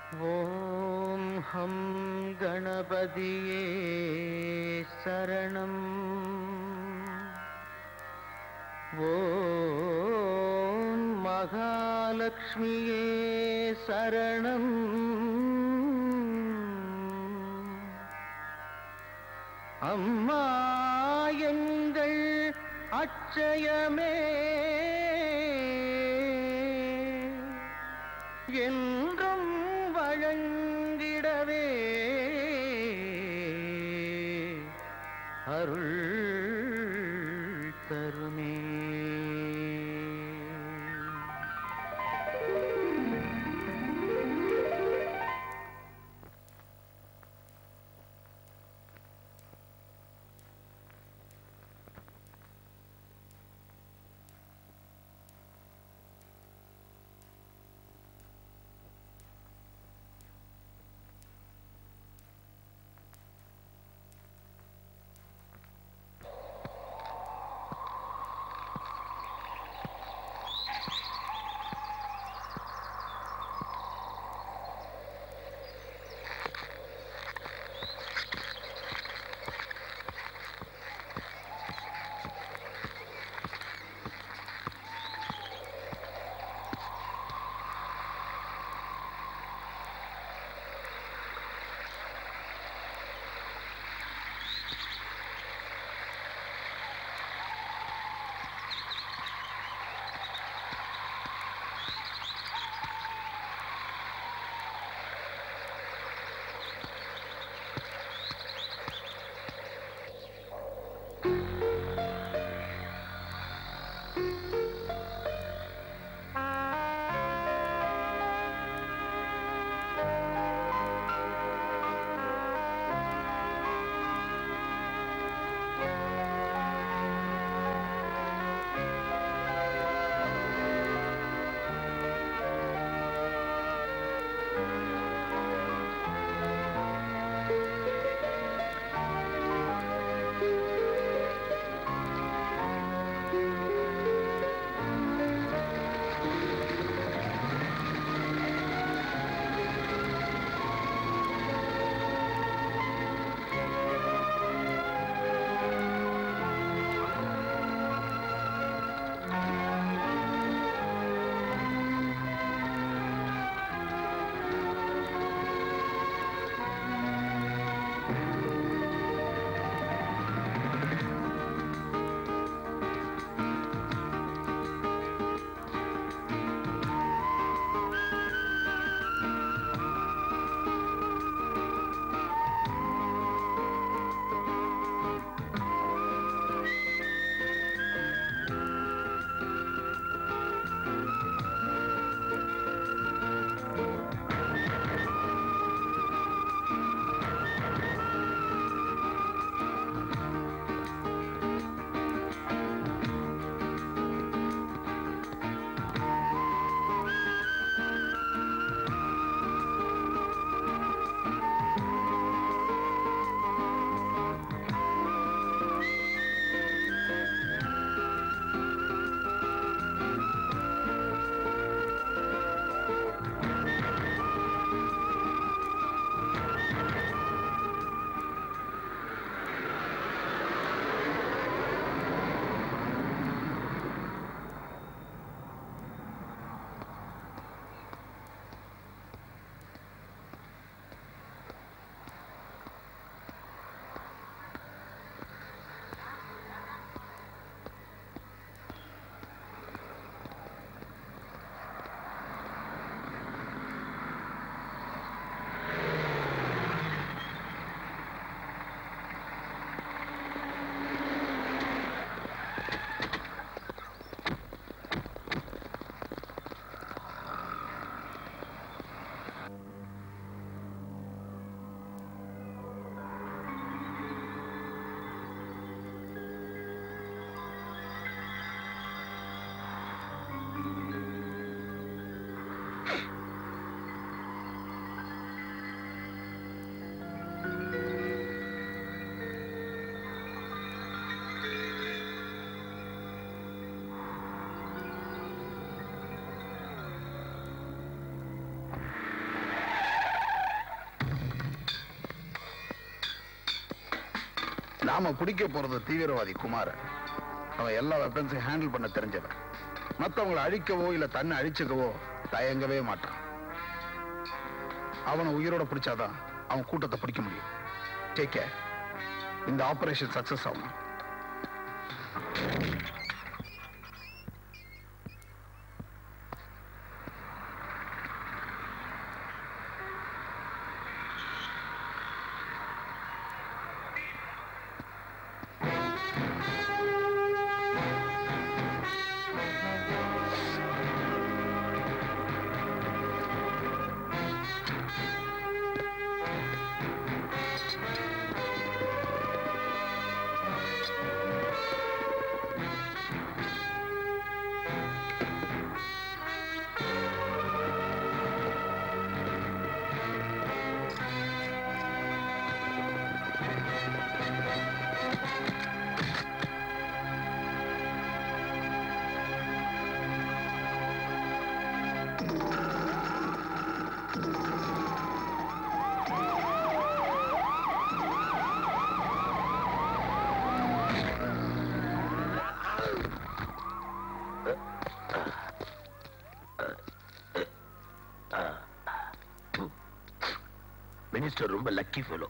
ॐ हं गणपतिये शरणम् ॐ महालक्ष्मिये शरणम् அம்மா எங்கள் அச்சயமே என்றும் வழங்கிடவே அருள் தருமே நாம பிடிக்க போறது தீவிரவாதி குமார அவன் எல்லா வெப்பன்ஸையும் ஹேண்டில் பண்ண தெரிஞ்சவன் மத்தவங்களை அழிக்கவோ இல்ல தன்னை அழிச்சுக்கவோ தயங்கவே மாட்டான் அவனை உயிரோட பிடிச்சாதான் அவன் கூட்டத்தை பிடிக்க முடியும் டேக் கேர் இந்த ஆபரேஷன் சக்சஸ் ஆகும் மினிஸ்டர் ரொம்ப லக்கி ஃபெலோ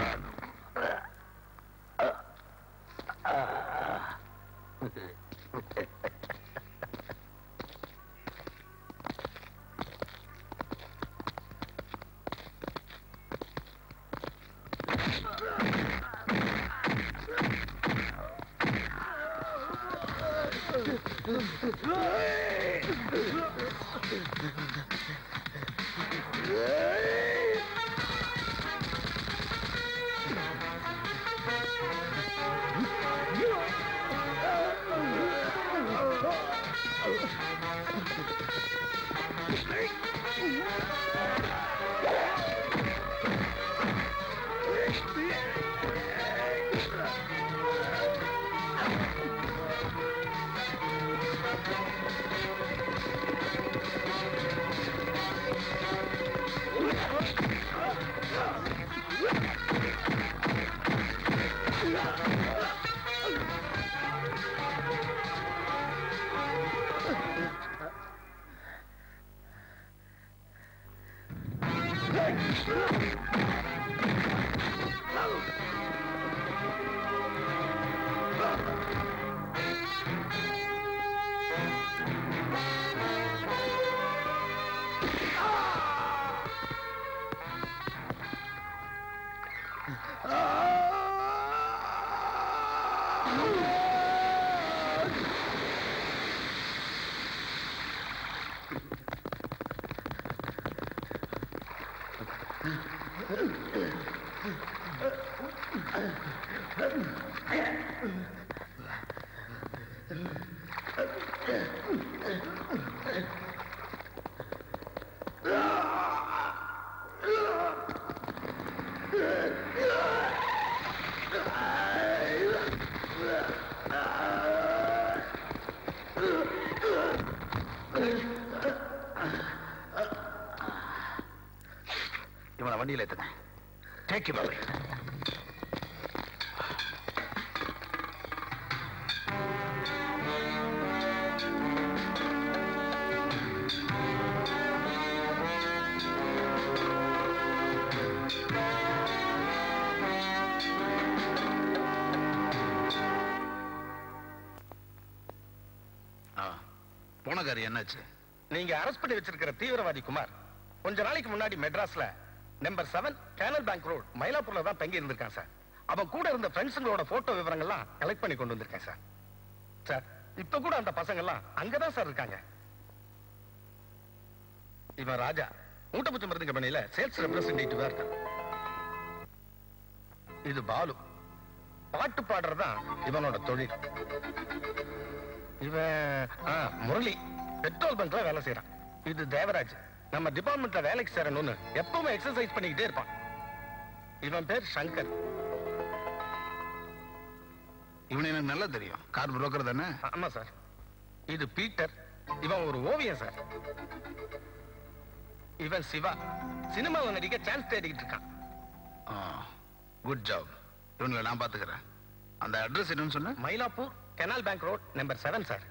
இவனை வண்டியில ஏத்துங்க டேக் யூ பாய் போனகாரி என்னாச்சு நீங்க அரெஸ்ட் பண்ணி வச்சிருக்கிற தீவிரவாதி குமார் கொஞ்ச நாளைக்கு முன்னாடி மெட்ராஸ்ல number seven canal bank road மயிலாப்பூர்ல தான் தங்கி இருந்திருக்கான் சார் அவன் கூட இருந்த ஃப்ரெண்ட்ஸுங்களோட போட்டோ விவரங்கள்லாம் கலெக்ட் பண்ணி கொண்டு வந்திருக்கேன் சார் சார் இப்ப கூட அந்த பசங்க எல்லாம் அங்கதான் சார் இருக்காங்க இவன் ராஜா மூட்டப்பூச்சி மருந்து கம்பெனியில சேல்ஸ் ரெப்ரசன்டேட்டிவா இருக்கான் இது பாலு பாட்டு பாடுறதுதான் இவனோட தொழில் இவன் ஆ, முரளி பெட்ரோல் பங்க்ல வேலை செய்யறான் இது தேவராஜ் நம்ம டிபார்ட்மெண்ட்ல வேலைக்கு சேரணும்னு எப்பவுமே எக்ஸசைஸ் பண்ணிக்கிட்டே இருப்பான் இவன் பேர் சங்கர் இவனை எனக்கு நல்லா தெரியும் கார் புரோக்கர் தானே ஆமா சார் இது பீட்டர் இவன் ஒரு ஓவியம் சார் இவன் சிவா சினிமாவில் நடிக்க சான்ஸ் தேடிக்கிட்டு இருக்கான் குட் ஜாப் இவங்களை நான் பாத்துக்கிறேன் அந்த அட்ரஸ் என்னன்னு சொன்ன Mylapore canal bank road number seven sir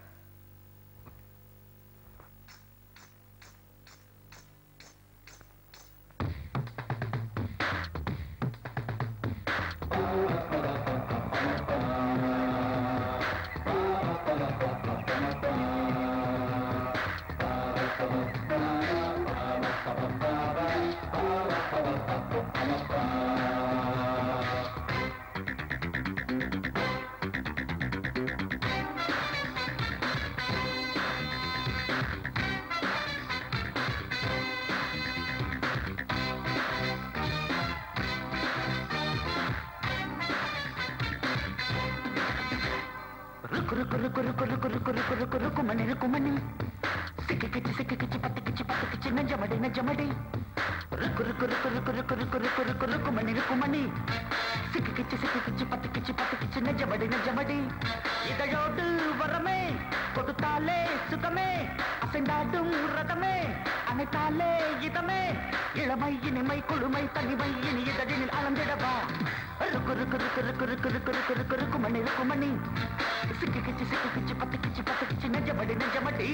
ருக்கு ருக்கு ருக்கு ருக்கு ருக்கு ருக்கு ருக்கு ருக்கு ருக்கு மணி ருக்கு மணி சிக்கு கிச்சு சிக்கு கிச்சு பத்து கிச்சு பத்து கிச்சு நெஞ்சமடி நெஞ்சமடி ருக்கு ருக்கு ருக்கு ருக்கு ருக்கு ருக்கு ருக்கு ருக்கு ருக்கு மணி ருக்கு மணி சிக்கு கிச்சு சிக்கு கிச்சு பத்து கிச்சு பத்து கிச்சு நெஞ்சமடி நெஞ்சமடி இதழோடு வரமே கொடுத்தாலே சுகமே அசைந்தாடும் ரதமே அணைத்தாலே இதமே இளமை இனிமை குளுமை தனிமை இனி இதழினில் அளந்திடவா ருக்கு ருக்கு ருக்கு ருக்கு ருக்கு ருக்கு ருக்கு ருக்கு ருக்கு மணி ருக்கு மணி சிக்கு கிச்சு சிக்கு கிச்சு பத்து கிச்சு பத்து கிச்சு நெஞ்சமடி நெஞ்சமடி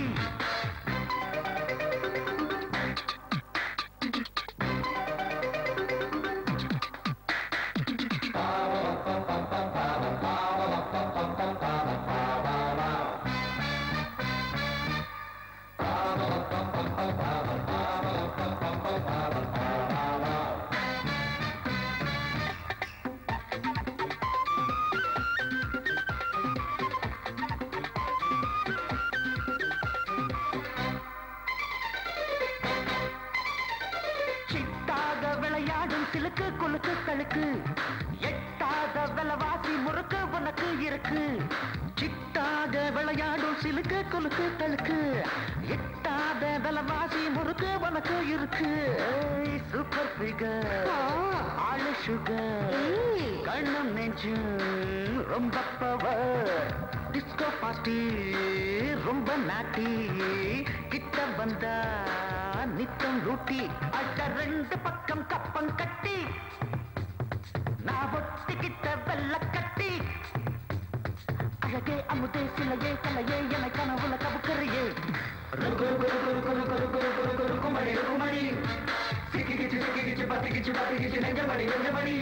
சிட்டாக விளையாடும் சிலுக்கு குலுக்கு கழுக்கு எட்டாத விலவாசி முறுக்கு உனக்கு இருக்கு சிட்டாக விளையாடும் சிலுக்கு குலுக்கு கழுக்கு எட்டாத விலவாசி முறுக்கு உனக்கு இருக்கு சூப்பர் ஃபிகர் ஆளு சுகர் கண்ணும் நெஞ்சும் ரொம்ப பவர் டிஸ்கோ பார்ட்டி ரொம்ப நாட்டி கிட்ட வந்தா நித்தம் ரூட்டி அட்ட ரெண்டு பக்கம் கப்பம் கட்டி நான் ஒட்டிக்கிட்ட வெள்ள கட்டி அழகே அமுதே சிலையே கலையே என கனவுல கவுக்கறியே ருக்கு ருக்கு ருக்கு ருக்கு ருக்கு ருக்கு ருக்கு ருக்கு ருக்குமணி ருக்குமணி சிக்கி கிச்சு சிக்கி கிச்சு பத்தி கிச்சு பத்தி கிச்சு நெஞ்சமணி நெஞ்சமணி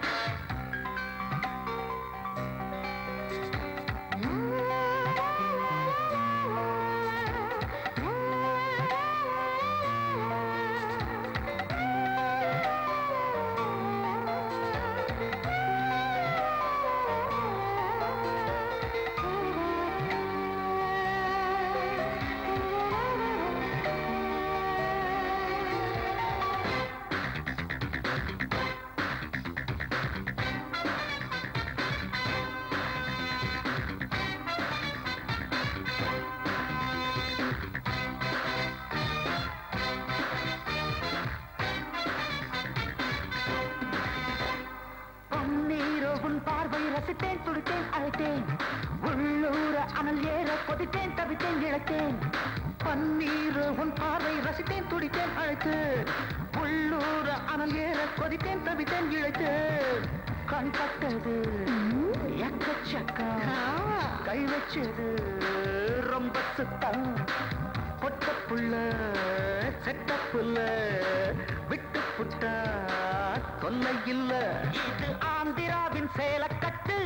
பொன்னீரோ உன் பார்வை ரசித்தேன் துடித்தேன் அழைத்தேன் உள்ளூர அனல் ஏற கொதித்தேன் தவித்தேன் இழைத்தேன் பன்னீரோ உன் பார்வை ரசித்தேன் துடித்தேன் அழைத்தேன் உள்ளூர அனல் ஏற கொதித்தேன் தவித்தேன் இழைத்தேன் கண் பட்டது எக்கச்சக்கம் கை வச்சது ரொம்ப சுத்தம் பொட்ட புள்ள செட்ட புள்ள விட்டு புட்டா தொல்லை இல்ல இது ஆந்திராவின் சேலக்கட்டு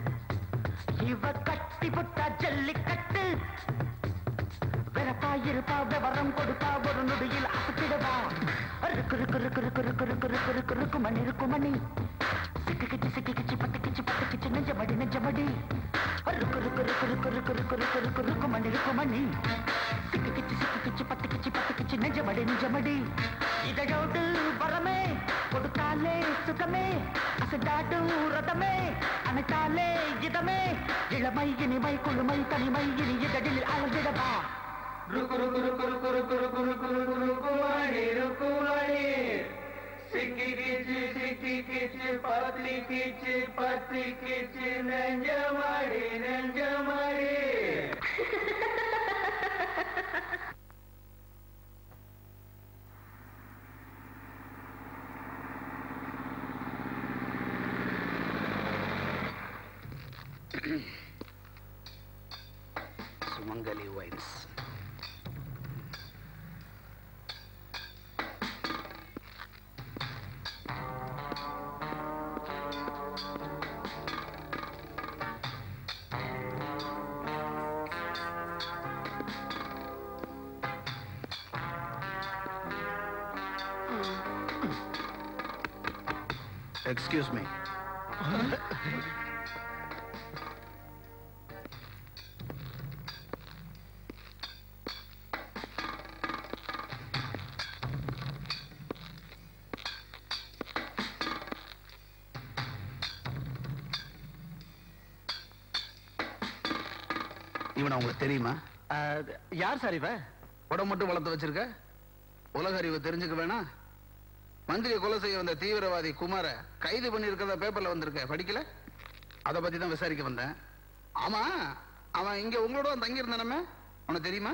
இவ கட்டி புட்டா ஜல்லிக்கட்டு வெறப்பா இருப்பா விவரம் கொடுப்பா ஒரு நொடியில் அசத்திடுவா ருக்கு ருக்கு ருக்கு ருக்கு ருக்கு ருக்கு ருக்கு ருக்கு ருக்கு மணி ருக்கு மணி சிக்கு கிச்சு சிக்கு கிச்சு பத்து கிச்சு பத்து கிச்சு நெஞ்சமடி நெஞ்சமடி ருக்கு ருக்கு ருக்கு ருக்கு ருக்கு ருக்கு ருக்கு ருக்கு ருக்கு மணி ருக்கு மணி சிக்கு கிச்சு சிக்கு கிச்சு பத்து கிச்சு பத்து கிச்சு நெஞ்சமடி நெஞ்சமடி இதழோடு வரமே கொடுத்தாலே சுகமே அசைந்தாடும் ரதமே அணைத்தாலே இதமே இளமை இனிமை குழுமை தனிமை இனி இதழில் அளந்திடவா ருக்கு ருக்கு ருக்கு ருக்கு ருக்கு ருக்கு ருக்கு ருக்கு ருக்குமணி ருக்குமணி சிக்கி கிச்சு சிக்கி கிச்சு பத்தி கிச்சு பத்தி கிச்சு நெஞ்சமடி நெஞ்சமடி சுமங்கலி வைன்ஸ் எக்ஸ்கியூஸ் மீ இவனை உங்களுக்கு தெரியுமா யார் சார் இவன் உடம்பு மட்டும் வளர்த்து வச்சிருக்க உலக அறிவு தெரிஞ்சுக்க வேணாம் மந்திரியை கொலை செய்ய வந்த தீவிரவாதி குமார கைது பண்ணியிருக்கிறதா பேப்பர்ல வந்திருக்க படிக்கல அதை பத்தி தான் விசாரிக்க வந்தேன் ஆமா அவன் இங்க உங்களோட தான் தங்கி இருந்தானமே உனக்கு தெரியுமா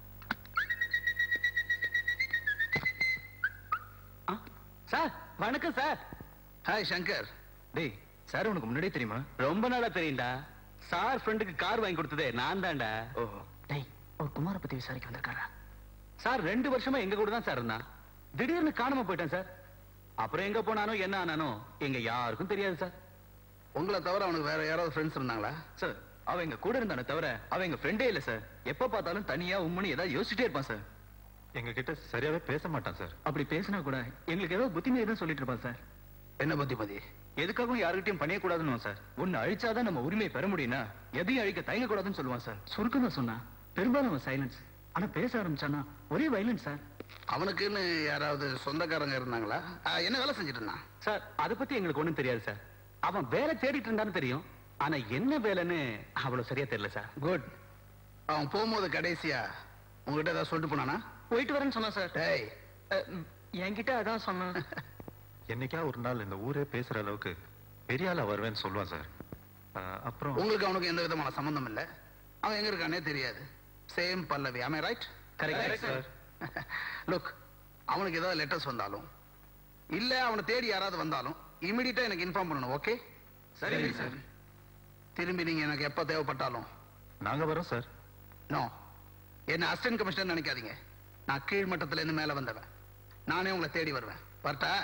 சார் வணக்கம் சார் ஹாய் சங்கர் டேய் சார் உனக்கு முன்னாடியே தெரியுமா ரொம்ப நாளா தெரியும்டா சார் ஃப்ரெண்டுக்கு கார் வாங்கி கொடுத்ததே நான் தான்டா ஓஹோ டேய் ஒரு குமார பத்தி விசாரிக்க வந்திருக்காரா சார் ரெண்டு வருஷமா எங்க கூட தான் சார் இருந்தான் திடீர்னு காணாம போயிட்டேன் சார் அப்புறம் எங்க போனானோ என்ன ஆனானோ எங்க யாருக்கும் தெரியாது சார் உங்களை தவிர அவனுக்கு வேற யாராவது ஃப்ரெண்ட்ஸ் இருந்தாங்களா சார் அவன் எங்க கூட இருந்தானே தவிர அவன் எங்க ஃப்ரெண்டே இல்ல சார் எப்ப பார்த்தாலும் தனியா உம்முன்னு ஏதாவது யோசிச்சுட்டே இருப்பான் சார் எங்க கிட்ட சரியாவே பேச மாட்டான் சார் அப்படி பேசினா கூட எங்களுக்கு ஏதோ புத்திமதி தான் சொல்லிட்டு இருப்பான் சார் என்ன புத்திமதி எதுக்காகவும் யாருக்கிட்டையும் பண்ணியக்கூடாதுன்னு சார் ஒன்னு அழிச்சாதான் நம்ம உரிமையை பெற முடியும்னா எதையும் அழிக்க தயங்கக்கூடாதுன்னு சொல்லுவான் சார் சுருக்கம் தான் சொன்னா பெரும்பாலும் அவன் சைலன்ஸ் ஆனா பேச ஆரம்பிச்சானா ஒரே வைலன்ஸ் சார் அவனுக்குன்னு யாராவது சொந்தக்காரங்க இருந்தாங்களா ஆ, என்ன வேலை செஞ்சுட்டு இருந்தான் சார் அதை பத்தி எங்களுக்கு ஒண்ணும் தெரியாது சார் அவன் வேலை தேடிட்டு இருந்தான்னு தெரியும் ஆனா என்ன வேலைன்னு அவ்வளவு சரியா தெரியல சார் குட் அவன் போகும்போது கடைசியா உங்ககிட்ட ஏதாவது சொல்லிட்டு போனானா போயிட்டு வரேன்னு சொன்னா சார் டேய் என்கிட்ட அதான் சொன்னான் என்னைக்கா ஒரு நாள் இந்த ஊரே பேசுற அளவுக்கு பெரிய ஆளா வருவேன்னு சொல்லுவான் சார் ஆஹ், அப்புறம் உங்களுக்கு அவனுக்கு எந்த விதமான சம்பந்தம் இல்ல அவன் எங்க இருக்கானே தெரியாது சேம் பல்லவி ஆமே ரைட் கரெக்ட் சார் லுக் அவனுக்கு ஏதாவது லெட்டர்ஸ் வந்தாலும் இல்ல அவனை தேடி யாராவது வந்தாலும் இமிடியட்டா எனக்கு இன்ஃபார்ம் பண்ணணும் ஓகே சரி சார் திரும்பி நீங்க எனக்கு எப்ப தேவைப்பட்டாலும் நாங்க வரோம் சார் நோ என்ன அசிஸ்டன்ட் கமிஷனர் நினைக்காதீங்க நான் கீழ் மட்டத்துல இருந்து மேல வந்தவன் நானே உங்களை தேடி வருவேன் வரட்டா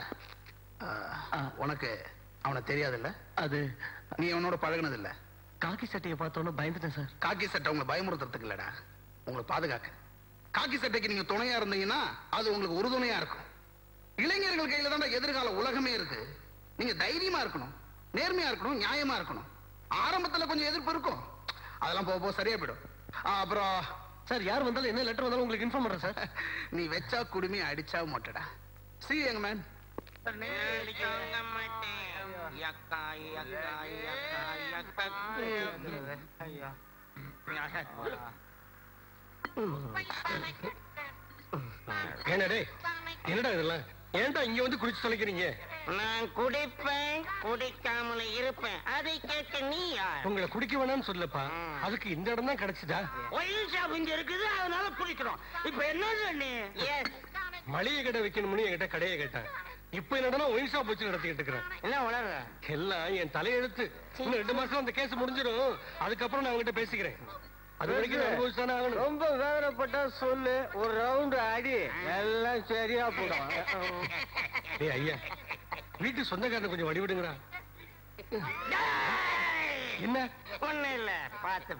ஆ, உனக்கு அவனை தெரியாதுல்ல அது நீ அவனோட பழகுனது இல்ல காக்கி சட்டையை பார்த்தோன்னு பயந்துட்டேன் சார் காக்கி சட்டை உங்களை பயமுறுத்துறதுக்கு இல்லடா உங்களை பாதுகாக்க காக்கி சட்டைக்கு நீங்க துணையா இருந்தீங்கன்னா அது உங்களுக்கு உறுதுணையா இருக்கும் இளைஞர்கள் கையில தான் எதிர்கால உலகமே இருக்கு நீங்க தைரியமா இருக்கணும் நேர்மையா இருக்கணும் நியாயமா இருக்கணும் ஆரம்பத்துல கொஞ்சம் எதிர்ப்பு இருக்கும் அதெல்லாம் போக போக சரியா போயிடும் ஆ, அப்புறம் சார் யார் வந்தாலும் என்ன லெட்டர் வந்தாலும் உங்களுக்கு இன்ஃபார்ம் பண்றேன் சார் நீ வச்சா குடுமி அடிச்சா மொட்டடா சி யங் மேன் என்னடே என்னடா இதெல்லாம் ஏன்டா இங்க வந்து குடிச்சு தொலைக்கிறீங்க நான் குடிப்பேன் குடிக்காமல இருப்பேன் அதை கேட்க நீ யார் உங்களை குடிக்க வேணாம்னு சொல்லப்பா அதுக்கு இந்த இடம் தான் கிடைச்சதா ஒயில் ஷாப் இங்க இருக்குது அதனால குடிக்கிறோம் இப்ப என்ன நீ எஸ் மளிகை கடை வைக்கணும்னு என்கிட்ட கடையை கேட்டேன் இப்ப என்னடா ஒயின் ஷாப் வச்சு நடத்திக்கிட்டு இருக்கிறேன் என்ன உளற எல்லாம் என் தலையெழுத்து இன்னும் ரெண்டு மாசம் அந்த கேஸ் முடிஞ்சிடும் அதுக்கப்புறம் நான் அவங்ககிட்ட பேசிக்கிறேன் அது வரைக்கும் நான் அனுபவிச்சுதானே ஆகணும் ரொம்ப வேதனைப்பட்டா சொல்லு ஒரு ரவுண்ட் அடி எல்லாம் சரியா போடும் ஏய் ஐயா வீட்டு சொந்தக்காரனை கொஞ்சம் வழிவிடுங்கடா என்ன ஒண்ணு இல்ல பாத்து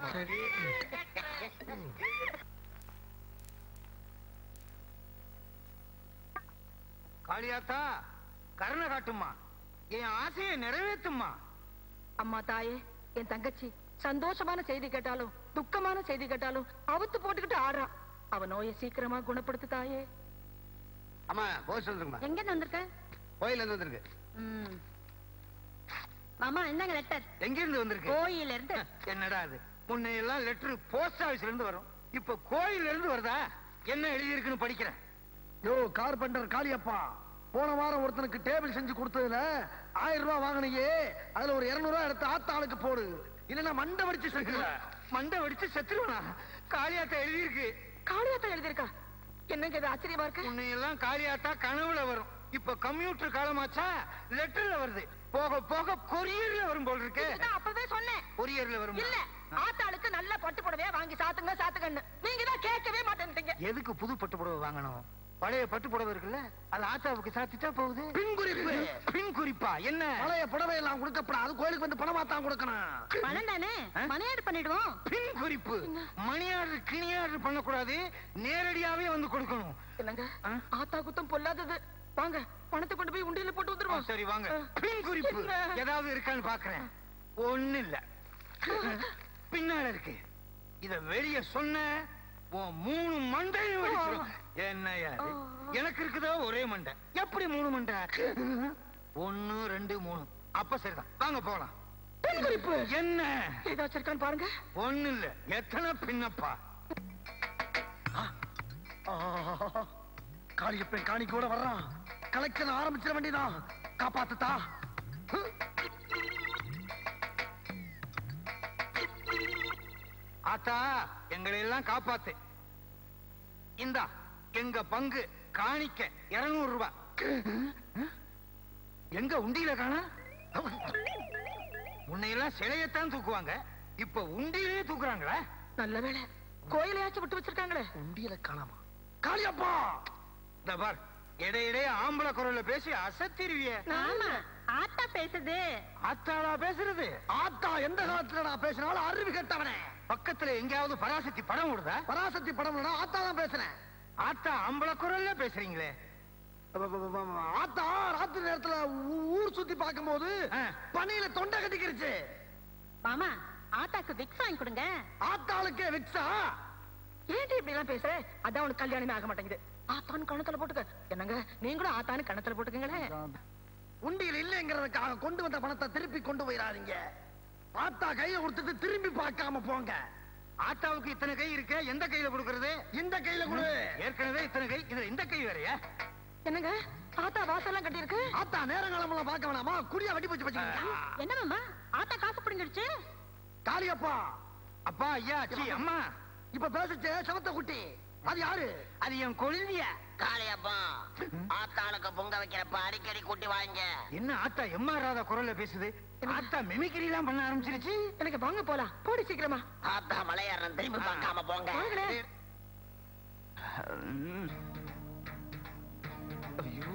காளியாத்தா கருணை காட்டுமா என் ஆசையை நிறைவேற்றுமா அம்மா தாயே என் தங்கச்சி சந்தோஷமான செய்தி கேட்டாலும் துக்கமான செய்தி கேட்டாலும் அவுத்து போட்டுக்கிட்டு ஆடுறா அவ நோயை சீக்கிரமா குணப்படுத்து தாயே அம்மா போய் சொல்லுங்கம்மா எங்க வந்திருக்க கோயில இருந்து வந்திருக்கு ம். மாமா என்னங்க லெட்டர் எங்க இருந்து வந்திருக்கு கோயில இருந்து என்னடா அது முன்ன எல்லாம் லெட்டர் போஸ்ட் ஆபீஸ்ல இருந்து வரும் இப்ப கோயில்ல இருந்து வருதா என்ன எழுதி இருக்குன்னு படிக்கிறேன் யோ கார்பெண்டர் காளியப்பா போன வாரம் ஒருத்தனுக்கு டேபிள் செஞ்சு கொடுத்ததுல ஆயிரம் ரூபாய் வாங்கினியே அதுல ஒரு இருநூறு ரூபாய் எடுத்து ஆத்த ஆளுக்கு போடு இல்லன்னா மண்டை வடிச்சு செத்துருவேன் மண்டை வடிச்சு செத்துருவனா காளியாத்தா எழுதி இருக்கு காளியாத்தா எழுதியிருக்கா என்னங்க இது ஆச்சரியமா இருக்கு உன்னை எல்லாம் காளியாத்தா கனவுல வரும் இப்ப கம்ப்யூட்டர் காலமாச்சா லெட்டர்ல வருது போக போக கொரியர்ல வரும் போல் இருக்கு இதுதான் அப்பவே சொன்னேன் கொரியர்ல வரும் இல்ல ஆத்தாளுக்கு நல்ல பட்டு புடவையா வாங்கி சாத்துங்க சாத்துங்கன்னு நீங்க தான் கேட்கவே மாட்டேன்ட்டீங்க எதுக்கு புது பட்டு புடவை வாங்கணும் பழைய பட்டு புடவை இருக்குல்ல அது ஆத்தாவுக்கு சாத்திட்டா போகுது பின் குறிப்பு பின் குறிப்பா என்ன பழைய புடவை எல்லாம் கொடுக்கப்படாது கோயிலுக்கு வந்து பணமா தான் கொடுக்கணும் பணம் தானே ஆ? மனையாடு பண்ணிடுவோம் பின் குறிப்பு மணியாடு கிணியாடு பண்ணக்கூடாது நேரடியாவே வந்து கொடுக்கணும் என்னங்க ஆ? ஆத்தா குத்தம் பொல்லாதது வாங்க பணத்தை கொண்டு போய் உண்டியல போட்டு ஆ, வந்துருவோம் சரி வாங்க ஆ. பின் குறிப்பு என்ன? ஏதாவது இருக்கான்னு பாக்குறேன் ஒண்ணு இல்ல பின்னால இருக்கு இத வெளிய சொன்ன உன் மூணு மண்டையும் வெடிச்சிடும் என்னய்யா இது? எனக்கு இருக்குதோ ஒரே மண்டை எப்படி மூணு மண்டை ஒண்ணு ரெண்டு மூணு அப்ப சரிதான் வாங்க போலாம் பின் குறிப்பு என்ன ஏதாச்சும் இருக்கான்னு பாருங்க ஒண்ணு இல்ல எத்தனை பின்னப்பா காளியப்பன் காணி கூட வர்றான் கலெக்ஷன் ஆரம்பிச்சிட வேண்டியதான் காப்பாத்துத்தா ஆத்தா எங்களை எல்லாம் காப்பாத்து இந்தா எங்க பங்கு காணிக்க இருநூறு ரூபாய் எங்க உண்டியில காணா உன்னையெல்லாம் சிலையத்தான் தூக்குவாங்க இப்ப உண்டியிலே தூக்குறாங்களா நல்ல வேளை கோயிலையாச்சும் விட்டு வச்சிருக்காங்களே உண்டியல காணாமா காளியப்பா இந்த பார் இடையிடையே ஆம்பளை குரல்ல பேசி அசத்திருவிய ஆமா ஆத்தா பேசுது ஆத்தாளா பேசுறது ஆத்தா எந்த காலத்துல நான் பேசினாலும் அறிவு கெட்டவனே பக்கத்துல எங்கேயாவது பராசக்தி படம் விடுதா பராசக்தி படம் ஆத்தா தான் பேசுனேன் ஆத்தா ஆம்பளை குரல்ல பேசுறீங்களே ஆத்தா ராத்திரி நேரத்துல ஊ- ஊர் சுத்தி பார்க்கும்போது ஆ. பனியில தொண்டை கட்டிக்கிருச்சு மாமா ஆத்தாக்கு விக்ஸ் வாங்கி கொடுங்க ஆத்தாளுக்கே விக்ஸா ஏன்டி இப்படி எல்லாம் பேசுற அதான் உனக்கு கல்யாணமே ஆக மாட்டேங்குது ஆத்தான்னு கணத்துல போட்டுக்க என்னங்க நீங்களும் ஆத்தான்னு கணத்துல போட்டுக்கங்களேன் உண்டியல் இல்லைங்கிறதுக்காக கொண்டு வந்த பணத்தை திருப்பி கொண்டு போயிடாதீங்க ஆத்தா கையில கொடுத்துட்டு திரும்பி பார்க்காம போங்க ஆத்தாவுக்கு இத்தனை கை இருக்க எந்த கையில கொடுக்கறது இந்த கையில கொடு ஏற்கனவே இத்தனை கை இதுல இந்த கை வேறயா என்னங்க ஆத்தா வாசல்லாம் கட்டி இருக்கு ஆத்தா நேரங்காலமெல்லாம் பார்க்க வேணாமா குடியா வெட்டி போச்சு வச்சுக்கோங்க என்ன மாமா ஆத்தா காசு பிடிங்கிடுச்சு காளியப்பா அப்பா ஐயா சி அம்மா இப்ப பேசிச்சு சவத்த குட்டி அது யாரு அது என் கொழுந்திய காளியப்பா ஆத்தாளுக்கு பொங்க வைக்கிறப்ப அடிக்கடி கூட்டி வாங்க என்ன ஆத்தா எம்மாறாத குரல்ல பேசுது ஆத்தா மிமிக்ரி எல்லாம் பண்ண ஆரம்பிச்சிருச்சு எனக்கு வாங்க போலாம் போடி சீக்கிரமா ஆத்தா மலையாடுறேன் திரும்பி பார்க்காம போங்க வாங்களே. ஐயோ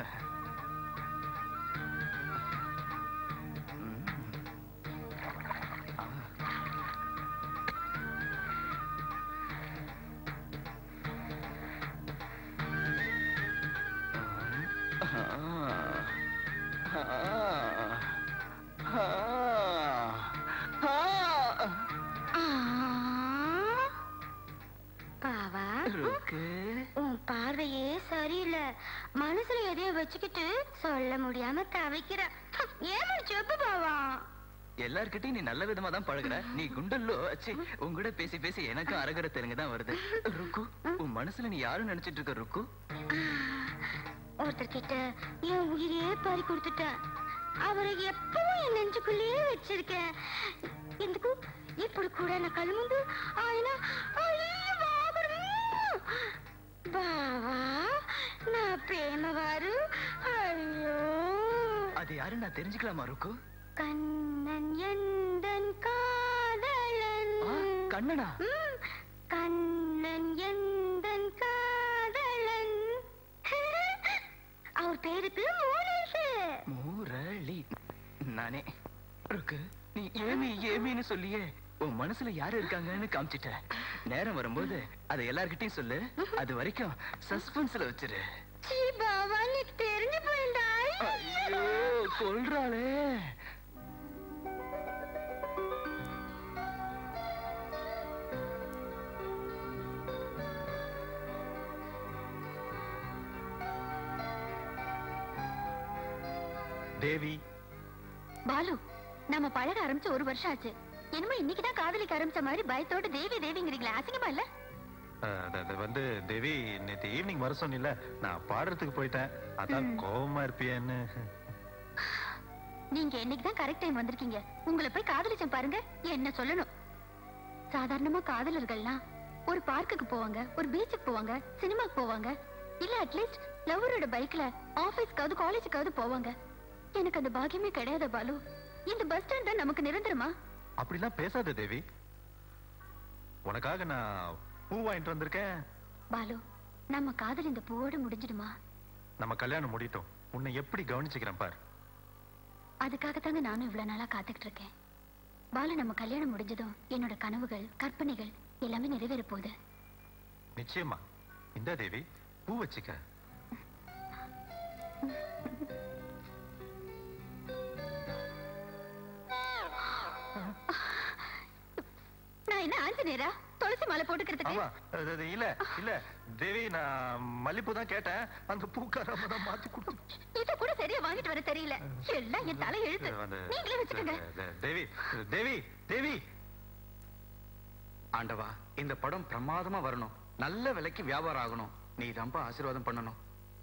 பாவா இருக்கு உன் பார்வையே சரியில்லை மனசுல எதையோ வச்சுக்கிட்டு சொல்ல முடியாம தவிக்கிற ஏன் செப்பு பாவா எல்லார்கிட்டயும் நீ நல்ல விதமா தான் பழகுற நீ குண்டல்லோ ச்சீ உன் கூட பேசி பேசி எனக்கும் அரகர தெலுங்கு தான் வருது ருக்கு உன் மனசுல நீ யாரும் நினைச்சிட்டு இருக்க ருக்கு ஒருத்தர்கிட்ட என் உயிரையே பறி கொடுத்துட்டேன் அவரை எப்பவும் என் நெஞ்சுக்குள்ளேயே வச்சிருக்கேன் ఎందుకు ఇప్పుడు కూడా నా కళ్ళ ముందు ఆయన అయ్యో బాబుడు! బావా నా ప్రేమ వారు అయ్యో அது யாரு நான் தெரிஞ்சுக்கலாமா ருக்கு கண்ணன் எந்தன் காதலன் ஆ, கண்ணனா ம், கண்ணன் எந்தன் காதலன் அவர் பேருக்கு மூலேஷு முரளி நானே ருக்கு நீ ஏமி ஏமின்னு சொல்லியே உன் மனசுல யாரு இருக்காங்கன்னு காமிச்சிட்ட நேரம் வரும்போது அதை எல்லார்கிட்டயும் சொல்லு அது வரைக்கும் சஸ்பென்ஸ்ல வச்சிரு சீ பாவா நீக்கு தெரிஞ்சு போயிண்டா ஐயோ சொல்றாளே தேவி பாலு நம்ம பழக ஆரம்பிச்சு ஒரு வருஷம் ஆச்சு என்னமோ இன்னைக்குதான் காதலிக்க ஆரம்பிச்ச மாதிரி பயத்தோட தேவி தேவிங்கிறீங்களா அசிங்கமா இல்ல அஹ், அது- அது வந்து தேவி நேத்து ஈவினிங் வர சொன்னில நான் பாடுறதுக்கு போயிட்டேன் அதான் கோவமா இருப்பியேன்னு நீங்க என்னைக்குதான் கரெக்ட் டைம் வந்திருக்கீங்க உங்களை போய் காதலிச்சேன் பாருங்க என்ன சொல்லணும் சாதாரணமா காதலர்கள்லாம் ஒரு பார்க்குக்கு போவாங்க ஒரு பீச்சுக்கு போவாங்க சினிமாக்கு போவாங்க இல்ல அட்லீஸ்ட் லவ்வரோட பைக்ல ஆபீஸ்க்காவது காலேஜுக்காவது போவாங்க எனக்கு அந்த பாக்கியமே கிடையாது பாலு இந்த பஸ் ஸ்டாண்ட் தான் நமக்கு நிரந்தரமா அப்படிலாம் பேசாத தேவி உனக்காக நான் பூ வாங்கிட்டு வந்திருக்கேன் பாலு நம்ம காதல் இந்த பூவோட முடிஞ்சிடுமா நம்ம கல்யாணம் முடியட்டும் உன்னை எப்படி கவனிச்சுக்கிறேன் பார் அதுக்காக தாங்க நானும் இவ்வளவு நாளா காத்துக்கிட்டு இருக்கேன் பாலு நம்ம கல்யாணம் முடிஞ்சதும் என்னோட கனவுகள் கற்பனைகள் எல்லாமே நிறைவேற போகுது நிச்சயமா இந்த தேவி பூ வச்சுக்க நான் என்ன ஆஞ்சநேயரா துளசி மாலை போட்டுக்கிறதுக்கு ஆமா அது- அது இல்ல இல்ல தேவி நான் மல்லிப்பூ தான் கேட்டேன் அந்த பூக்காரம்ம தான் மாத்தி கொடுத்து இத கூட சரியா வாங்கிட்டு வர தெரியல எல்லாம் என் தலை எழுத்து அந்த- நீங்களே வச்சுக்கோங்க தே- தேவி தேவி தேவி ஆண்டவா இந்த படம் பிரமாதமா வரணும் நல்ல விலைக்கு வியாபாரம் ஆகணும் நீ தான்ப்பா ஆசீர்வாதம் பண்ணணும்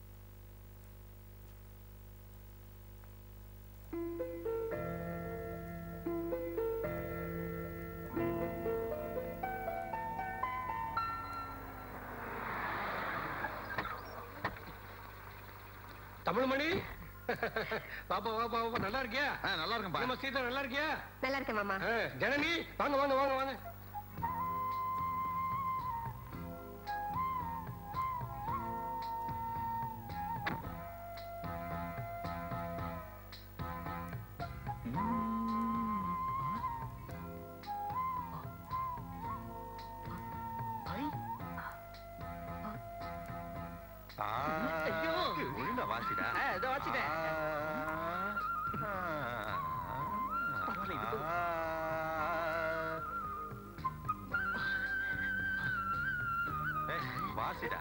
தமிழ்மணி பாப்பா வாப்பா வாப்பா நல்லா இருக்கியா நல்லா நம்ம இருக்கும் சீதா நல்லா இருக்கியா நல்லா இருக்கேன் மாமா ஆ, ஜனனி வாங்க வாங்க வாங்க வாங்க ஆ, ஒழுங்கா வாசிடா ஆ, இதோ வாசிட்டேன். ஆ, ஆ, பரவாயில்ல, இது போதும். ஏய், வாசிடா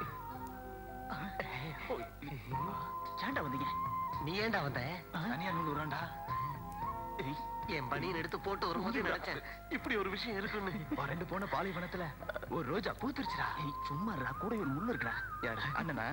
ஏன்டா வந்தீங்க நீ ஏன்டா வந்த தனியா நூல் வரான்டா என் பனியன் எடுத்து போட்டு வரும்போது நினைச்சேன் இப்படி ஒரு விஷயம் இருக்குன்னு ரெண்டு போன பாலைவனத்துல ஒரு ரோஜா பூத்துருச்சுடா ஏய், சும்மா இருடா, கூட ஒரு முள்ளு இருக்குடா யாரு அண்ணனா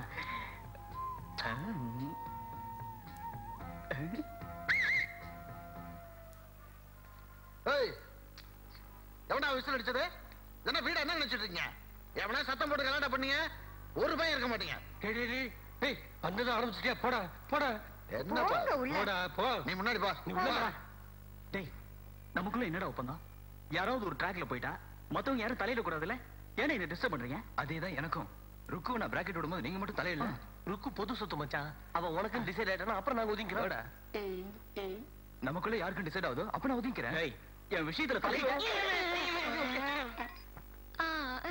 ஏய் எவனா விசில் அடிச்சது என்ன வீட என்ன நினைச்சிட்டு இருக்கீங்க எவனா சத்தம் போட்டு கல்யாணம் பண்ணீங்க ஒரு பையன் இருக்க மாட்டீங்க டேய் டேய் டேய் டேய் வந்தது ஆரம்பிச்சிட்டியா போடா போடா என்னப்பா போடா போ நீ முன்னாடி பா நீ உள்ள வா. டேய் நமக்குள்ள என்னடா ஒப்பந்தம் யாராவது ஒரு ட்ராக்ல போயிட்டா மத்தவங்க யாரும் தலையிட கூடாதுல்ல ஏன்னா என்ன டிஸ்டர்ப் பண்றீங்க அதேதான் எனக்கும் ருக்கு நான் பிராக்கெட் விடும்போது நீங்க மட்டும் தலையிடல ருக்கு பொது சொத்து மச்சான் அவன் உனக்கும் டிசைட் ஆயிட்டானா அப்புறம் நாங்க ஒதுங்கிறோம் வாடா. நமக்குள்ள யாருக்கும் டிசைட் ஆகுதோ அப்ப நான் ஒதுக்கிறேன் என் விஷயத்துல தலையிட ஆ.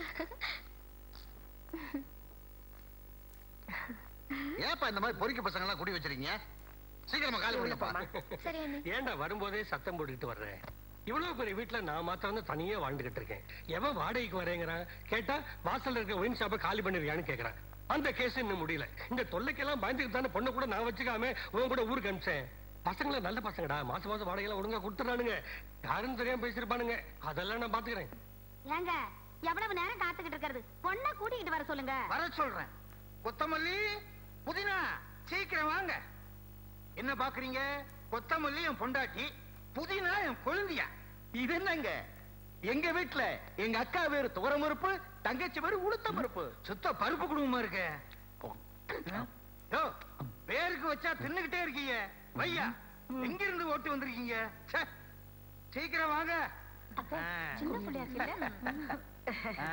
ஏப்பா இந்த மாதிரி பொறிக்க பசங்க எல்லாம் குடி வச்சிருக்கீங்க சீக்கிரமா காலி பண்ணுங்கப்பா சரி அண்ணி ஏன்டா வரும்போதே சத்தம் போட்டுக்கிட்டு வர்றேன் இவ்வளவு பெரிய வீட்டுல நான் மாத்திரம் தான் தனியா வாழ்ந்துகிட்டு இருக்கேன் எவன் வாடகைக்கு வரேங்கிறான் கேட்டா வாசல்ல இருக்க ஒயின் ஷாப்பை காலி பண்ணிருக்கியான்னு கேக்குறான் அந்த கேஸ் இன்னும் முடியல இந்த தொல்லைக்கெல்லாம் பயந்துட்டு தானே பொண்ணு கூட நான் வச்சுக்காம உன் கூட ஊருக்கு அனுப்பிச்சேன் பசங்கள நல்ல பசங்கடா மாசம் மாசம் வாடகைலாம் ஒழுங்கா கொடுத்துறானுங்க யாரும் தெரியாம பேசிருப்பானுங்க அதெல்லாம் நான் பாத்துக்கிறேன் ஏங்க எவ்வளவு நேரம் காத்துக்கிட்டு இருக்கிறது பொண்ணை கூட்டிக்கிட்டு வர சொல்லுங்க வர சொல்றேன் கொத்தமல்லி புதினா சீக்கிரம் வாங்க என்ன பாக்குறீங்க கொத்தமல்லி என் பொண்டாட்டி புதினா என் கொழுந்தியா இது என்னங்க எங்க வீட்டுல எங்க அக்கா பேரு துவரமறுப்பு தங்கச்சி பேரு உளுத்த பருப்பு சுத்த பருப்பு குடும்பமா இருக்க யோ, பேருக்கு வச்சா தின்னுகிட்டே இருக்கீங்க வையா எங்க இருந்து ஓட்டு வந்திருக்கீங்க ச்சே. சீக்கிரம் வாங்க அப்போ ஆ. சின்ன புள்ளையா இருக்குல்ல ஆ.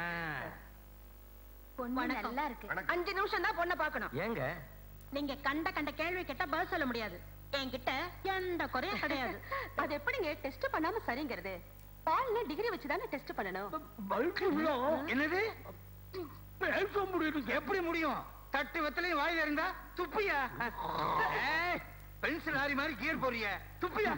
பொண்ணு நல்லா இருக்கு அஞ்சு நிமிஷம் தான் பொண்ணை பார்க்கணும் ஏங்க நீங்க கண்ட கண்ட கேள்வி கேட்டா பதில் சொல்ல முடியாது என்கிட்ட எந்த குறையும் கிடையாது அது எப்படிங்க டெஸ்ட் பண்ணாம சரிங்கிறது பால்ல டிகிரி வச்சு தானே டெஸ்ட் பண்ணணும் என்னது பேச முடியும் எப்படி முடியும் தட்டு வெத்தலையும் வாயில இருந்தா துப்பியா பென்சில் ஆரி மாதிரி கியர் போறிய துப்பியா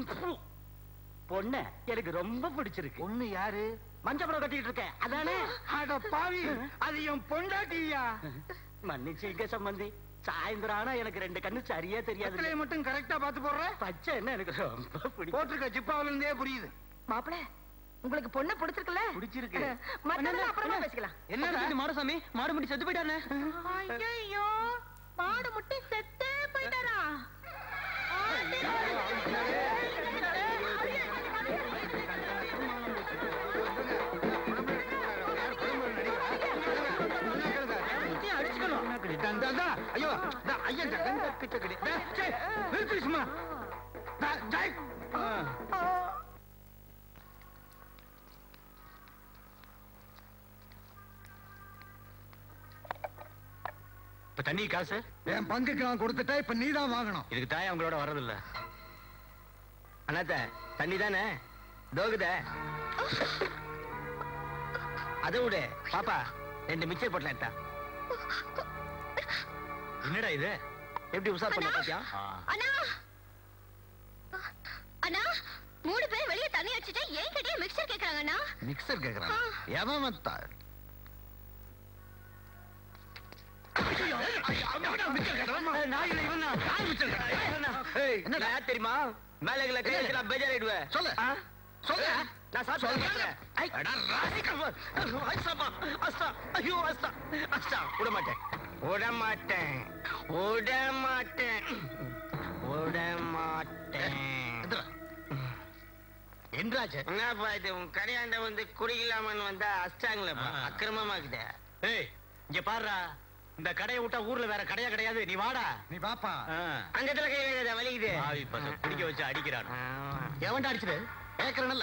பொண்ண எனக்கு ரொம்ப பிடிச்சிருக்கு பொண்ணு யாரு மஞ்சப்படம் கட்டிட்டு இருக்கேன் அதானே அட பாவி அது என் பொண்டாட்டியா மன்னிச்சுங்க சம்பந்தி சாயந்தரம் ஆனா எனக்கு ரெண்டு கண்ணு சரியா தெரியாது வெத்தலையை மட்டும் கரெக்டா பாத்து போடுற பச்சை என்ன எனக்கு ரொம்ப பிடிக்கும் போட்டிருக்க ஜிப்பாவில இருந்தே புரியுது மாப்பிள உங்களுக்கு பொண்ணு பிடிச்சிருக்குல்ல பிடிச்சிருக்கு மத்ததெல்லாம் அப்புறமா பேசிக்கலாம் என்னடா மாடசாமி மாடு முடி செத்து போயிட்டானே ஐயோ மாடு முட்டி செத்தே போயிட்டாரா அடிச்சுக்கணும் ஐயோ நான் ஐயன் ரெண்டு பிச்சை கடி டேய், டேய், நிறுத்து சும்மா டேய், டேய். ஆ. இப்ப தண்ணி காசு என் பங்குக்கு நான் கொடுத்துட்டேன் இப்ப நீ தான் வாங்கணும் இதுக்கு தாய் அவங்களோட வர்றதில்ல அண்ணாத்த தண்ணி தானே தோகுத அதை விடு பாப்பா ரெண்டு மிக்சர் போட்டலாம் எடுத்தா என்னடா இது எப்படி உஷார் பண்ண பாத்தியா அண்ணா அண்ணா மூணு பேர் வெளியே தண்ணி அடிச்சுட்டு ஏன் கிட்டே மிக்சர் கேக்குறாங்க அண்ணா மிக்சர் கேக்குறான் எவன் வந்தா என்னடா தெரியுமா மேல கீழ கை வச்சு நான் பேஜாரிடுவேன் சொல்லு. ஆ? சொல்லு. நான் சாப்பிட்டு கேட்கிறேன். ஐ, அஸ்தாப்பா, அஸ்தா, ஐயோ, அஸ்தா, அஸ்தா, விட மாட்டேன் விட மாட்டேன் விட மாட்டேன் விட மாட்டேன் என்றாச்சு என்னப்பா இது உன் கடையாண்ட வந்து குடிக்கலாமன்னு வந்தா அஸ்டாங்களப்பா அக்கிரமமாக்குதே ஏய் இங்க பாருடா இந்த கடையை விட்டா ஊர்ல வேற கடையா கிடையாது நீ வாடா நீ பாப்பா அந்த இடத்துல கை வைக்காத வலிக்குது ஆவி பசங்க குடிக்க வச்சு அடிக்கிறான் எவன்டா அடிச்சது கேக்குறேன்ல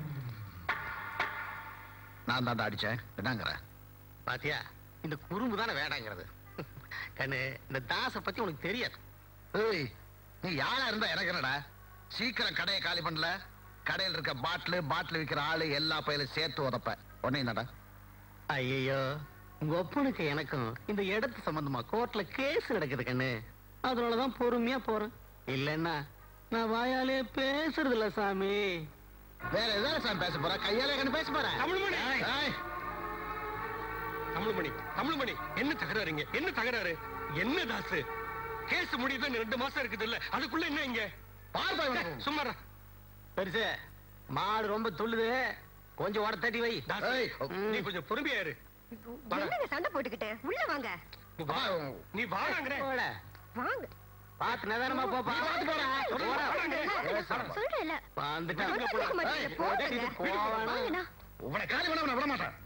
நான் தான்டா அடிச்சேன் என்னங்கிற பாத்தியா இந்த குறும்பு தானே வேடாங்கிறது கண்ணு இந்த தாச பத்தி உனக்கு தெரியாது ஏய் நீ யாரா இருந்தா எனக்கு என்னடா சீக்கிரம் கடையை காலி பண்ணல கடையில் இருக்க பாட்டிலு பாட்டில் விற்கிற ஆளு எல்லா பையிலும் சேர்த்து உதப்ப உடனே என்னடா ஐயோ உங்க ஒப்பனுக்கு எனக்கும் இந்த இடத்து சம்பந்தமா கோர்ட்ல கேஸ் நடக்குது கண்ணு அதனாலதான் பொறுமையா போறேன் இல்லன்னா நான் வாயாலே பேசுறது இல்ல சாமி வேற எதாவது சாமி பேச போற கையால கண்ணு பேச போற தமிழ்மணி. ஏய், தமிழ்மணி தமிழ்மணி என்ன தகராறுங்க என்ன தகராறு என்ன தாசு கேஸ் முடியுது ரெண்டு மாசம் இருக்குது இல்ல அதுக்குள்ள என்ன இங்க பார் பாய் உனக்கு. சும்மா பெருசு மாடு ரொம்ப துள்ளுது கொஞ்சம் உட தட்டி வை ஏய், நீ கொஞ்சம் பொறுமையா இரு என்னங்க சண்டை போட்டுக்கிட்டு உள்ள வாங்க நீ வா. நீ வாங்கற போட. வாங்க பார்த்து நிதானமா போப்பா பார்த்து போடா. சொல்றேன்ல வந்துட்டான் உள்ள கேட்க மாட்டீங்க. ஏய், போங்க. போவானா? வாங்கண்ணா. உன்னை காலி பண்ண நான் விட மாட்டேன்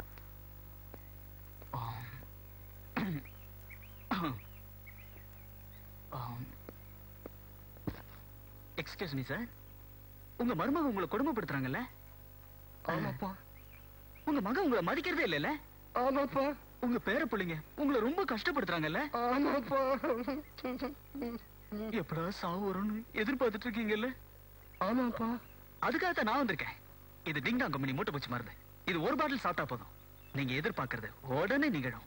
எக்ஸ்கியூஸ் மீ சார் உங்க மருமக உங்களை கொடுமைப்படுத்துறாங்கல்ல ஆமாப்பா உங்க மகன் உங்களை மதிக்கிறதே இல்லைல்ல ஆமாப்பா உங்க பேர பிள்ளைங்க உங்களை ரொம்ப கஷ்டப்படுத்துறாங்கல்ல ஆமாப்பா எப்படா சாவு வரும்னு எதிர்பார்த்துட்டு இருக்கீங்கல்ல ஆமாப்பா அதுக்காகத்தான் நான் வந்திருக்கேன் இது டிங்டாங் கம்பெனி மூட்டை பூச்சி மருந்து இது ஒரு பாட்டில் சாப்பிட்டா போதும் நீங்க எதிர்பார்க்கறது உடனே நிகழும்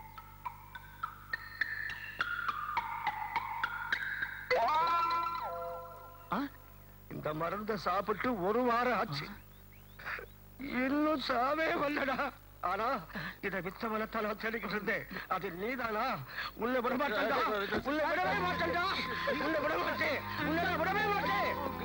ஆ? இந்த மருந்த சாப்பிட்டு ஒரு வாரம் ஆச்சு இன்னும் சாவே வரலடா ஆனா இத வித்த வளத்தால தேடிக்கிட்டு இருந்தேன் அது நீதானா உள்ள விட மாட்டேன்டா உள்ள விடவே மாட்டேன்டா உள்ள விட மாட்டேன் உள்ள நான் விடவே மாட்டேன்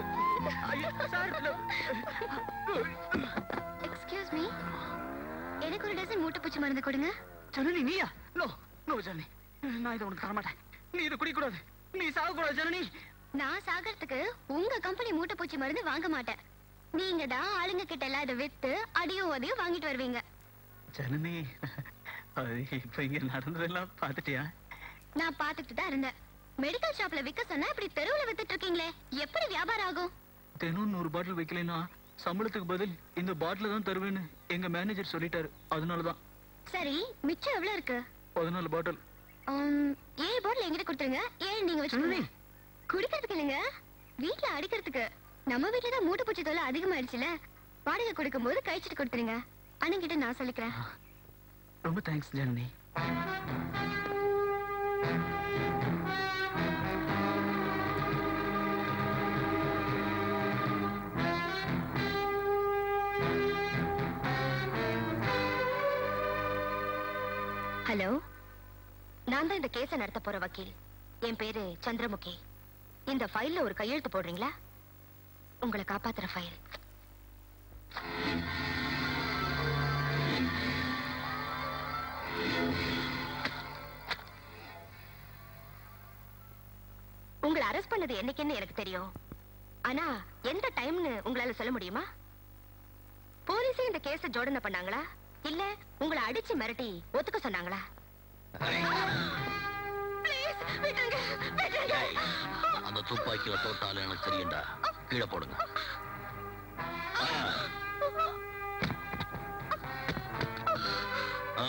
எக்ஸ்கியூஸ் மீ எனக்கு ஒரு டசன் மூட்டைப்பூச்சி மருந்து கொடுங்க ஜனனி நீயா நோ நோ ஜனனி நான் இதை உனக்கு தர மாட்டேன் நீ இதை குடிக்கூடாது நீ சாகக்கூடாது ஜனனி நான் சாகறதுக்கு உங்க கம்பெனி மூட்டைப்பூச்சி மருந்து வாங்க மாட்டேன் நீங்க தான் ஆளுங்க கிட்ட எல்லாம் இதை வித்து அடியும் அதையும் வாங்கிட்டு வருவீங்க ஜனனி அது இப்ப இங்க நடந்ததெல்லாம் பாத்துட்டியா நான் பாத்துக்கிட்டு தான் இருந்தேன் மெடிக்கல் ஷாப்ல விக்க சொன்னா இப்படி தெருவுல வித்துட்டு இருக்கீங்களே எப்படி வியாபாரம் ஆகும் தினம் நூறு பாட்டில் வைக்கலைன்னா சம்பளத்துக்கு பதில் இந்த பாட்டில தான் தருவேன்னு எங்க மேனேஜர் சொல்லிட்டாரு அதனாலதான் சரி மிச்சம் எவ்வளவு இருக்கு பதினாலு பாட்டில் உம், ஏழு பாட்டில் என்கிட்ட கொடுத்துருங்க ஏழு நீங்க வச்சுக்கோங்க குடிக்கிறதுக்கு இல்லைங்க வீட்ல அடிக்கிறதுக்கு நம்ம வீட்ல தான் மூட்டை பூச்சி தொல்லை அதிகமாயிடுச்சுல வாடகை கொடுக்கும் போது கழிச்சிட்டு கொடுத்துருங்க அண்ணன் நான் சொல்லிக்கிறேன் ரொம்ப தேங்க்ஸ் ஜனனி ஹலோ நான் தான் இந்த கேஸ நடத்த போற வக்கீல் என் பேரு சந்திரமுகி இந்த ஃபைல்ல ஒரு கையெழுத்து போடுறீங்களா உங்களை காப்பாத்துற ஃபைல் உங்களை அரெஸ்ட் பண்ணது என்னைக்குன்னு எனக்கு தெரியும் ஆனா எந்த டைம்னு உங்களால சொல்ல முடியுமா போலீஸே இந்த கேஸ ஜோடனை பண்ணாங்களா இல்ல உங்களை அடிச்சு மிரட்டி ஒத்துக்க சொன்னாங்களா Please, விட்டுருங்க விட்டுருங்க அந்த துப்பாக்கியில தோட்டாலும் எனக்கு தெரியும்டா கீழே போடுங்க ஆ. ஆ.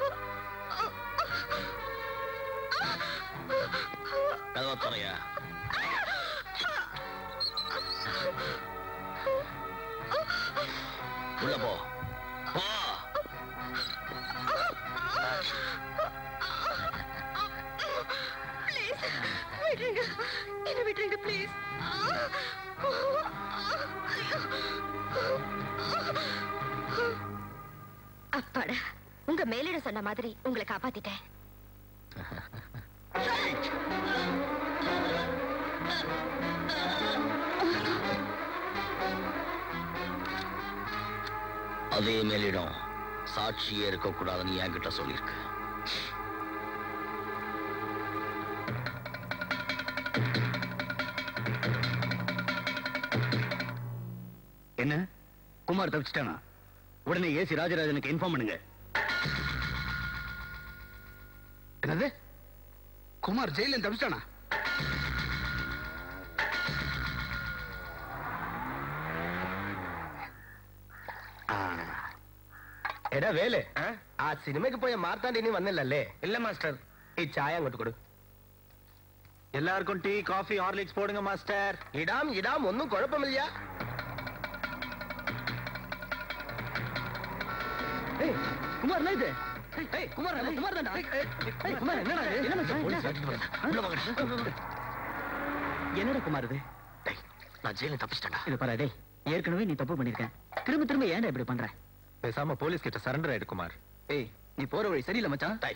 கதவை தரையா உள்ள போ போ ப்ளீஸ் விட்டுருங்க என்ன விட்டுருங்க ப்ளீஸ் அப்பாடா உங்க மேலிட சொன்ன மாதிரி உங்களை காப்பாத்திட்டேன் அதே மேலிடம் சாட்சியே இருக்கக்கூடாதுன்னு என்கிட்ட சொல்லியிருக்கு என்ன குமார் தப்பிச்சிட்டானா உடனே ஏசி ராஜராஜனுக்கு இன்ஃபார்ம் பண்ணுங்க என்னது குமார் ஜெயில தப்பிச்சிட்டானா എടാ വേലേ ആ സിനിമയ്ക്ക് പോയ മാർത്താണ്ട് ഇനി വന്നില്ലല്ലേ இல்ல மாஸ்டர் ഈ ചായ അങ്ങോട്ട് കൊടു எல்லாருக்கும் டீ காஃபி ஹார்லிக்ஸ் போடுங்க மாஸ்டர் ഇടാം ഇടാം ഒന്നും കുഴപ്പമില്ല ஏய் குமார் என்ன இது ஏய், ஏய் குமார் நம்ம குமார் தான்டா ஏய் குமார் என்னடா இது என்ன மச்சான்? போலீஸ் அழைச்சிட்டு வராங்க. உள்ள வாங்க. என்னடா குமார் இது டேய், நான் ஜெயில தப்பிச்சிட்டேன்டா இது பாரு டேய் ஏற்கனவே நீ தப்பு பண்ணிருக்க திரும்ப திரும்ப ஏன்டா இப்படி பண்ற பேசாம போலீஸ் கிட்ட சரண்டர் ஆயிடு குமார் ஏய் நீ போற வழி சரியில்லை மச்சான் டேய்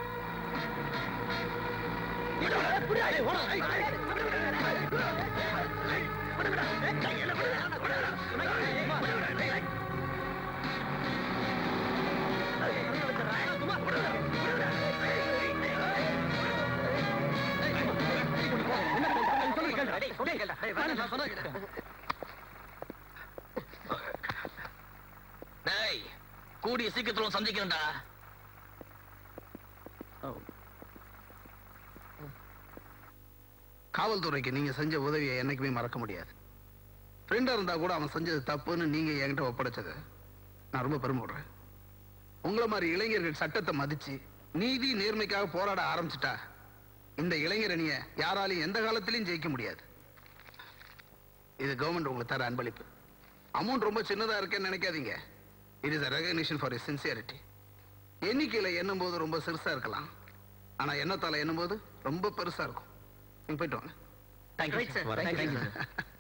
டேய் கூடிய சீக்கிரத்துல உன்னை சந்திக்கிறேன்டா காவல்துறைக்கு நீங்க செஞ்ச உதவியை என்னைக்குமே மறக்க முடியாது ஃப்ரெண்டா இருந்தா கூட அவன் செஞ்சது தப்புன்னு நீங்க என்கிட்ட ஒப்படைச்சது நான் ரொம்ப பெருமைப்படுறேன் உங்களை மாதிரி இளைஞர்கள் சட்டத்தை மதிச்சு நீதி நேர்மைக்காக போராட ஆரம்பிச்சிட்டா இந்த இளைஞரணிய யாராலையும் எந்த காலத்திலையும் ஜெயிக்க முடியாது இது கவர்மெண்ட் உங்களுக்கு தர அன்பளிப்பு அமௌண்ட் ரொம்ப சின்னதா இருக்கேன்னு நினைக்காதீங்க it is a recognition for sincerity எண்ணிக்கையில எண்ணும் போது ரொம்ப சிறுசா இருக்கலாம் ஆனா எண்ணத்தால எண்ணும் போது ரொம்ப பெருசா இருக்கும் நீங்க போயிட்டு வாங்க thank you sir thank you sir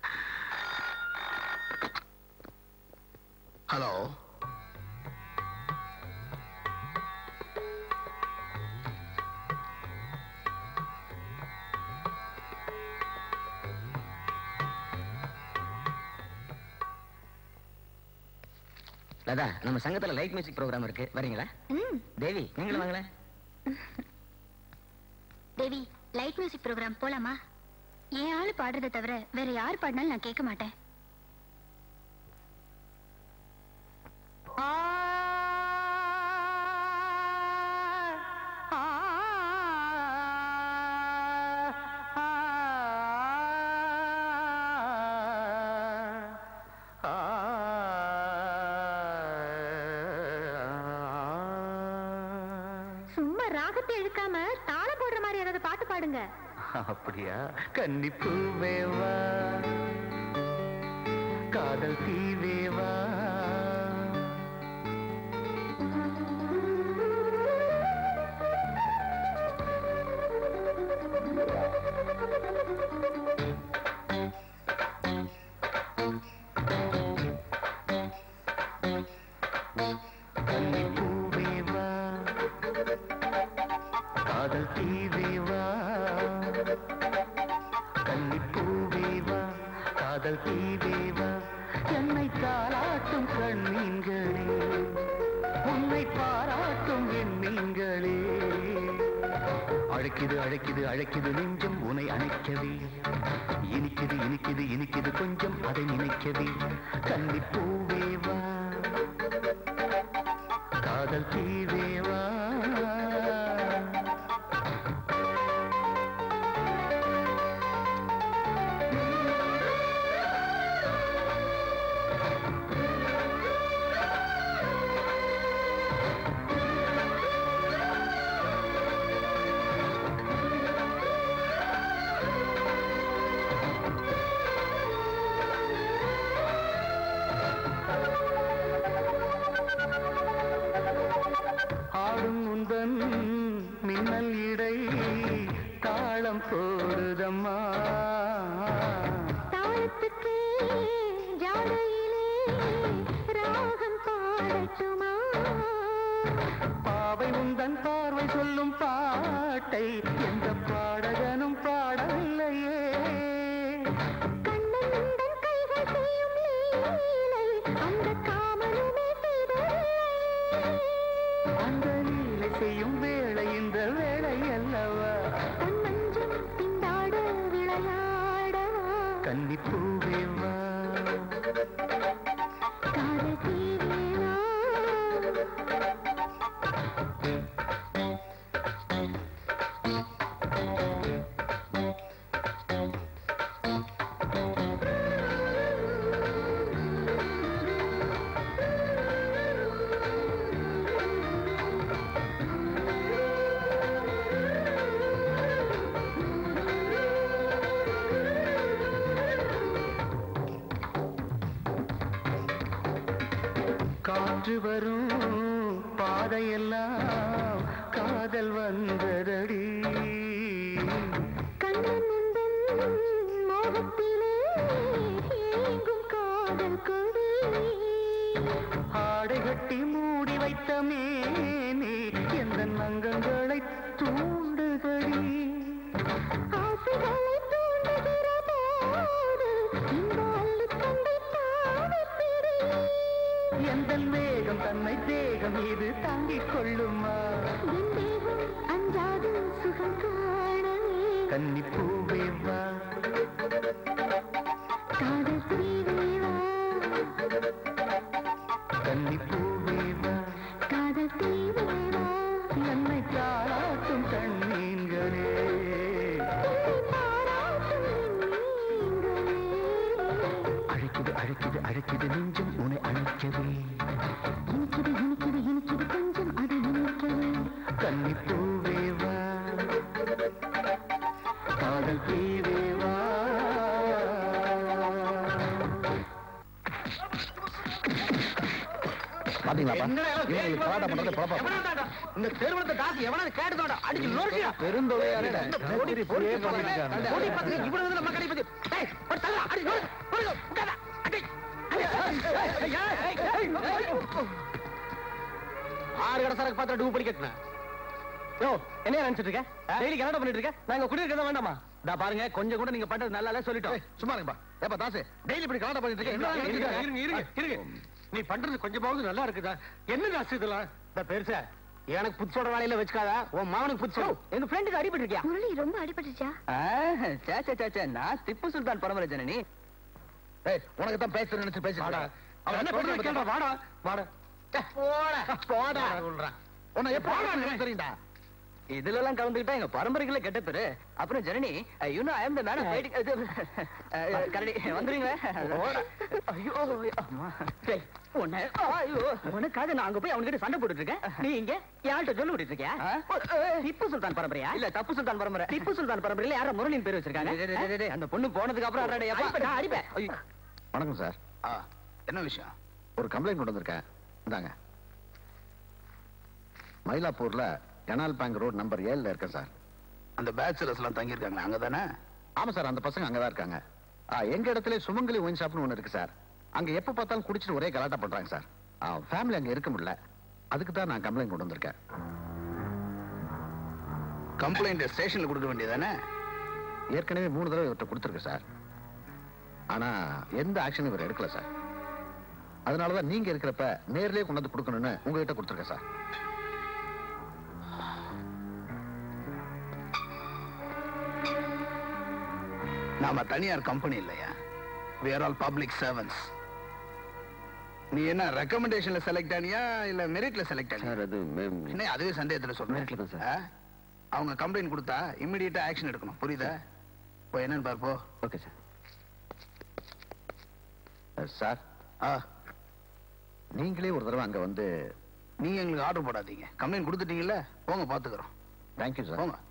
hello Latha நம்ம சங்கத்துல லைட் மியூசிக் ப்ரோக்ராம் இருக்கு வரீங்களா ம் தேவி நீங்களும் வாங்களேன் தேவி லைட் மியூசிக் ப்ரோக்ராம் போலாமா என் ஆளு பாடுறதை தவிர வேற யார் பாடினாலும் நான் கேட்க மாட்டேன் சும்மா ராகத்தை இழுக்காம தாளம் போடுற மாதிரி ஏதாவது பாட்டு பாடுங்க அப்படியா கன்னிப்பூவேவா காதல் தீவேவா கன்னிப்பூவேவா காதல் தீவேவா கன்னிப்பூவேவா காதல் தீவேவா என்னை தாளாட்டும் கண்ணீங்களே உன்னை பாராட்டும் எண்ணீங்களே அழைக்குது அழைக்குது அழைக்குது நெஞ்சம் உன்னை அணைக்கவே இனிக்குது இனிக்குது இனிக்குது கொஞ்சம் அதை நினைக்கவே கன்னிப்பூவேவா காதல் தீவேவா போடுதம்மா தாளத்துக்கு ஜாடையிலே ராகம் பாடட்டுமா பாவை உந்தன் பார்வை சொல்லும் பாட்டை எந்த பாடகனும் பாடவில்லையே கண்ணன் உந்தன் கைகள் செய்யும் லீலை அந்த காமனுமே அந்த லீலை செய்யும் வேளை இந்த வேளை அல்லவா தன் மஞ்சம் திண்டாட விளையாடவா கன்னி பூவே வா காதல் தீவேவா காற்று வரும் பாதையெல்லாம் காதல் வந்ததடி கண்ணன் உந்தன் மோகத்திலே ஏங்கும் காதல் கொடி ஆடை கட்டி மூடி வைத்த மேனே எந்த நங்கங்களை தூண்டுதடி ஆசைகளை தூண்டுகிற போது இந்த அள்ளிக்கொண்டை தாவிப் பிடி எந்த வேகம் தன்னை தேகம் இது தாங்கிக் கொள்ளுமா என் தேகம் அஞ்சாது சுகம் காணவே கன்னி பூவே வா காதல் தீவேவா கன்னி பூவே வா காதல் தீவேவா என்னை தாளாட்டும் கண்ணீங்களே அழைக்குது அழைக்குது அழைக்குது நெஞ்சம் உன்னை அழைக்கவே இனிக்குது இனிக்குது இனிக்குது கொஞ்சம் அது நினைக்கவே கன்னி பூவே வா காதல் தீவே வா இந்த தெருவுலத்த காசு எவனாவது கேட்டுதோட அடிச்சு நொறுக்கியா பெருந்தொகையாரே. போடி போடி போடி பத்தி இவ்வளவு வந்து நம்ம கடை பத்தி டேய் ஒரு தள்ளா அடி நொறு நொறு உட்காரா அடி ஆறு கடை சரக்கு பாத்திரம் டூ பண்ணி கட்டினேன் யோ என்ன நினைச்சிட்டு இருக்க டெய்லி கலாட்டம் பண்ணிட்டு இருக்க நாங்க குடியிருக்கதான் வேண்டாமா இதா பாருங்க கொஞ்சம் கூட நீங்க பண்றது நல்லா இல்ல சொல்லிட்டோம் சும்மா இருங்கப்பா ஏப்பா தாசு டெய்லி இப்படி கலாட்டம் பண்ணிட்டு இருக்கேன் என்ன இருங்க நினைச்சிட்டு இருங்க இருங்க இருங்க நீ பண்றது கொஞ்சமாவது நல்லா இருக்குதா என்ன ராசு இதெல்லாம் இந்த பெருசா எனக்கு புதுசோட வேலையில வச்சுக்காத உன் மகனுக்கு புதுசோ எங்க ஃப்ரெண்டுக்கு அடிபட்டு இருக்கியா முரளி ரொம்ப அடிபட்டுச்சா சே சே சே, சே நான் திப்பு சுல்தான் பரம்பரை ஜனனி ஏய் உனக்கு தான் பேசுறேன் நினைச்சு பேசுறா வாடா. அவன் என்ன பண்றான் கேளுடா, வாடா வாடா போடா போடா உன்னை எப்படி தெரியும்டா இதுல எல்லாம் கலந்துக்கிட்டா எங்க பரம்பரைக்குள்ள கெட்ட பேரு அப்புறம் Janani you know I am the man of fighting கரடி வந்துறீங்களா ஐயோ அம்மா டேய் உன்னை ஐயோ உனக்காக நான் அங்க போய் அவன்கிட்ட சண்டை போட்டுட்டு இருக்கேன் நீ இங்க யார்கிட்ட சொல்லி விட்டுட்டு இருக்கியா திப்பு சுல்தான் பரம்பரையா இல்ல தப்பு சுல்தான் பரம்பரை திப்பு சுல்தான் பரம்பரையில யார முரளின் பேர் வச்சிருக்காங்க அந்த பொண்ணு போனதுக்கு அப்புறம் அடிப்பேன் நான் அடிப்பேன் ஐயோ. வணக்கம் சார் என்ன விஷயம் ஒரு கம்ப்ளைண்ட் கொண்டு வந்திருக்கேன் இந்தாங்க மயிலாப்பூர்ல கனால் பேங்க் ரோட் நம்பர் ஏழுல இருக்கேன் சார் அந்த பேச்சுலர்ஸ் எல்லாம் தங்கி இருக்காங்க அங்க தானே ஆமா சார் அந்த பசங்க அங்கதான் இருக்காங்க ஆ, எங்க இடத்துல சுமங்கலி ஒயின் ஷாப்னு ஒண்ணு இருக்கு சார் அங்க எப்ப பார்த்தாலும் குடிச்சிட்டு ஒரே கலாட்டா பண்றாங்க சார் ஃபேமிலி அங்க இருக்க முடியல அதுக்கு தான் நான் கம்ப்ளைண்ட் கொண்டு வந்திருக்கேன் கம்ப்ளைண்ட் ஸ்டேஷன்ல கொடுக்க வேண்டியதானே ஏற்கனவே மூணு தடவை இவர்கிட்ட கொடுத்துருக்கு சார் ஆனா எந்த ஆக்ஷனும் இவர் எடுக்கல சார் அதனாலதான் நீங்க இருக்கிறப்ப நேர்லயே கொண்டு வந்து கொடுக்கணும்னு உங்ககிட்ட கொடுத்துருக்கேன் சார் நாம தனியார் கம்பெனி இல்லையா we are all public servants நீ என்ன ரெக்கமெண்டேஷன்ல செலக்ட் ஆனியா இல்ல மெரிட்ல செலக்ட் ஆனியா சார் அது என்ன அதுவே சந்தேகத்துல Meritல தான் சொல்றேன் ஆ? அவங்க கம்ப்ளைண்ட் கொடுத்தா இமிடியேட்டா ஆக்ஷன் எடுக்கணும் புரியுதா இப்போ என்னன்னு பார்ப்போ ஓகே சார் சார் ஆ நீங்களே ஒரு தடவை அங்க வந்து நீங்க எங்களுக்கு ஆர்டர் போடாதீங்க கம்ப்ளைண்ட் கொடுத்துட்டீங்கல்ல போங்க பாத்துக்கிறோம் தேங்க்யூ சார் போங்க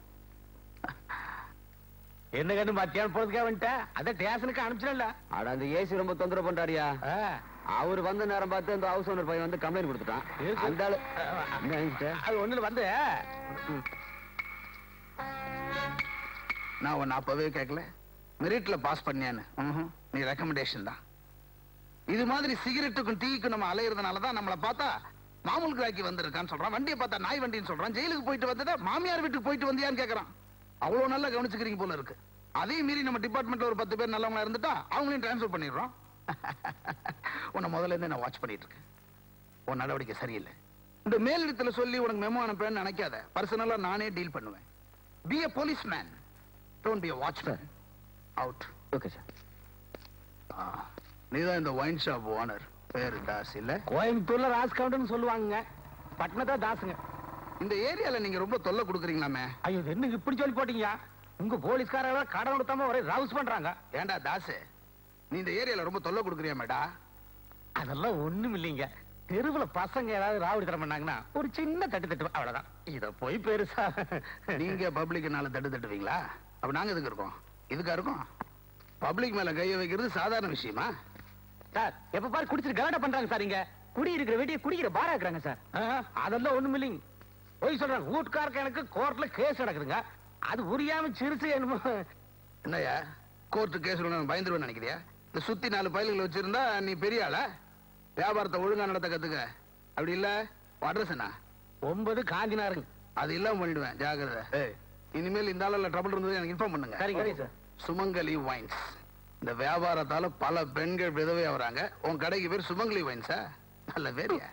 என்ன கண்ணு மத்தியானம் போறதுக்காக வந்துட்டேன் அதான் ஸ்டேஷனுக்கு அனுப்பிச்சிடல அட அந்த ஏசி ரொம்ப தொந்தரவு பண்றாரியா அவர் வந்த நேரம் பார்த்து அந்த ஹவுஸ் ஓனர் பையன் வந்து கம்ப்ளைண்ட் கொடுத்துட்டான் இருக்கு. அந்த ஆளு என்ன ஆயிடுச்சு? அது ஒண்ணுல வந்து நான் உன்னை அப்பவே கேட்கல மெரிட்ல பாஸ் பண்ணியான்னு ம்ஹும். நீ ரெக்கமெண்டேஷன் தான் இது மாதிரி சிகரெட்டுக்கும் டீக்கும் நம்ம அலையிறதுனால தான் நம்மளை பார்த்தா மாமூல் கிராக்கி வந்திருக்கான்னு சொல்றான் வண்டியை பார்த்தா நாய் வண்டின்னு சொல்றான் ஜெயிலுக்கு போயிட்டு வந்ததா மாமியார் வீட்டுக்கு போயிட்டு வந்தியான்னு கேக்குறான் அவ்வளவு நல்லா கவனிச்சுக்கிறீங்க போல இருக்கு அதையும் மீறி நம்ம டிபார்ட்மெண்ட்ல ஒரு பத்து பேர் நல்லவங்களா இருந்துட்டா அவங்களையும் டிரான்ஸ்ஃபர் பண்ணிடுறோம் உன்னை முதல்ல இருந்து நான் வாட்ச் பண்ணிட்டு இருக்கேன் உன் நடவடிக்கை சரியில்லை இந்த மேலிடத்துல சொல்லி உனக்கு மெமோ அனுப்புறேன்னு நினைக்காத பர்சனலா நானே டீல் பண்ணுவேன் be a policeman man don't be a watchman out okay sir நீதான் இந்த ஒயின் ஷாப் ஓனர் பேரு தாஸ் இல்ல கோயம்புத்தூர்ல ராஸ் கவுண்டர்னு சொல்லுவாங்க பட்டணத்தை தாசுங்க இந்த ஏரியால நீங்க ரொம்ப தொல்லை கொடுக்குறீங்களாமே ஐயோ இது என்ன இப்படி சொல்லி போட்டீங்க உங்க போலீஸ்காரங்க கடன் கொடுத்தாம ஒரே ரவுஸ் பண்றாங்க ஏன்டா தாசு நீ இந்த ஏரியால ரொம்ப தொல்லை கொடுக்குறியா மேடா அதெல்லாம் ஒண்ணும் இல்லைங்க தெருவுல பசங்க ஏதாவது ராவடி தரம் பண்ணாங்கன்னா ஒரு சின்ன தட்டு தட்டு அவ்வளவுதான் இத போய் பெருசா நீங்க பப்ளிக்னால தட்டு தட்டுவீங்களா அப்ப நாங்க எதுக்கு இருக்கோம் இதுக்கா இருக்கோம் பப்ளிக் மேல கைய வைக்கிறது சாதாரண விஷயமா சார் எப்ப பாரு குடிச்சிட்டு கலாட்டா பண்றாங்க சார் இங்க குடி இருக்கிற வீட்டையே குடிக்கிற பாரா இருக்கிறாங்க சார் அதெல்லாம் ஒண்ணும் இல்லைங்க போய் சொல்றாங்க வீட்டுக்காரருக்கு எனக்கு கோர்ட்ல கேஸ் நடக்குதுங்க அது புரியாம சிரிச்சு என்னமோ என்னய்யா கோர்ட்டு கேஸ் பயந்துருவேன் நினைக்கிறியா இந்த சுத்தி நாலு பயல்களை வச்சிருந்தா நீ பெரிய ஆளா வியாபாரத்தை ஒழுங்கா நடத்த கத்துக்க அப்படி இல்ல அட்ரஸ் என்ன ஒன்பது காந்தினாருங்க அது இல்லாம பண்ணிடுவேன் ஜாகிரதை ஏய், இனிமேல் இந்த ஆளுல ட்ரபிள் இருந்தது எனக்கு இன்ஃபார்ம் பண்ணுங்க சரிங்க சார் சுமங்கலி வைன்ஸ் இந்த வியாபாரத்தால பல பெண்கள் விதவை ஆகுறாங்க உன் கடைக்கு பேர் சுமங்கலி வைன்ஸா நல்ல பேரியா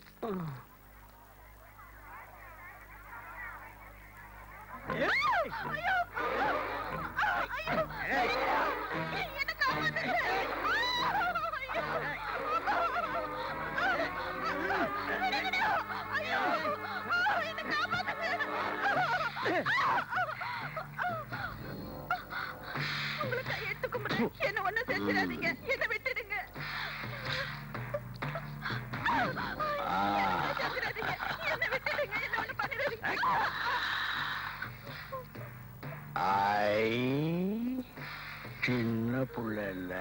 உங்களை கையெடுத்து கும்பிடுறேன். என்ன ஒண்ணும் செஞ்சிடாதீங்க என்ன விட்டுடுங்க என்ன செஞ்சிடாதீங்க. என்ன விட்டுடுங்க என்ன ஒண்ணும் பண்ணிடாதீங்க ஐ சின்ன புள்ள இல்ல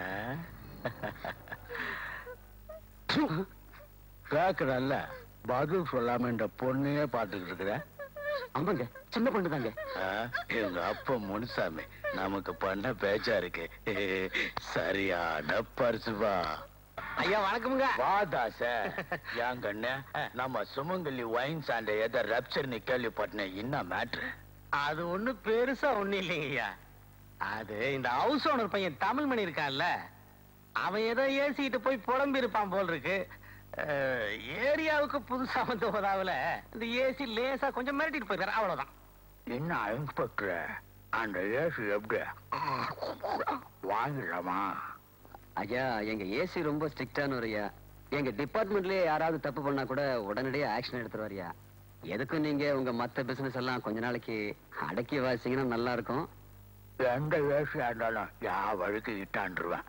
கேக்குறல்ல பதில் சொல்லாம இந்த பொண்ணையே பாத்துக்கிட்டு இருக்கிற ஆமாங்க சின்ன பொண்ணு தாங்க ஆ, எங்க அப்பா முனுசாமி நமக்கு பண்ண பேச்சா இருக்கு சரியான பரிசுவா ஐயா வணக்கமுங்க வாதாச என் கண்ணு நம்ம சுமங்கலி வைன் சாண்ட எதை ரப்சர் நீ கேள்விப்பட்டேன் என்ன மேட்ரு அது ஒண்ணு பெருசா ஒண்ணு இல்லைங்கய்யா அது இந்த ஹவுஸ் ஓனர் பையன் தமிழ்மணி இருக்கான்ல அவன் ஏதோ ஏசிக்கிட்டு போய் புலம்பி இருப்பான் போல் இருக்கு அஹ், ஏரியாவுக்கு புதுசா வந்த போதாவுல இந்த ஏசி லேசா கொஞ்சம் மிரட்டிட்டு போயிருக்காரு அவ்வளவுதான் என்ன இன்ஸ்பெக்டர் அந்த ஏசி எப்படி வாங்கிடலாமா ஐயா எங்க ஏசி ரொம்ப ஸ்ட்ரிக்டான ஐயா எங்க டிபார்ட்மெண்ட்லயே யாராவது தப்பு பண்ணா கூட உடனடியே ஆக்ஷன் எடுத்துருவாரியா எதுக்கும் நீங்க உங்க மத்த பிசினஸ் எல்லாம் கொஞ்ச நாளைக்கு அடக்கி வாசிங்கன்னா நல்லா இருக்கும் எந்த ஏசியா இருந்தாலும் யா வழுக்கு இட்டாண்டுருவேன்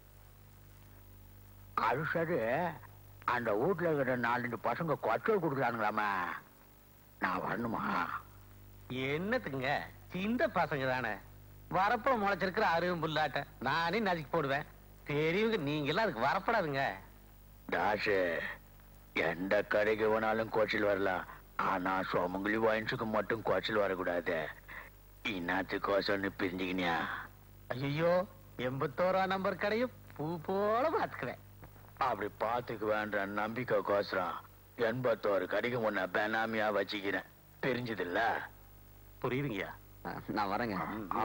அது சரி அந்த வீட்டுல இருக்கிற நாலஞ்சு பசங்க கொச்சல் கொடுக்குறானுங்களாமா நான் வரணுமா என்னத்துக்குங்க சின்ன பசங்க தானே வரப்புல முளைச்சிருக்கிற அருகும் புல்லாட்ட நானே நசுக்கி போடுவேன் பெரியவங்க நீங்க எல்லாம் அதுக்கு வரப்படாதுங்க தாசு எந்த கடைக்கு வேணாலும் கோச்சில் வரலாம் ஆனா சோமங்குழி வாயின்ஸுக்கு மட்டும் கோச்சில் வரக்கூடாது இன்னாத்துக்கோசம்னு பிரிஞ்சுக்கினியா ஐயோ எண்பத்தோரா நம்பர் கடையும் பூ போல பாத்துக்குவேன் அப்படி பாத்துக்கு வேண்ட நம்பிக்கை கோசரம் எண்பத்தோரு கடைக்கு முன்ன பெனாமியா வச்சுக்கிறேன் தெரிஞ்சதில்ல புரியுதுங்கய்யா நான் வரேங்க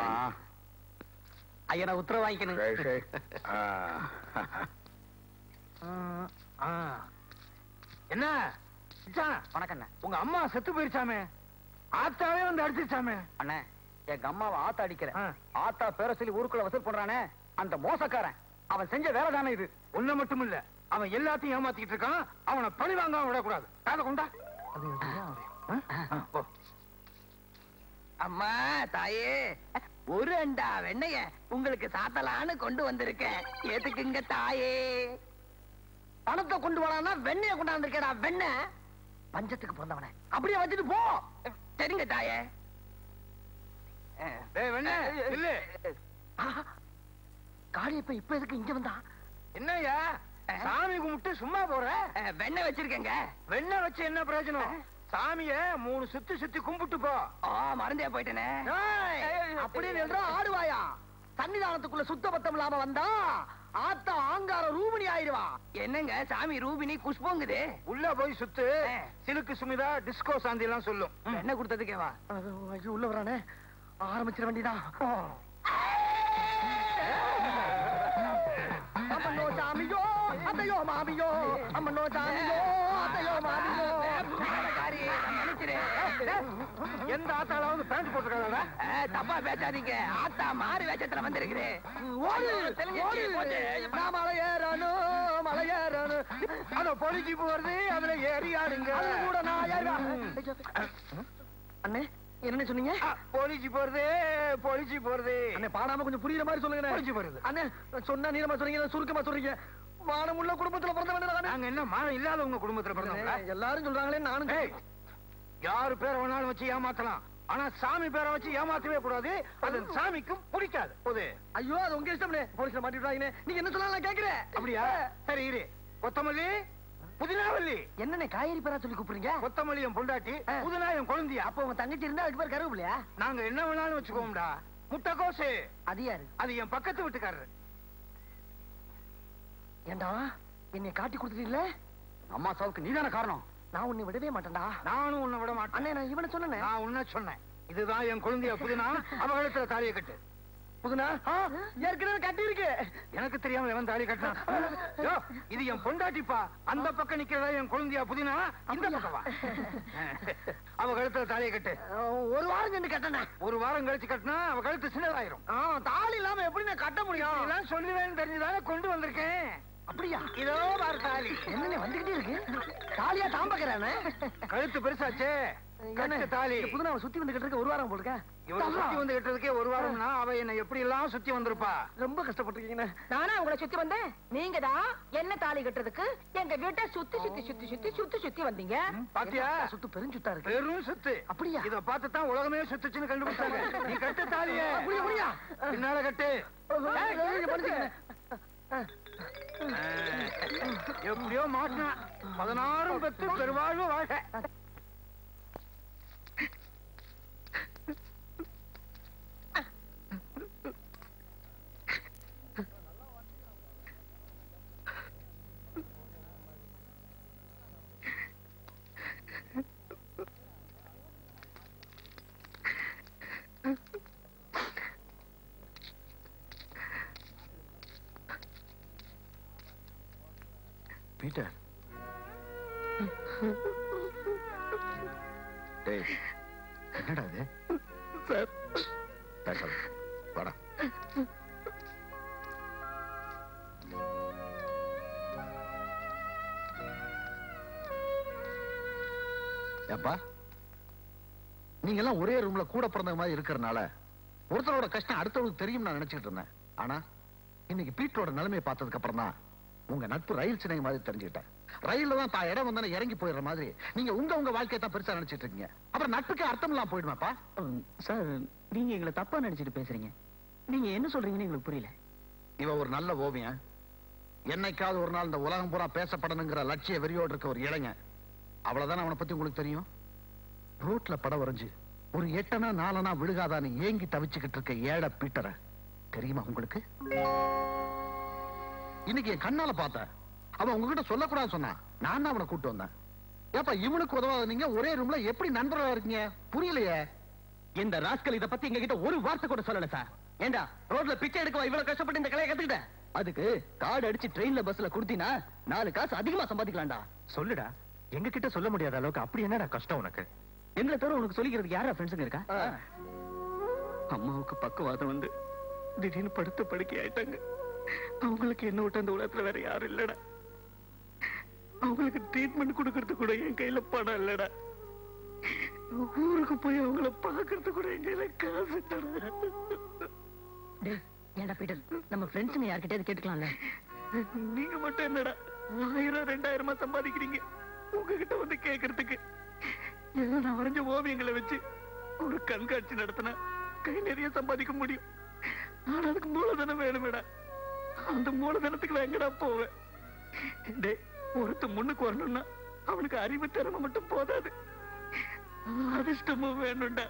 ஐயா நான் உத்தரவு வாங்கிக்கணும் சரி, சரி. ஆ. ஆ. என்ன வணக்கம் உங்க அம்மா செத்து போயிருச்சாமே ஆத்தாவே வந்து அடிச்சிருச்சாமே அண்ணே எங்க அம்மாவை ஆத்தா அடிக்கிறேன் ஆத்தா பேர சொல்லி ஊருக்குள்ள வசூல் பண்றானே அந்த மோசக்காரன் அவன் செஞ்ச வேலை தானே இது ஒண்ணு மட்டும் இல்ல அவன் எல்லாத்தையும் ஏமாத்திக்கிட்டு இருக்கான் அவனை பழி வாங்காம விடக்கூடாது காதை கொண்டா அம்மா தாயே ஒரு அண்டா வெண்ணைய உங்களுக்கு சாத்தலான்னு கொண்டு வந்திருக்கேன் எதுக்குங்க தாயே பணத்தை கொண்டு வரானா வெண்ணைய கொண்டாந்துருக்கேடா வெண்ணெய் பஞ்சத்துக்கு பிறந்தவனே அப்படியே வச்சுட்டு போ சரிங்க தாயே இல்ல காளியப்ப இப்ப எதுக்கு இங்க வந்தா என்னய்யா சாமி கும்பிட்டு சும்மா போற வெண்ணெய் வச்சிருக்கேங்க வெண்ணெய் வச்சு என்ன பிரயோஜனம் சாமிய மூணு சுத்தி சுத்தி கும்பிட்டு போ ஆ மறந்தே போயிட்டேனே அப்படியே நின்றா ஆடுவாயா சன்னிதானத்துக்குள்ள சுத்த பத்தம் இல்லாம வந்தா ஆத்தா ஆங்கார ரூபினி ஆயிடுவா என்னங்க சாமி ரூபினி குஷ்பங்குது உள்ள போய் சுத்து சிலுக்கு சுமிதா டிஸ்கோ சாந்தி எல்லாம் சொல்லும் என்ன கொடுத்ததுக்கேவா ஐயோ உள்ள வரானே ஆரம்பிச்சிட வேண்டியதான் அம்மனோ சாமியோ அத்தையோ மாமியோ அம்மனோ சாமியோ அத்தையோ மாமியோ வேலைக்காரி, மன்னிச்சிரு. எந்த ஆத்தாளாவது பேண்ட் போட்டுருக்காங்களா ஏ, தப்பா பேசாதீங்க ஆத்தா மாறு வேஷத்துல வந்திருக்குது ஓடு தெளிஞ்சிருச்சு, போச்சு. நான் மலை ஏறணும் மலை ஏறணும் அத பொலிச்சு போறது அதுல ஏறி ஆடுங்க அது கூட நான் ஏறுவேன். அண்ணே என்ன சொன்னீங்க பொலிச்சு போறது பொலிச்சு போறது அண்ணே பாடாம கொஞ்சம் புரியுற மாதிரி சொல்லுங்க பொலிச்சு போறது அண்ணே சொன்னா நீளமா சொல்றீங்க இல்ல சுருக்கமா சொல்றீங்க மானமுள்ள குடும்பத்துல பிறந்தவன் நாங்க என்ன மானம் இல்லாதவங்க குடும்பத்துல பிறந்தவங்களா எல்லாரும் சொல்றாங்களே நானும் ஏய், யாரு பேரை வேணாலும் வச்சு ஏமாத்தலாம் ஆனா சாமி பேரை வச்சு ஏமாத்தவே கூடாது அது சாமிக்கும் பிடிக்காது போது ஐயோ அது உங்க இஷ்டம்னே போலீஸ்ல மாட்டி விடாதீங்க நீங்க என்ன சொல்லலாம் நான் கேக்குறேன் அப்படியா சரி இரு கொத்தமல்லி புதினாவல்லி என்னண்ணே காய்கறி பேரா சொல்லி கூப்பிடுறீங்க கொத்தமல்லி என் பொண்டாட்டி புதினா என் குழந்தையா அப்ப உங்க தங்கச்சி இருந்தா அதுக்கு பேர் கருவேப்பிலையா நாங்க என்ன வேணாலும் வச்சுக்கோம்டா முட்டைக்கோசு அது யாரு அது என் பக்கத்து வீட்டுக்காரரு ஏண்டா என்னை காட்டி கொடுத்துட்டீங்களே அம்மா சாவுக்கு நீதான காரணம் நான் உன்னை விடவே மாட்டேன்டா நானும் உன்னை விட மாட்டேன் அண்ணே நான் இவனை சொன்னேன் நான் உன்ன சொன்னேன் இதுதான் என் குழந்தைய புதினா அவ கழுத்துல தாலியை கட்டு புதுனா ஏற்கனவே கட்டி இருக்கு எனக்கு தெரியாம எவன் தாலி கட்டினான் யோ, இது என் பொண்டாட்டிப்பா அந்த பக்கம் நிக்கிறதா என் குழந்தையா புதினா இந்த பக்கம் வா அவ கழுத்துல தாலியை கட்டு ஒரு வாரம் சென்று கட்டணே ஒரு வாரம் கழிச்சு கட்டினா அவ கழுத்து சின்னதாயிரும் தாலி இல்லாம எப்படி நான் கட்ட முடியும் இதெல்லாம் சொல்லுவேன்னு தெரிஞ்சுதானே கொண்டு வந்திருக்கேன் அப்படியா இதோ பாரு தாலி என்னண்ணே வந்துகிட்டே இருக்கு தாலியா தாம்பக்கிறானே கழுத்து பெருசாச்சே கட்டு தாலி புதுனா சுத்தி வந்து கட்டுறதுக்கு ஒரு வாரம் போடுக்க இவள சுத்தி வந்து கட்டுறதுக்கே ஒரு வாரம்னா அவ என்ன எப்படி எல்லாம் சுத்தி வந்திருப்பா ரொம்ப கஷ்டப்பட்டிருக்கீங்க நானா உங்களை சுத்தி வந்தேன் நீங்க தான் என்ன தாலி கட்டுறதுக்கு எங்க வீட்டை சுத்தி சுத்தி சுத்தி சுத்தி சுத்தி சுத்தி வந்தீங்க பாத்தியா சுத்து பெருஞ்சுத்தா இருக்கு பெரும் சுத்து அப்படியா இத பார்த்து தான் உலகமே சுத்துச்சுன்னு கண்டுபிடிச்சாங்க நீ கட்டு தாலிய அப்படியா, அப்படியா? பின்னால கட்டு ஏய், ஏய், மன்னிச்சுக்கங்க. எப்படியோ மாட்டினா பதினாறும் பெத்து பெருவாழ்வு வாழ்க பீட்டர் டேய் என்னடா இது சார் பேசாத வாடா ஏப்பா நீங்க எல்லாம் ஒரே ரூம்ல கூட பிறந்த மாதிரி இருக்கறனால ஒருத்தரோட கஷ்டம் அடுத்தவங்களுக்கு தெரியும் நான் நினைச்சிட்டு இருந்தேன் ஆனா இன்னைக்கு பீட்டரோட நிலைமையை பார்த்ததுக்கு அப்புறம் தான் உங்க நட்பு ரயில் சின்ன மாதிரி தெரிஞ்சுக்கிட்டேன் ரயில்ல தான் தான் இடம் வந்தானே இறங்கி போயிடுற மாதிரி நீங்க உங்க உங்க வாழ்க்கையை தான் பெருசா நினைச்சிட்டு இருக்கீங்க அப்புறம் நட்புக்கு அர்த்தம் இல்லாம போயிடுமாப்பா சார் நீங்க எங்களை தப்பா நினைச்சிட்டு பேசுறீங்க நீங்க என்ன சொல்றீங்கன்னு எங்களுக்கு புரியல இவ ஒரு நல்ல ஓவியம் என்னைக்காவது ஒரு நாள் இந்த உலகம் பூரா பேசப்படணுங்கிற லட்சிய வெறியோடு இருக்க ஒரு இளைஞன் அவ்வளவுதான் அவனை பத்தி உங்களுக்கு தெரியும் ரோட்ல படம் வரைஞ்சு ஒரு எட்டனா நாலனா விழுகாதான்னு ஏங்கி தவிச்சுக்கிட்டு இருக்க ஏழை பீட்டரை தெரியுமா உங்களுக்கு இன்னைக்கு என் கண்ணால பார்த்தேன் அவன் உங்ககிட்ட சொல்லக்கூடாது சொன்னான் நான் தான் அவனை கூட்டு வந்தேன் ஏப்பா இவனுக்கு உதவாத நீங்க ஒரே ரூம்ல எப்படி நண்பர்களா இருக்கீங்க புரியலையே இந்த ராஸ்கல் இத பத்தி எங்க கிட்ட ஒரு வார்த்தை கூட சொல்லல சார் ஏண்டா ரோட்ல பிச்சை எடுக்கவா இவ்வளவு கஷ்டப்பட்டு இந்த கலையை கத்துக்கிட்ட அதுக்கு கார்டு அடிச்சு ட்ரெயின்ல பஸ்ல குடுத்தீனா நாலு காசு அதிகமா சம்பாதிக்கலாம்டா சொல்லுடா எங்க கிட்ட சொல்ல முடியாத அளவுக்கு அப்படி என்னடா கஷ்டம் உனக்கு எங்களை தவிர உனக்கு சொல்லிக்கிறதுக்கு யாரா ஃப்ரெண்ட்ஸுங்க இருக்கா அம்மாவுக்கு பக்கவாதம் வந்து திடீர்னு படுத்த படுக்கை ஆயிட்டாங்க அவங்களுக்கு என்ன விட்டு அந்த உலகத்துல வேற யாரும் இல்லடா அவங்களுக்கு ட்ரீட்மெண்ட் கொடுக்கறது கூட என் கையில பணம் இல்லடா ஊருக்கு போய் அவங்கள பாக்குறது கூட என் கையில காசு இல்லடா ஏண்டா பீட்டர் நம்ம ஃப்ரெண்ட்ஸுங்க யார்கிட்டயாவது கேட்டுக்கலாம்ல நீங்க மட்டும் என்னடா ஆயிரம் ரெண்டாயிரமா சம்பாதிக்கிறீங்க உங்ககிட்ட வந்து கேக்குறதுக்கு ஏதோ நான் வரைஞ்ச ஓவியங்களை வச்சு ஒரு கண்காட்சி நடத்தினா கை நிறைய சம்பாதிக்க முடியும் ஆனா அதுக்கு மூலதனம் வேணுமேடா அந்த மூலதனத்துக்கு நான் எங்கடா போவேன் டேய் ஒருத்த முன்னுக்கு வரணும்னா அவனுக்கு அறிவு திறமை மட்டும் போதாது அதிர்ஷ்டமும் வேணும்டா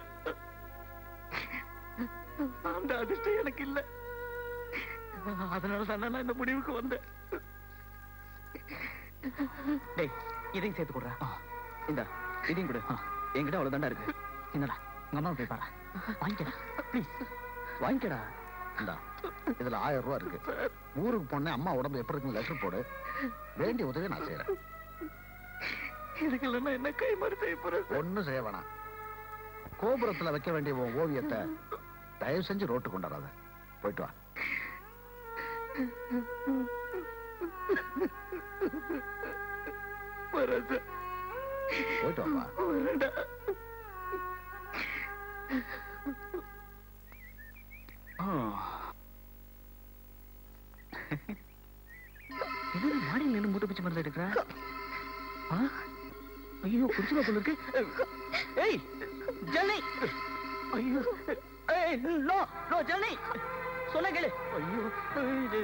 அந்த அதிர்ஷ்டம் எனக்கு இல்ல அதனால தான் நான் இந்த முடிவுக்கு வந்தேன் டேய் இதையும் சேர்த்து கொடுறா இந்த இதையும் கொடு என்கிட்ட அவ்வளவுதான்டா இருக்கு என்னடா உங்க அம்மா போய் பாரு வாங்கிக்கடா ப்ளீஸ் வாங்கிக்கடா இந்தா இதுல ஆயிரம் ரூபாய் இருக்கு ஊருக்கு போனேன் அம்மா உடம்பு எப்படி இருக்குன்னு லெட்டர் போடு வேண்டிய உதவி நான் செய்யறேன் இதுக்கெல்லாம் நான் என்ன கை மாறி செய்ய போறேன் ஒண்ணும் செய்ய வேணாம் கோபுரத்துல வைக்க வேண்டிய உன் ஓவியத்தை தயவு செஞ்சு ரோட்டு கொண்டாடாத போயிட்டு வா வரது போயிட்டு வாப்பா வரடா என்ன மாடியில் நின்று மூட்டை பிச்சு மருந்து எடுக்கிற ஆ? ஐயோ குடிச்சுமா போல இருக்கு ஏய் ஜெனி ஐயோ ஏய் நோ நோ ஜெனி சொன்ன கேளு ஐயோ இது,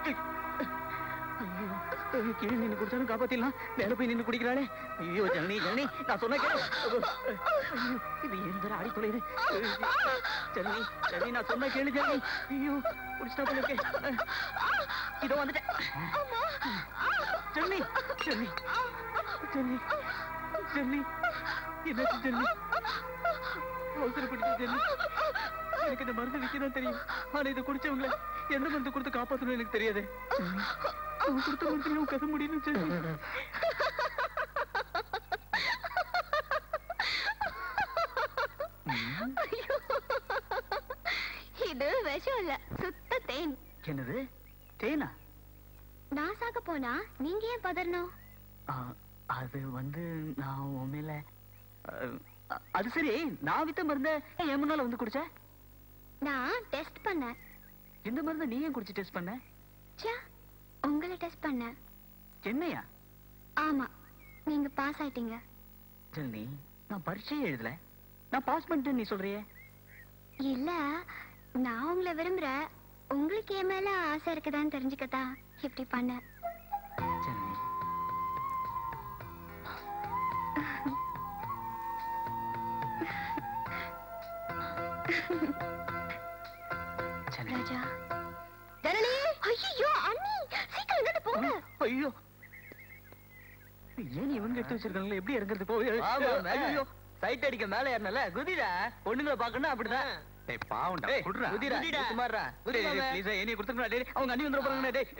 ஐயோ கீழே நின்று குடிச்சாலும் காப்பாத்திடலாம் மேல போய் நின்று குடிக்கிறாளே ஐயோ ஜனனி ஜனனி நான் சொன்ன கேளு ஐயோ இது ஏன் வேற ஆடி தொலையுது ஜனனி ஜனனி நான் சொன்ன கேளு ஜனனி ஐயோ குடிச்சிட்டா போல இருக்கே இதோ வந்துட்டேன் ஜனனி ஜனனி ஜனனி ஜனனி என்னாச்சு ஜனனி அவசரப்பட்டு ஜனனி எனக்கு இந்த மருந்து விற்க தான் தெரியும் ஆனா இதை குடிச்சவங்கள எந்த மருந்து கொடுத்து காப்பாத்தணும் எனக்கு தெரியாது ஜனனி, அவன் கொடுத்த மருந்து உன் கதை முடியணும் ஜனனி இது விஷம் இல்ல சுத்த தேன் என்னது தேனா நான் சாக போனா நீங்க ஏன் பதறணும் ஆ, அது வந்து நான் உன் மேல அ, அ- அது சரி நான் வித்த மருந்த என் முன்னால வந்து குடிச்ச நான் டெஸ்ட் பண்ணேன் எந்த மருந்த நீ ஏன் குடிச்சு டெஸ்ட் பண்ண ச்சே உங்களை டெஸ்ட் பண்ணேன் என்னையா ஆமா நீங்க பாஸ் ஆயிட்டீங்க ஜனனி நான் பரீட்சையே எழுதல நான் பாஸ் பண்ணிட்டேன்னு நீ சொல்றியே இல்ல நான் உங்களை விரும்புறேன் உங்களுக்கு என் மேல ஆசை இருக்குதான்னு தெரிஞ்சுக்கத்தான் இப்படி பண்ணேன் ஜனனி ராஜா ஜனனி ஐயோ அண்ணி சீக்கிரம் இங்கிட்டு போங்க ஐயோ ஏன் இவங்க எடுத்து வச்சிருக்காங்களே எப்படி இறங்குறது போய் ஆமாமே. ஐயோ சைட் அடிக்க மேல ஏறனல குதிடா பொண்ணுங்களை பாக்கணும் அப்படிதான் டேய் பாவம்டா ஏய், குடுறா குதிடா குதிடா. சுமாரா டேய், டேய், please, என்னைய கொடுத்துருக்கா டேய் அவங்க அண்ணி வந்துட போறாங்க டேய்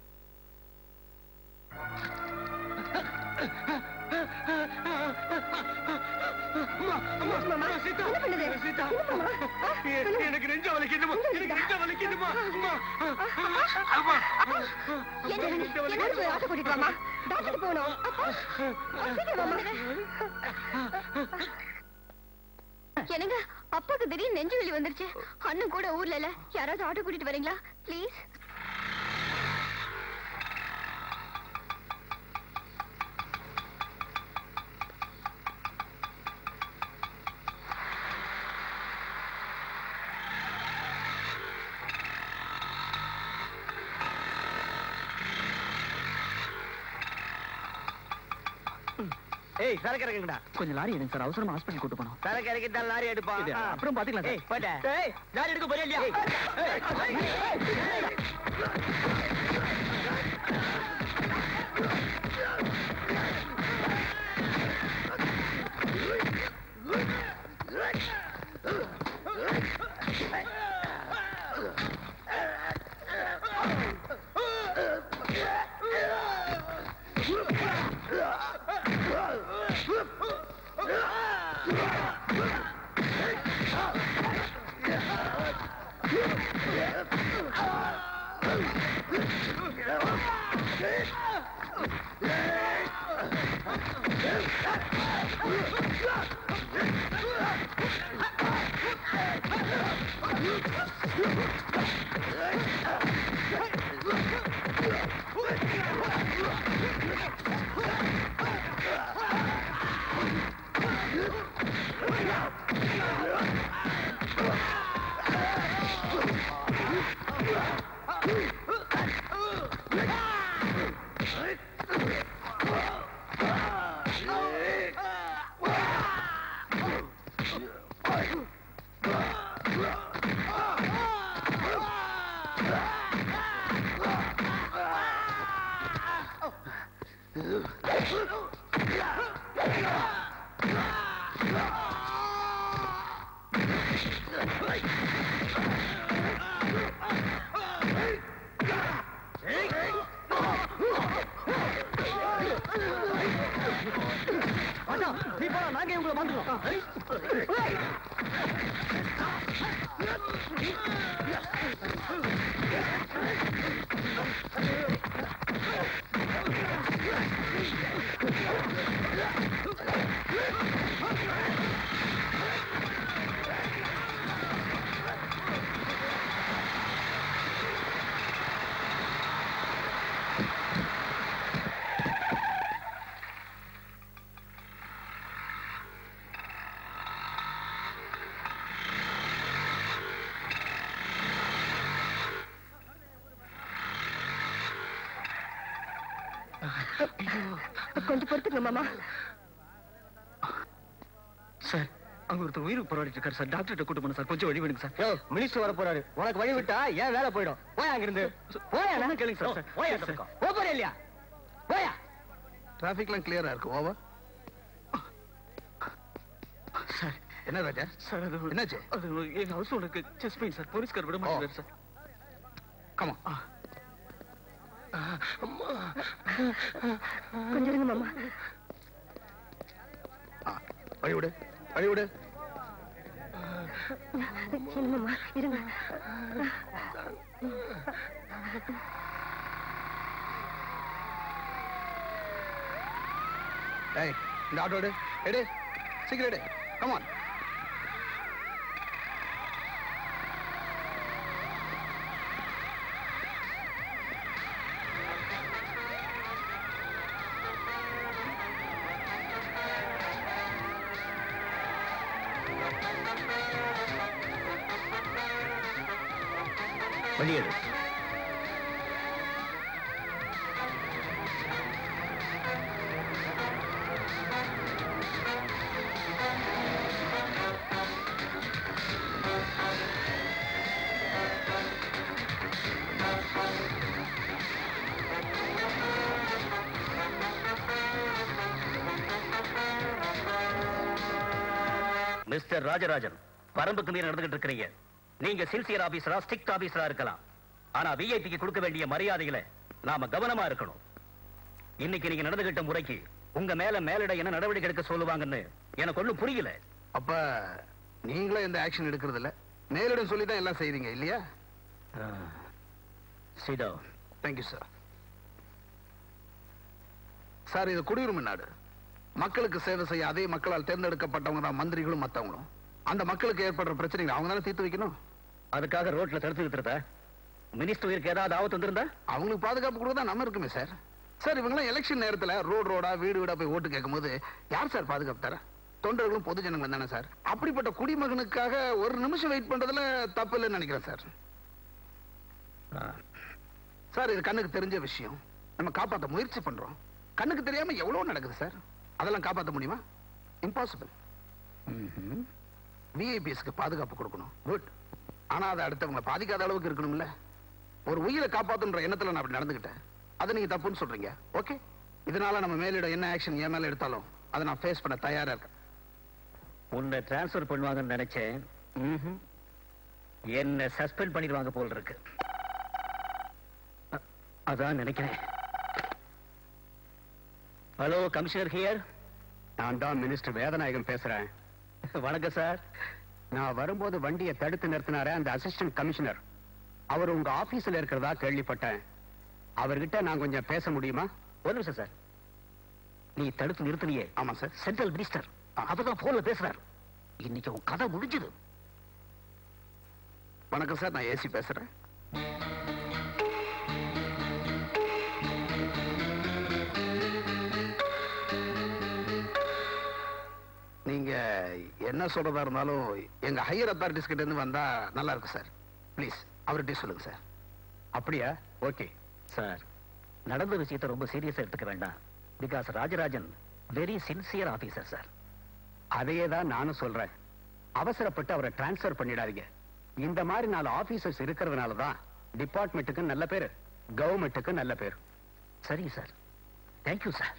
எனக்கு நெஞ்ச வலிக்குதுமா எனக்கு நெஞ்ச வலிக்குதுமா அம்மா அம்மா என்ன என்ன போய் ஆட்டோ கூட்டிட்டு வாமா டாக்டர் போகணும் என்னங்க அப்பாக்கு திடீர்னு நெஞ்சு வலி வந்துருச்சு அண்ணன் கூட ஊர்ல இல்ல யாராவது ஆட்டோ கூட்டிட்டு வரீங்களா ப்ளீஸ் ஏய் சரக்கு இறக்குங்கடா கொஞ்சம் லாரி எடுங்க சார் அவசரமா ஹாஸ்பிட்டல் கூட்டு போனோம் சரக்கு இறக்கிட்டால் லாரி எடுப்பான் இது, ஆ. அப்புறம் பாத்துக்கலாம் சார். ஏய் போட்ட ஏய் லாரி எடுக்க போறியா இல்லையா கொஞ்சம் பொறுத்துங்க மாமா சார் அங்க ஒருத்தர் உயிருக்கு போராடிட்டு இருக்காரு சார் டாக்டர்கிட்ட கூட்டு போன சார் கொஞ்சம் வழி விடுங்க சார் யோ மினிஸ்டர் வர போறாரு உனக்கு வழி விட்டா ஏன் வேலை போயிடும் போய் அங்கிருந்து போயா சொன்னா கேளுங்க சார், சார். போயா சார். போ போறியா இல்லையா போயா டிராபிக்லாம் கிளியரா இருக்கு ஓவர் சார் என்ன ராஜா சார் அது என்னாச்சு அது எங்க ஹவுஸ் ஓனருக்கு செஸ்ட் பெயின் சார் போலீஸ்கார் விட மாட்டேங்கிறாரு சார் கமா கொஞ்சம் இருங்க மாமா வழி விடு வழி விடு இல்ல மாமா இருங்க ஏய் இந்த ஆட்டோ எடு எடு சீக்கிரம் எடு கமான் வெளியேறு மிஸ்டர் ராஜராஜன் வரம்புக்கு மீறி நடந்துகிட்டு இருக்கிறீங்க நீங்க சின்சியர் ஆபீசரா ஸ்ட்ரிக்ட் ஆபீசரா இருக்கலாம் ஆனா விஐபிக்கு கொடுக்க வேண்டிய மரியாதையில நாம கவனமா இருக்கணும் இன்னைக்கு நீங்க நடந்துகிட்ட முறைக்கு உங்க மேல மேலிட என்ன நடவடிக்கை எடுக்க சொல்லுவாங்கன்னு எனக்கு ஒண்ணும் புரியல அப்ப நீங்களும் எந்த ஆக்ஷன் எடுக்கிறது இல்ல மேலிடம் சொல்லி தான் எல்லாம் செய்றீங்க இல்லையா சிதோ தேங்க்யூ சார் சார் இது குடியுரிமை நாடு மக்களுக்கு சேவை செய்ய அதே மக்களால் தேர்ந்தெடுக்கப்பட்டவங்க தான் மந்திரிகளும் மத்தவங்களும் அந்த மக்களுக்கு ஏற்படுற பிரச்சனைகளை அவங்க தானே தீர்த்து வைக்கணும் அதுக்காக ரோட்ல தடுத்து விட்டுறதா மினிஸ்டர் உயிருக்கு ஏதாவது ஆபத்து வந்திருந்தா அவங்களுக்கு பாதுகாப்பு கொடுக்க தான் நம்ம இருக்குமே சார் சார் இவங்கெல்லாம் எலெக்ஷன் நேரத்துல ரோடு ரோடா வீடு வீடா போய் ஓட்டு கேட்கும்போது யார் சார் பாதுகாப்பு தர தொண்டர்களும் பொது ஜனங்களும் தானே சார் அப்படிப்பட்ட குடிமகனுக்காக ஒரு நிமிஷம் வெயிட் பண்றதுல தப்பு இல்லைன்னு நினைக்கிறேன் சார் சார் இது கண்ணுக்கு தெரிஞ்ச விஷயம் நம்ம காப்பாத்த முயற்சி பண்றோம் கண்ணுக்கு தெரியாம எவ்வளவு நடக்குது சார் அதெல்லாம் காப்பாத்த முடியுமா இம்பாசிபிள் விஐபிஎஸ்க்கு பாதுகாப்பு கொடுக்கணும் குட் ஆனா அதை அடுத்தவங்க பாதிக்காத அளவுக்கு இருக்கணும்ல ஒரு உயிரை காப்பாத்துன்ற எண்ணத்துல நான் அப்படி நடந்துக்கிட்டேன் அதை நீங்க தப்புன்னு சொல்றீங்க ஓகே இதனால நம்ம மேலிட என்ன ஆக்ஷன் என் மேல எடுத்தாலும் அதை நான் ஃபேஸ் பண்ண தயாரா இருக்கேன் உன்னை டிரான்ஸ்ஃபர் பண்ணுவாங்கன்னு நினைச்சேன் ம்ஹும். என்ன சஸ்பெண்ட் பண்ணிடுவாங்க போல் இருக்கு அ- அதான் நினைக்கிறேன் ஹலோ கமிஷனர் ஹியர் நான் தான் மினிஸ்டர் வேதநாயகம் பேசுறேன் வணக்கம் சார் நான் வரும்போது வண்டியை தடுத்து நிறுத்தினாரே அந்த அசிஸ்டன்ட் கமிஷனர் அவர் உங்க ஆபீஸ்ல இருக்கிறதா கேள்விப்பட்டேன் அவர்கிட்ட நான் கொஞ்சம் பேச முடியுமா ஒரு நிமிஷம் சார் நீ தடுத்து நிறுத்தினியே ஆமா சார் சென்ட்ரல் மினிஸ்டர் அவர்தான் போன்ல பேசுறாரு இன்னைக்கு உன் கதை முடிஞ்சது வணக்கம் சார் நான் ஏசி பேசுறேன் நீங்க என்ன சொல்றதா இருந்தாலும் எங்க ஹையர் அத்தாரிட்டிஸ் கிட்ட இருந்து வந்தா நல்லா இருக்கும் சார் ப்ளீஸ் அவர்கிட்ட சொல்லுங்க சார் அப்படியா ஓகே சார் நடந்த விஷயத்தை ரொம்ப சீரியஸா எடுத்துக்க வேண்டாம் because Rajarajan very sincere officer sir அதையே தான் நானும் சொல்றேன் அவசரப்பட்டு அவரை டிரான்ஸ்ஃபர் பண்ணிடாதீங்க இந்த மாதிரி நாலு ஆபீசர்ஸ் இருக்கிறதுனால தான் டிபார்ட்மெண்ட்டுக்கு நல்ல பேரு கவர்மெண்ட்டுக்கு நல்ல பேர் சரி சார் தேங்க்யூ சார்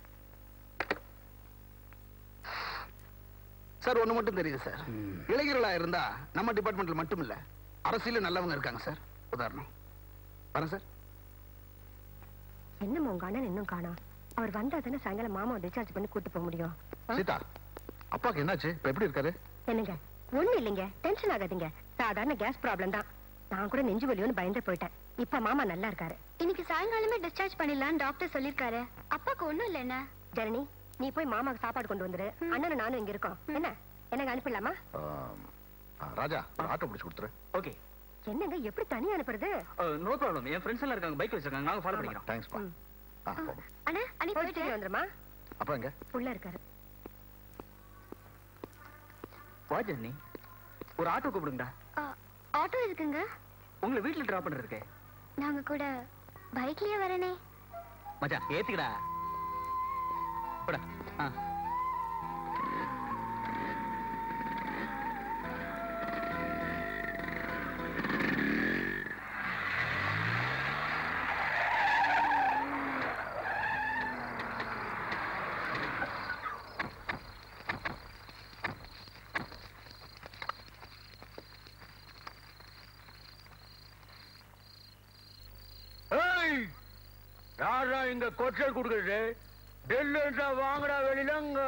சார் ஒண்ணு மட்டும் தெரியுது சார் இளைஞர்களா இருந்தா நம்ம டிபார்ட்மெண்ட்ல மட்டும் இல்ல அரசியல நல்லவங்க இருக்காங்க சார் உதாரணம் வரேன் சார் என்னம்மா உங்க அண்ணன் இன்னும் காணோம் அவர் வந்தா தானே சாயங்காலம் மாமாவை டிஸ்சார்ஜ் பண்ணி கூட்டு போக முடியும் ஆ? சீதா அப்பாக்கு என்னாச்சு இப்ப எப்படி இருக்காரு என்னங்க ஒண்ணு இல்லைங்க டென்ஷன் ஆகாதீங்க சாதாரண கேஸ் ப்ராப்ளம் தான் நான் கூட நெஞ்சு வலியோன்னு பயந்து போயிட்டேன் இப்ப மாமா நல்லா இருக்காரு இன்னைக்கு சாயங்காலமே டிஸ்சார்ஜ் பண்ணிடலாம் டாக்டர் சொல்லிருக்காரு அப்பாக்கு ஒண்ணும் இல்ல என்ன ஜனனி நீ போய் மாமாக்கு சாப்பாடு கொண்டு வந்துரு அண்ணனும் நானும் இங்க இருக்கோம் என்ன எனக்கு அனுப்பிடலாமா ஆம். ஆ, ராஜா ஒரு ஆட்டோ பிடிச்சு கொடுத்துரு ஓகே என்னங்க எப்படி தனியா அனுப்புறது நோ ப்ராப்ளம் என் ஃப்ரெண்ட்ஸ் எல்லாம் இருக்காங்க பைக் வச்சிருக்காங்க நாங்க ஃபாலோ பண்ணிக்கிறோம் தேங்க்ஸ் பா ஆ போங்க அண்ணா அண்ணி போயிட்டு போயிட்டு வந்துருமா அப்பா எங்க உள்ள இருக்காரு வா ஜெர்னி ஒரு ஆட்டோ கூப்பிடுங்கடா ஆட்டோ இருக்குங்க உங்களை வீட்டுல டிராப் பண்றதுக்கு நாங்க கூட பைக்லயே வரனே மச்சான் ஏத்துக்கடா போடா ஆ ஏய் யாரா இங்க கொச்சல் கொடுக்குறது டெல்லுன்றா வாங்கடா வெளியிலங்க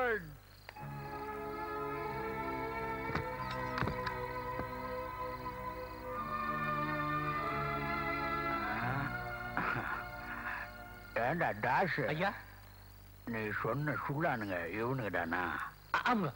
ஏண்டா டாஷ் ஐயா நீ சொன்ன சுள்ளானுங்க இவனுங்கடானா ஆமாங்க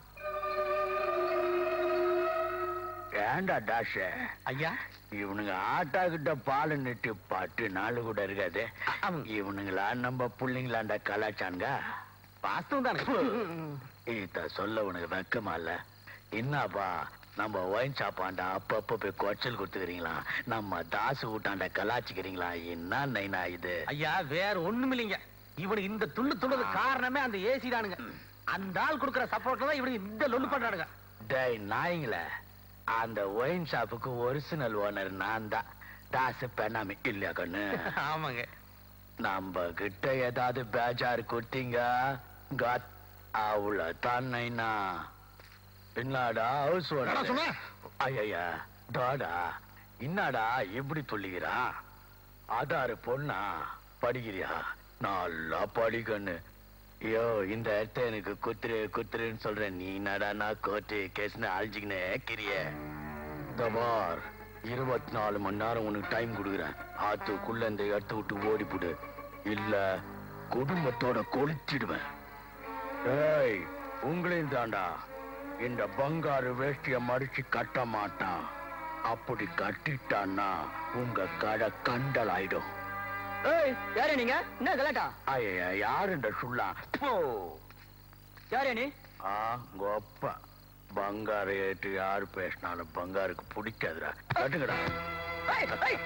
ஏண்டா டாஷ் ஐயா இவனுங்க ஆட்டா கிட்ட பால் நிட்டு பட்டு நாள் கூட இருக்காது இவனுங்களா நம்ம புள்ளைங்களாண்டா கலாச்சானுங்க வாஸ்தவம் தானே இத சொல்ல உனக்கு வெக்கமா இல்ல என்னப்பா நம்ம ஒயின் சாப்பாண்டா அப்பப்ப போய் குறைச்சல் கொடுத்துக்கிறீங்களா நம்ம தாசு ஊட்டாண்ட கலாச்சிக்கிறீங்களா என்ன நைனா இது ஐயா வேற ஒண்ணும் இல்லைங்க இவனுக்கு இந்த துள்ளு துள்ளது காரணமே அந்த ஏசி தானுங்க அந்த ஆள் கொடுக்குற சப்போர்ட்ல தான் இவனுக்கு இந்த லொல்லு பண்றானுங்க டேய் நாய்ங்கள அந்த ஒயின் ஷாப்புக்கு ஒரிஜினல் ஓனர் நான் தான் தாசு பெண்ணாமி இல்லையா கண்ணு ஆமாங்க நம்ம கிட்ட ஏதாவது பேஜார் கொடுத்தீங்க காத் அவ்வளவுதான் நைனா என்னடா ஹவுஸ் என்னடா சொன்ன? ஐயா டாடா என்னடா எப்படி சொல்லுகிறா ஆதாரு பொண்ணா படிக்கிறியா நல்லா படிக்கண்ணு ஐயோ இந்த இடத்த எனக்கு குத்துரு குத்துருன்னு சொல்றேன் நீ என்னடா நான் கோர்ட்டு கேஸ்னு அழிஞ்சுக்கினே கிரிய தபார் இருபத்தி நாலு மணி நேரம் உனக்கு டைம் கொடுக்குறேன் ஆத்துக்குள்ள இந்த இடத்த விட்டு ஓடிப்புடு இல்ல குடும்பத்தோட கொளுத்திடுவேன் ஏய் உங்களையும் தாண்டா இந்த பங்காரு வேஷ்டிய மடிச்சு கட்ட மாட்டான் அப்படி கட்டிட்டான்னா உங்க கடை கண்டல் ஆயிடும் ஏய் யாரே நீங்க என்ன கலாட்டா ஐயா யாரு இந்த சுள்ளா போ யாரே நீ ஆ கோப்ப பங்காரு ஏற்று யாரு பேசினாலும் பங்காருக்கு பிடிக்காதுடா கட்டுங்கடா ஏய் ஏய்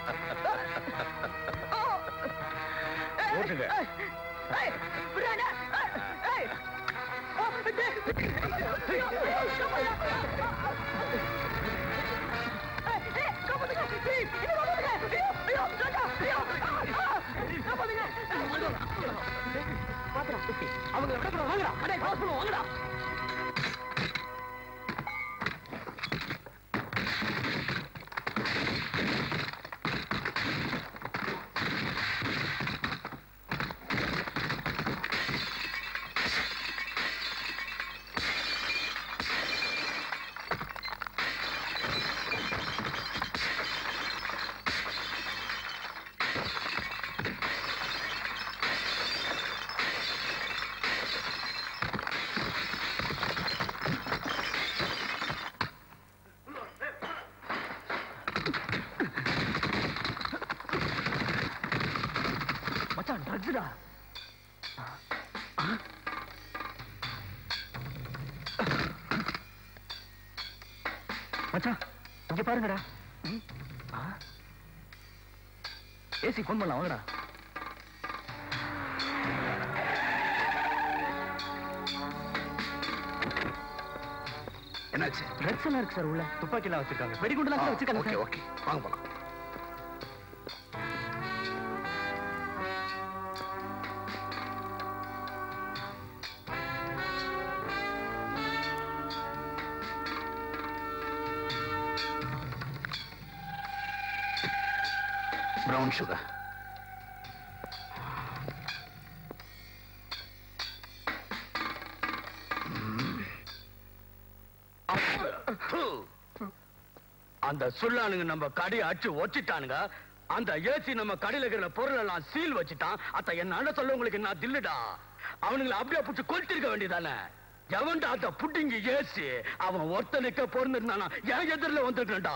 ஓட்டுங்க ஏய் விடாடா ஏய் அவங்க நடக்கிறோம் வாங்கடா அடே பாஸ் பண்ணுவோம் வாங்கடா மச்சான் ட்ரக்ஸ்டா மச்சான் இங்க பாருங்கடா ஏசி ஃபோன் பண்ணலாம் வாங்கடா என்னாச்சு ட்ரக்ஸ் எல்லாம் இருக்கு சார் உள்ள துப்பாக்கி எல்லாம் வச்சிருக்காங்க வெடிகுண்டுலாம் கூட வச்சிருக்காங்க ஓகே சார் ஓகே வாங்க போலாம் பிரவுன் சுகர் அந்த சுல்லானுங்க நம்ம கடையை அடிச்சு ஒச்சிட்டானுங்க அந்த ஏசி நம்ம கடையில இருக்கிற பொருள் எல்லாம் சீல் வச்சுட்டான் அத்த என்ன சொல்ல உங்களுக்கு என்ன தில்லுடா அவனுங்களை அப்படியே புடிச்சு கொளுத்திருக்க வேண்டியதானே எவன்டா அந்த புட்டிங்க ஏசி அவன் ஒருத்தனுக்க பொருந்திருந்தானா என் எதிரில வந்துட்டா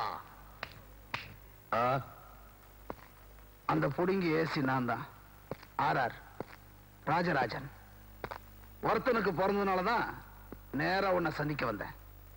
அந்த புடுங்கி ஏசி நான் தான் ஆர்ஆர் ராஜராஜன் ஒருத்தனுக்கு பிறந்ததுனாலதான் நேரா உன்னை சந்திக்க வந்தேன்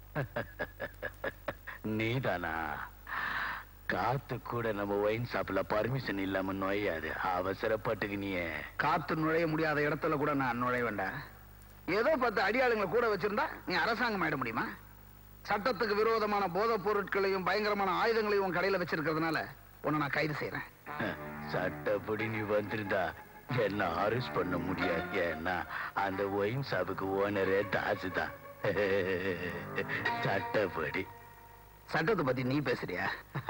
நீதானா காத்து கூட நம்ம ஒயின் ஷாப்ல பர்மிஷன் இல்லாம நோயாது அவசரப்பட்டுக்கு நீ காத்து நுழைய முடியாத இடத்துல கூட நான் நுழைய வேண்டாம் ஏதோ பத்து அடியாளுங்களை கூட வச்சிருந்தா நீ அரசாங்கம் ஆயிட முடியுமா சட்டத்துக்கு விரோதமான போதைப் பொருட்களையும் பயங்கரமான ஆயுதங்களையும் உன் கடையில வச்சிருக்கிறதுனால உன்னை நான் கைது செய்யறேன் சட்டப்படி நீ வந்திருந்தா என்ன அரெஸ்ட் பண்ண முடியாது ஏன்னா அந்த ஒயின் ஷாப்புக்கு ஓனரே தாசு தான் சட்டப்படி சட்டத்தை பத்தி நீ பேசுறியா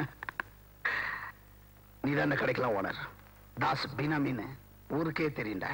நீ தான் இந்த கடைக்கெல்லாம் ஓனர் தாஸ் பினாமின்னு ஊருக்கே தெரியும்டா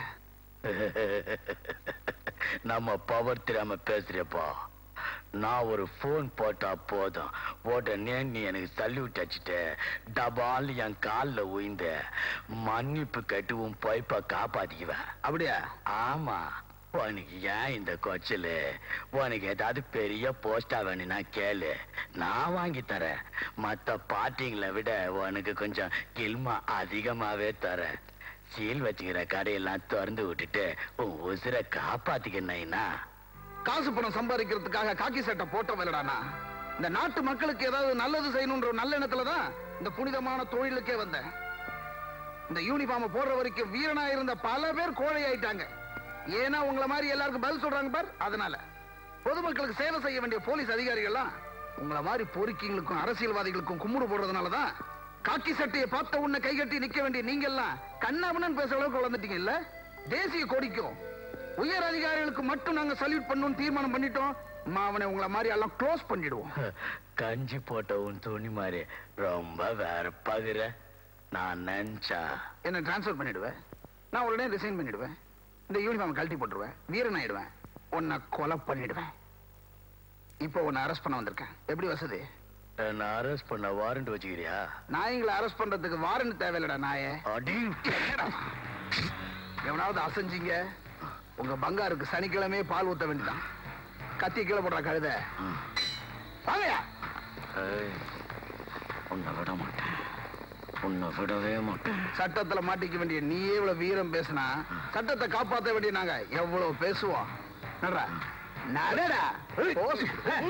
நம்ம பவர் தெரியாம பேசுறப்பா நான் ஒரு போன் போட்டா போதும் உடனே நீ எனக்கு சல்யூட் அடிச்சுட்டு டபால் என் கால்ல உயிந்த மன்னிப்பு கட்டு உன் பொய்ப்ப காப்பாத்திக்குவேன் அப்படியா ஆமா உனக்கு ஏன் இந்த கொச்சலு உனக்கு ஏதாவது பெரிய போஸ்டா வேணும்னா கேளு நான் வாங்கி தரேன் மத்த பார்ட்டிங்களை விட உனக்கு கொஞ்சம் கில்மா அதிகமாவே தரேன் சீல் வச்சுக்கிற கடையெல்லாம் திறந்து விட்டுட்டு உன் உசுரை காப்பாத்திக்கணும்னா காசு பணம் சம்பாதிக்கிறதுக்காக காக்கி சட்டை போட்ட வேலடானா இந்த நாட்டு மக்களுக்கு ஏதாவது நல்லது செய்யணுன்ற ஒரு நல்ல எண்ணத்துல தான் இந்த புனிதமான தொழிலுக்கே வந்தேன் இந்த யூனிஃபார்ம் போடுற வரைக்கும் வீரனா இருந்த பல பேர் கோழையாயிட்டாங்க ஏன்னா உங்களை மாதிரி எல்லாருக்கும் பதில் சொல்றாங்க பார் அதனால பொதுமக்களுக்கு சேவை செய்ய வேண்டிய போலீஸ் அதிகாரிகள்லாம் உங்களை மாதிரி பொறுக்கிங்களுக்கும் அரசியல்வாதிகளுக்கும் கும்பிடு போடுறதுனால தான் காக்கி சட்டையை பார்த்த உன்னை கைகட்டி நிக்க வேண்டிய நீங்க எல்லாம் கண்ணாமனன் பேசுற அளவுக்கு வளர்ந்துட்டீங்க இல்ல தேசிய கொடிக்கும் உயர் அதிகாரிகளுக்கு மட்டும் நாங்க சல்யூட் பண்ணணும்னு தீர்மானம் பண்ணிட்டோம் அவனை உங்களை மாதிரி எல்லாம் க்ளோஸ் பண்ணிடுவோம் கஞ்சி போட்ட உன் துணி மாதிரி ரொம்ப வேறப்பாகுற நான் நினைச்சா என்ன டிரான்ஸ்ஃபர் பண்ணிடுவேன் நான் உடனே ரிசைன் பண்ணிடுவேன் இந்த யூனிஃபார்ம் கழட்டி போட்டுருவேன் வீரன் ஆயிடுவேன் உன்னை கொலை பண்ணிடுவேன் இப்போ உன்னை அரெஸ்ட் பண்ண வந்திருக்கேன் எப்படி வசதி என்ன அரெஸ்ட் பண்ண வாரண்ட் வச்சுக்கிறியா நாயங்களை அரெஸ்ட் பண்றதுக்கு வாரண்ட் தேவையில்லடா நாயே அடி என்னடா? எவனாவது அசைஞ்சிங்க உங்க பங்காருக்கு சனிக்கிழமையே பால் ஊத்த வேண்டியதான் கத்தி கீழே போடுற கழுத வாங்கயா ஏய், உன்னை விட மாட்டேன் உன்னை விடவே மாட்டேன் சட்டத்துல மாட்டிக்க வேண்டிய நீயே இவ்வளவு வீரம் பேசினா சட்டத்தை காப்பாத்த வேண்டிய நாங்க எவ்வளவு பேசுவோம் நடரா நடடா போஸ்.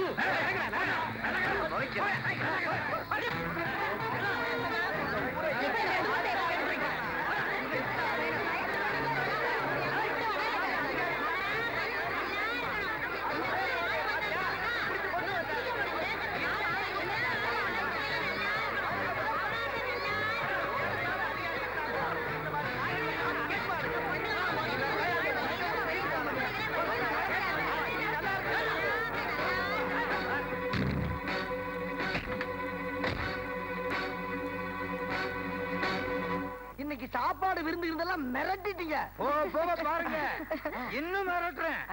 இன்னைக்கு சாப்பாடு விருந்து இருந்தெல்லாம் மிரட்டிட்டீங்க போ போக பாருங்க இன்னும் மிரட்டுறேன்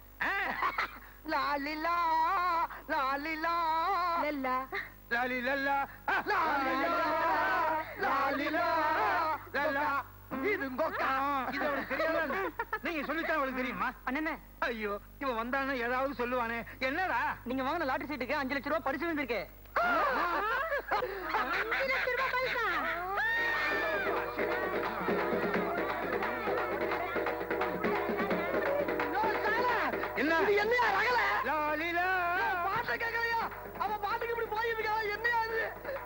லாலிலா லாலிலா லல்லா லாலி லல்லா லாலிலா லாலிலா லல்லா இது கொக்கா இது அவளுக்கு தெரியாதா நீங்க சொல்லித்தான் அவளுக்கு தெரியுமா அண்ணே ஐயோ இவன் வந்தானே ஏதாவது சொல்லுவானே என்னடா நீங்க வாங்கின லாட்டரி சீட்டுக்கு அஞ்சு லட்சம் ரூபாய் பரிசு வந்திருக்கு அஞ்சு லட்சம் ரூபாய் பரிசா என்ன இது என்னையா ரகல லாலிலா பாட்ட கேட்கலையா அவன் பாட்டுக்கு இப்படி போயிட்டு இருக்கா என்னையா இது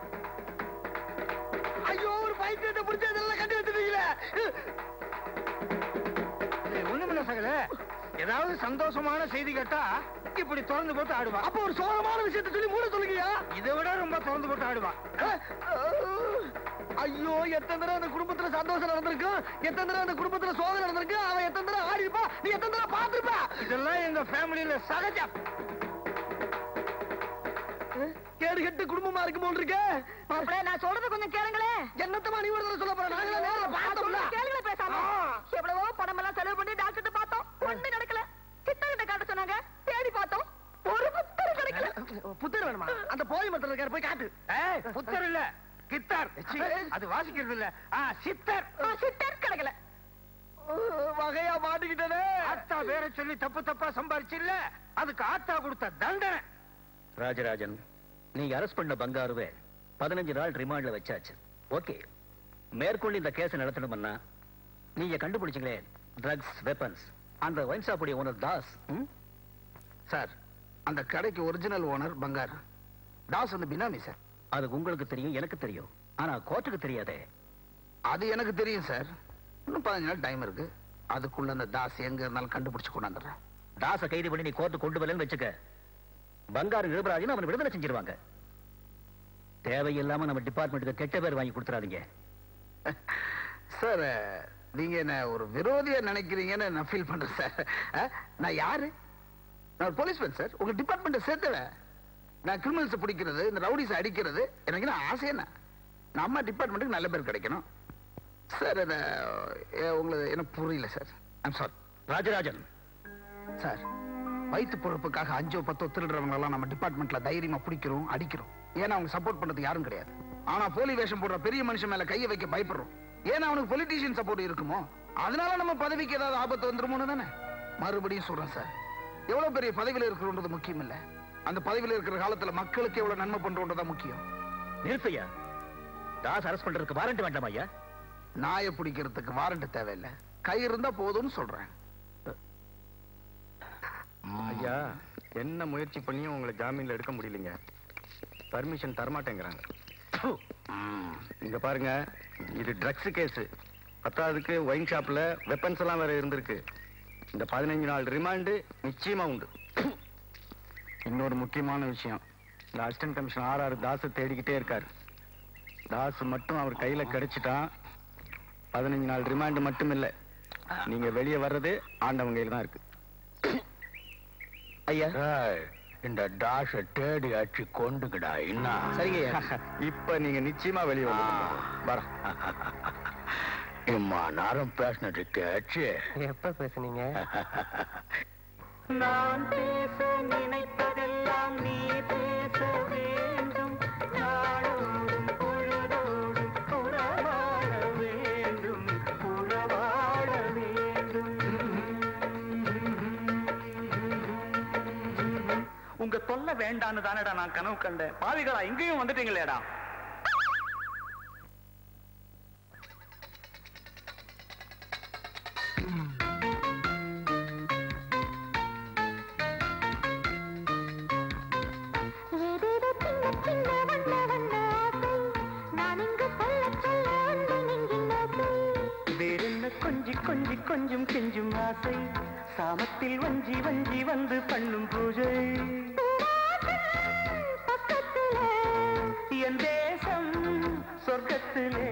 ஐயோ ஒரு பைத்தியத்தை பிடிச்சி இதெல்லாம் கட்டி வச்சிருக்கீங்களே ஒண்ணுமில்ல சகல ஏதாவது சந்தோஷமான செய்தி கேட்டா இப்படி திறந்து போட்டு ஆடுவா அப்ப ஒரு சோகமான விஷயத்தை சொல்லி மூட சொல்லுங்கயா இதை விட ரொம்ப திறந்து போட்டு ஆடுவா ஐயோ எத்தனை தடவை அந்த குடும்பத்துல சந்தோஷம் நடந்திருக்கும் எத்தனை தடவை அந்த குடும்பத்துல சோதனை நடந்திருக்கு அவன் எத்தனை தடவை ஆடி இருப்பா நீ எத்தனை தடவை பார்த்திருப்பா இதெல்லாம் எங்க ஃபேமிலியில சகஜம் கேடு கெட்டு குடும்பமா இருக்கும் போல் இருக்கு மாப்பிள நான் சொல்றது கொஞ்சம் கேளுங்களே என்னத்தமா நீ ஒரு தடவை சொல்ல போற நாங்களே நேர்ல பார்த்தோம்ல கேளுங்களே பேசாம எவ்வளவோ பணம் எல்லாம் செலவு பண்ணி டாக்டர் பார்த்தோம் ஒண்ணு நடக்கல சித்தர்கிட்ட காட்ட சொன்னாங்க தேடி பார்த்தோம் ஒரு புத்தர் கிடைக்கல புத்தர் வேணுமா அந்த போய் மரத்துல இருக்காரு போய் காட்டு ஆ, ஏய், புத்தர் இல்ல கித்தார் அது வாசிக்கிறது இல்ல ஆ, சித்தர் சித்தர் கிடைக்கல வகையா மாட்டிக்கிட்டே ஆத்தா பேரை சொல்லி தப்பு தப்பா சம்பாரிச்சு இல்ல அதுக்கு ஆத்தா கொடுத்த தண்டனை ராஜராஜன் நீங்க அரெஸ்ட் பண்ண பங்காருவே பதினஞ்சு நாள் ரிமாண்ட்ல வச்சாச்சு ஓகே மேற்கொண்டு இந்த கேஸ் நடத்தணும்னா நீங்க கண்டுபிடிச்சீங்களே ட்ரக்ஸ் வெப்பன்ஸ் அந்த ஒயின் ஷாப்புடைய ஓனர் தாஸ் ம்? சார் அந்த கடைக்கு ஒரிஜினல் ஓனர் பங்கார் தாஸ் வந்து பினாமி சார் அது உங்களுக்கு தெரியும் எனக்கு தெரியும் ஆனா கோர்ட்டுக்கு தெரியாதே அது எனக்கு தெரியும் சார் இன்னும் பதினஞ்சு நாள் டைம் இருக்கு அதுக்குள்ள அந்த தாஸ் எங்க இருந்தாலும் கண்டுபிடிச்சு கொண்டாந்துடுறேன் தாச கைது பண்ணி நீ கோர்ட்டு கொண்டு வரலன்னு வச்சுக்க பங்காரு நிரபராஜன் அவன் விடுதலை செஞ்சிருவாங்க தேவையில்லாம நம்ம டிபார்ட்மெண்ட்டுக்கு கெட்ட பேர் வாங்கி கொடுத்துறாதீங்க சார் நீங்க என்ன ஒரு விரோதியா நினைக்கிறீங்கன்னு நான் ஃபீல் பண்றேன் சார் அஹ், நான் யாரு நான் போலீஸ்மேன் சார் உங்க டிபார்ட்மெண்ட்டை சேர்த்தவன் நான் கிரிமினல்ஸை பிடிக்கிறது இந்த ரவுடிஸை அடிக்கிறது எனக்கு என்ன ஆசை என்ன நம்ம டிபார்ட்மெண்ட்டுக்கு நல்ல பேர் கிடைக்கணும் சார் அதை உங்களுக்கு எனக்கு புரியல sir I'm sorry Rajarajan sir வயிற்று பொறுப்புக்காக அஞ்சோ பத்தோ திருடுறவங்க எல்லாம் நம்ம டிபார்ட்மெண்ட்ல தைரியமா பிடிக்கிறோம் அடிக்கிறோம் ஏன்னா அவங்க சப்போர்ட் பண்றது யாரும் கிடையாது ஆனா போலி வேஷம் போடுற பெரிய மனுஷன் மேல கையை வைக்க பயப்படுறோம் ஏன்னா அவனுக்கு பொலிட்டீஷியன் சப்போர்ட் இருக்குமோ அதனால நம்ம பதவிக்கு ஏதாவது ஆபத்து வந்துருமோன்னு தானே மறுபடியும் சொல்றேன் சார் எவ்வளவு பெரிய பதவியில இருக்கிறோன்றது முக்கியம் இல்ல அந்த பதவியில இருக்கிற காலத்துல மக்களுக்கு எவ்வளவு நன்மை பண்றோன்றதா முக்கியம் நிறுத்தையா தாஸ் அரெஸ்ட் பண்றதுக்கு வாரண்ட் வேண்டாம் ஐயா நாயை பிடிக்கிறதுக்கு வாரண்ட் தேவையில்லை கை இருந்தா போதும்னு சொல்றேன் ஐயா என்ன முயற்சி பண்ணியும் உங்களை ஜாமீன்ல எடுக்க முடியலங்க பர்மிஷன் தரமாட்டேங்கிறாங்க ம், இங்க பாருங்க இது ட்ரக்ஸ் கேஸ் பத்தாவதுக்கு ஒயின் ஷாப்ல வெப்பன்ஸ் எல்லாம் வேற இருந்திருக்கு இந்த பதினஞ்சு நாள் ரிமாண்டு நிச்சயமா உண்டு இன்னொரு முக்கியமான விஷயம் இந்த assistant commissioner R R Das தேடிக்கிட்டே இருக்காரு தாஸ் மட்டும் அவர் கையில கிடைச்சிட்டான் பதினஞ்சு நாள் ரிமாண்டு மட்டும் இல்ல நீங்க வெளியே வர்றது ஆண்டவங்க கையில தான் இருக்கு ஐயா இந்த டாஷ தேடி அடிச்சு கொண்டுக்கடா என்ன சரிங்க இப்ப நீங்க நிச்சயமா வெளியே வந்து வர இம்மா நேரம் பேசினது கேச்சு எப்ப பேசுனீங்க நான் பேச நினைப்பதெல்லாம் நீ பேச வேண்டும் நாடோடும் பொழுதோடும் உறவாட வேண்டும் உறவாட வேண்டும் உங்க தொல்லை வேண்டான்னு தானடா நான் கனவு கண்டேன் பாவிகளா இங்கேயும் வந்துட்டீங்களேடா ஏதேதோ சின்ன சின்ன வண்ண வண்ண ஆசை நான் இங்கு சொல்ல சொல்ல அன்பு நெஞ்சின் ஆசை வேறென்ன கொஞ்சி கொஞ்சி கொஞ்சம் கெஞ்சும் ஆசை சாமத்தில் வஞ்சி வஞ்சி வந்து பண்ணும் பூஜை என் தேசம் சொர்க்கத்திலே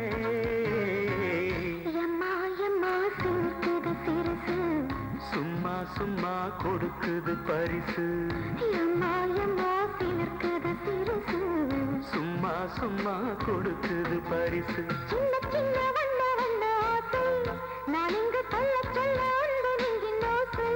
எம்மா எம்மா சிரிக்குது சிறுசு சும்மா சும்மா கொடுக்குது பரிசு எம்மா எம்மா சிலிர்க்குது சிறுசு சும்மா சும்மா கொடுக்குது பரிசு சின்ன சின்ன வண்ண வண்ண ஆசை நான் இங்கு சொல்ல சொல்ல அன்பு நெஞ்சின் ஆசை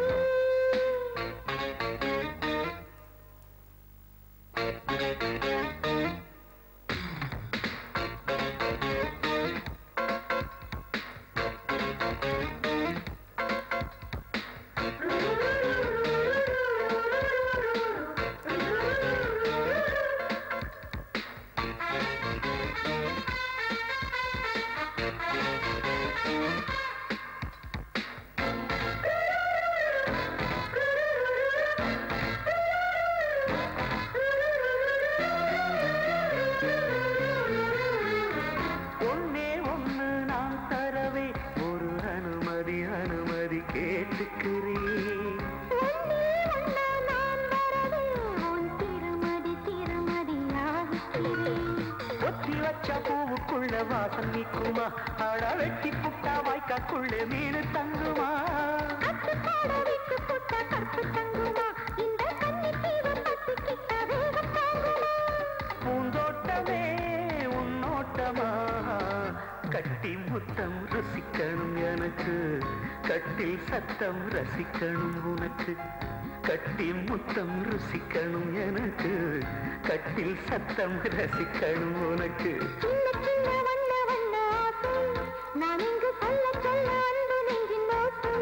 ஒன்னே ஒண்ணு நான் தரவே ஒரு அனுமதி அனுமதி கேட்டுக்கிறேன் ஒத்தி வச்ச பூவுக்குள்ள வாசம் நிக்குமா அட வெட்டி புட்டா வாய்க்காக்குள்ள மீன் தங்குமா பூந்தோட்டமே உன்னோட்டமா கட்டி முத்தம் ரசிக்கணும் எனக்கு கட்டில் சத்தம் ரசிக்கணும் உனக்கு கட்டி முத்தம் ருசிக்கணும் எனக்கு கட்டில் சத்தம் ரசிக்கணும் உனக்கு சின்ன சின்ன வண்ண வண்ண ஆசை நான் இங்கு சொல்ல சொல்ல அன்பு நெஞ்சின் ஓசை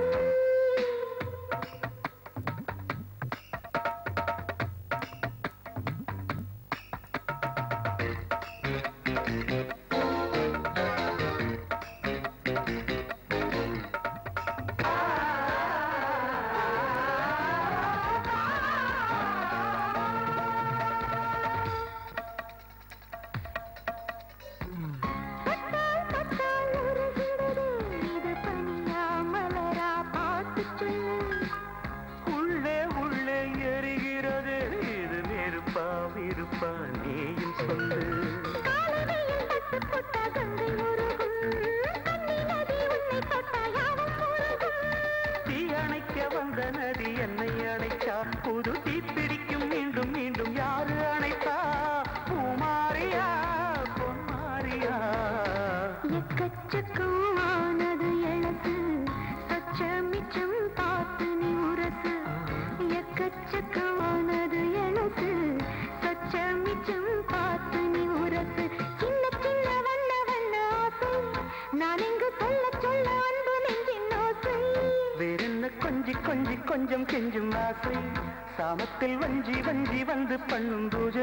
பட்டால் பட்டால் உருகிறது இது பனியா மலரா பார்த்து சொல்லு உள்ளே உள்ளே எரிகிறது இது நெருப்பா விருப்பா நீயும் சொல்லு காலடியில் பட்டு போட்டா கங்கை உருகும் கண்ணி நதி உன்னை தொட்டா யாவும் உருகும் தீ அணைக்க வந்த நதி என்னை அணைச்சா புது தீ பிடிக்கும் மீண்டும் மீண்டும் யாரு அணைப்பா பூமாரியா பொன்மாரியா எக்கச்சக்கம் ஆனது எழசு சொச்ச மிச்சம் பார்த்து நீ உரசு எக்கச்சக்கம் ஆனது எழசு சொச்ச மிச்சம் பார்த்து நீ உரசு சின்ன சின்ன வண்ண வண்ண ஆசை நான் இங்கு சொல்ல சொல்ல அன்பு நெஞ்சின் ஓசை வேறென்ன கொஞ்சி கொஞ்சி கொஞ்சம் கெஞ்சும் ஆசை சாமத்தில் வஞ்சி வஞ்சி வந்து பண்ணும் பூஜை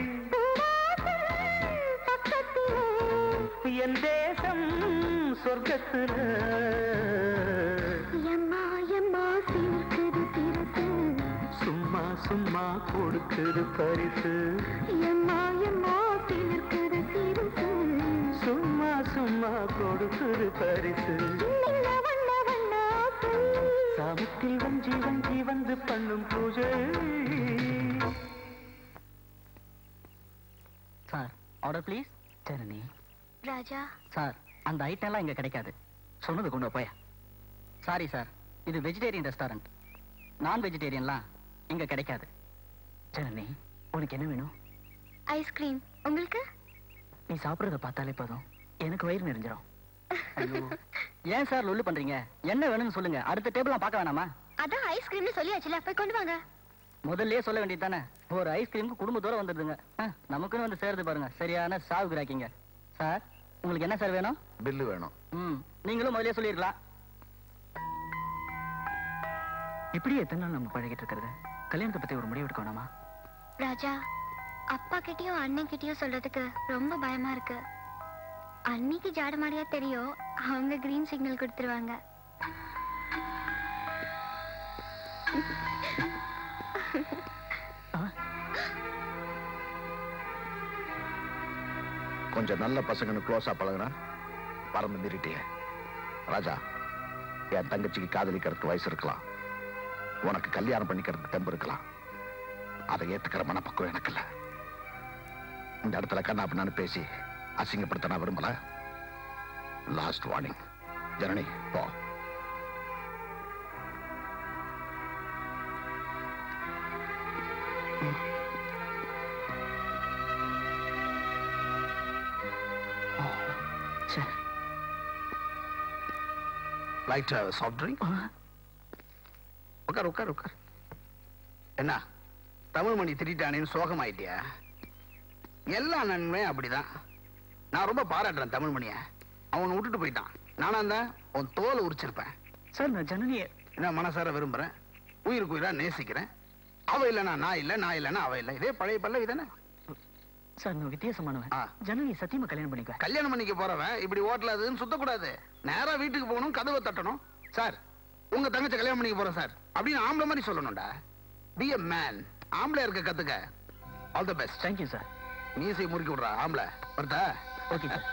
என் தேசம் சொர்க்கத்துல எம்மா எம்மா சீர்க்குது சிறுசு சும்மா சும்மா கொடுக்குது பரிசு எம்மா எம்மா சீர்க்குது சிறுசு சும்மா சும்மா கொடுக்குது பரிசு சின்ன வண்ண வண்ண ஆசை சாமத்தில் வஞ்சி வஞ்சி வந்து பண்ணும் பூஜை sir order please Janani Raja sir அந்த ஐட்டம் எல்லாம் இங்க கிடைக்காது சொன்னது கொண்டு போய சாரி சார் இது வெஜிடேரியன் ரெஸ்டாரண்ட் நான் வெஜிடேரியன்லாம் இங்க கிடைக்காது ஜனனி உனக்கு என்ன வேணும் ஐஸ்கிரீம் உங்களுக்கு நீ சாப்பிடுறத பார்த்தாலே போதும் எனக்கு வயிறு நிறைஞ்சிரும் ஐயோ ஏன் சார் லொல்லு பண்றீங்க என்ன வேணும்னு சொல்லுங்க அடுத்த டேபிள் பார்க்க வேணாமா அதான் ஐஸ்கிரீம்னு சொல்லியாச்சுல போய் கொண்டு வாங்க முதல்லயே சொல்ல வேண்டியது தானே ஒரு ஐஸ்கிரீமுக்கு குடும்பத்தோட வந்துடுதுங்க ஆ, நமக்குன்னு வந்து சேருது பாருங்க சரியான சாவு கிராக்கிங்க சார் உங்களுக்கு என்ன சார் வேணும் பில்லு வேணும் ம் நீங்களும் முதல்லயே சொல்லிருக்கலாம் இப்படி எத்தனை நாள் நம்ம பழகிட்டு இருக்கிறது கல்யாணத்தை பத்தி ஒரு முடிவு எடுக்க வேணாமா ராஜா அப்பா கிட்டயும் அண்ணன் கிட்டயும் சொல்றதுக்கு ரொம்ப பயமா இருக்கு அன்னைக்கு ஜாடமாடியா தெரியும் அவங்க கிரீன் சிக்னல் கொடுத்துருவாங்க கொஞ்சம் நல்ல பசங்கன்னு க்ளோஸா பழகுனா பறந்து மீறிட்டிய ராஜா என் தங்கச்சிக்கு காதலிக்கிறதுக்கு வயசு இருக்கலாம் உனக்கு கல்யாணம் பண்ணிக்கிறதுக்கு தெம்பு இருக்கலாம் அதை ஏத்துக்கிற மனப்பக்குவம் எனக்கு இல்ல இந்த இடத்துல கண்ணா பின்னான்னு பேசி அசிங்கப்படுத்த நான் விரும்பல லாஸ்ட் வார்னிங் ஜனனி போ லைட் சாஃப்ட் ட்ரிங்க் உட்கார் உட்கார் உட்கார் என்ன தமிழ் மணி திட்டானேன்னு சோகமாயிட்டியா எல்லா நன்மையும் அப்படிதான் நான் ரொம்ப பாராட்டுறேன் தமிழ் மணிய அவனை விட்டுட்டு போயிட்டான் நானா இருந்தா உன் தோலை உரிச்சிருப்பேன் சார் நான் ஜனனிய என்ன மனசார விரும்புறேன் உயிருக்கு உயிரா நேசிக்கிறேன் அவ இல்லைனா நான் இல்ல நான் இல்லைன்னா அவ இல்ல இதே பழைய பல்லவி தானே சார் நான் வித்தியாசமானவன் ஜனனி சத்தியமா கல்யாணம் பண்ணிக்குவேன் கல்யாணம் பண்ணிக்க போறவன் இப்படி ஓட்டல அதுன்னு சுத்தக்கூடாது நேரா வீட்டுக்கு போகணும் கதவை தட்டணும் சார் உங்க தங்கச்சி கல்யாணம் பண்ணிக்க போறேன் சார் அப்படின்னு ஆம்பளை மாதிரி சொல்லணும்டா பி எ மேன் ஆம்பளை இருக்க கத்துக்க all the best thank you sir மீசை முறுக்கி விடுறா ஆம்பளை வருதா ஓகே சார்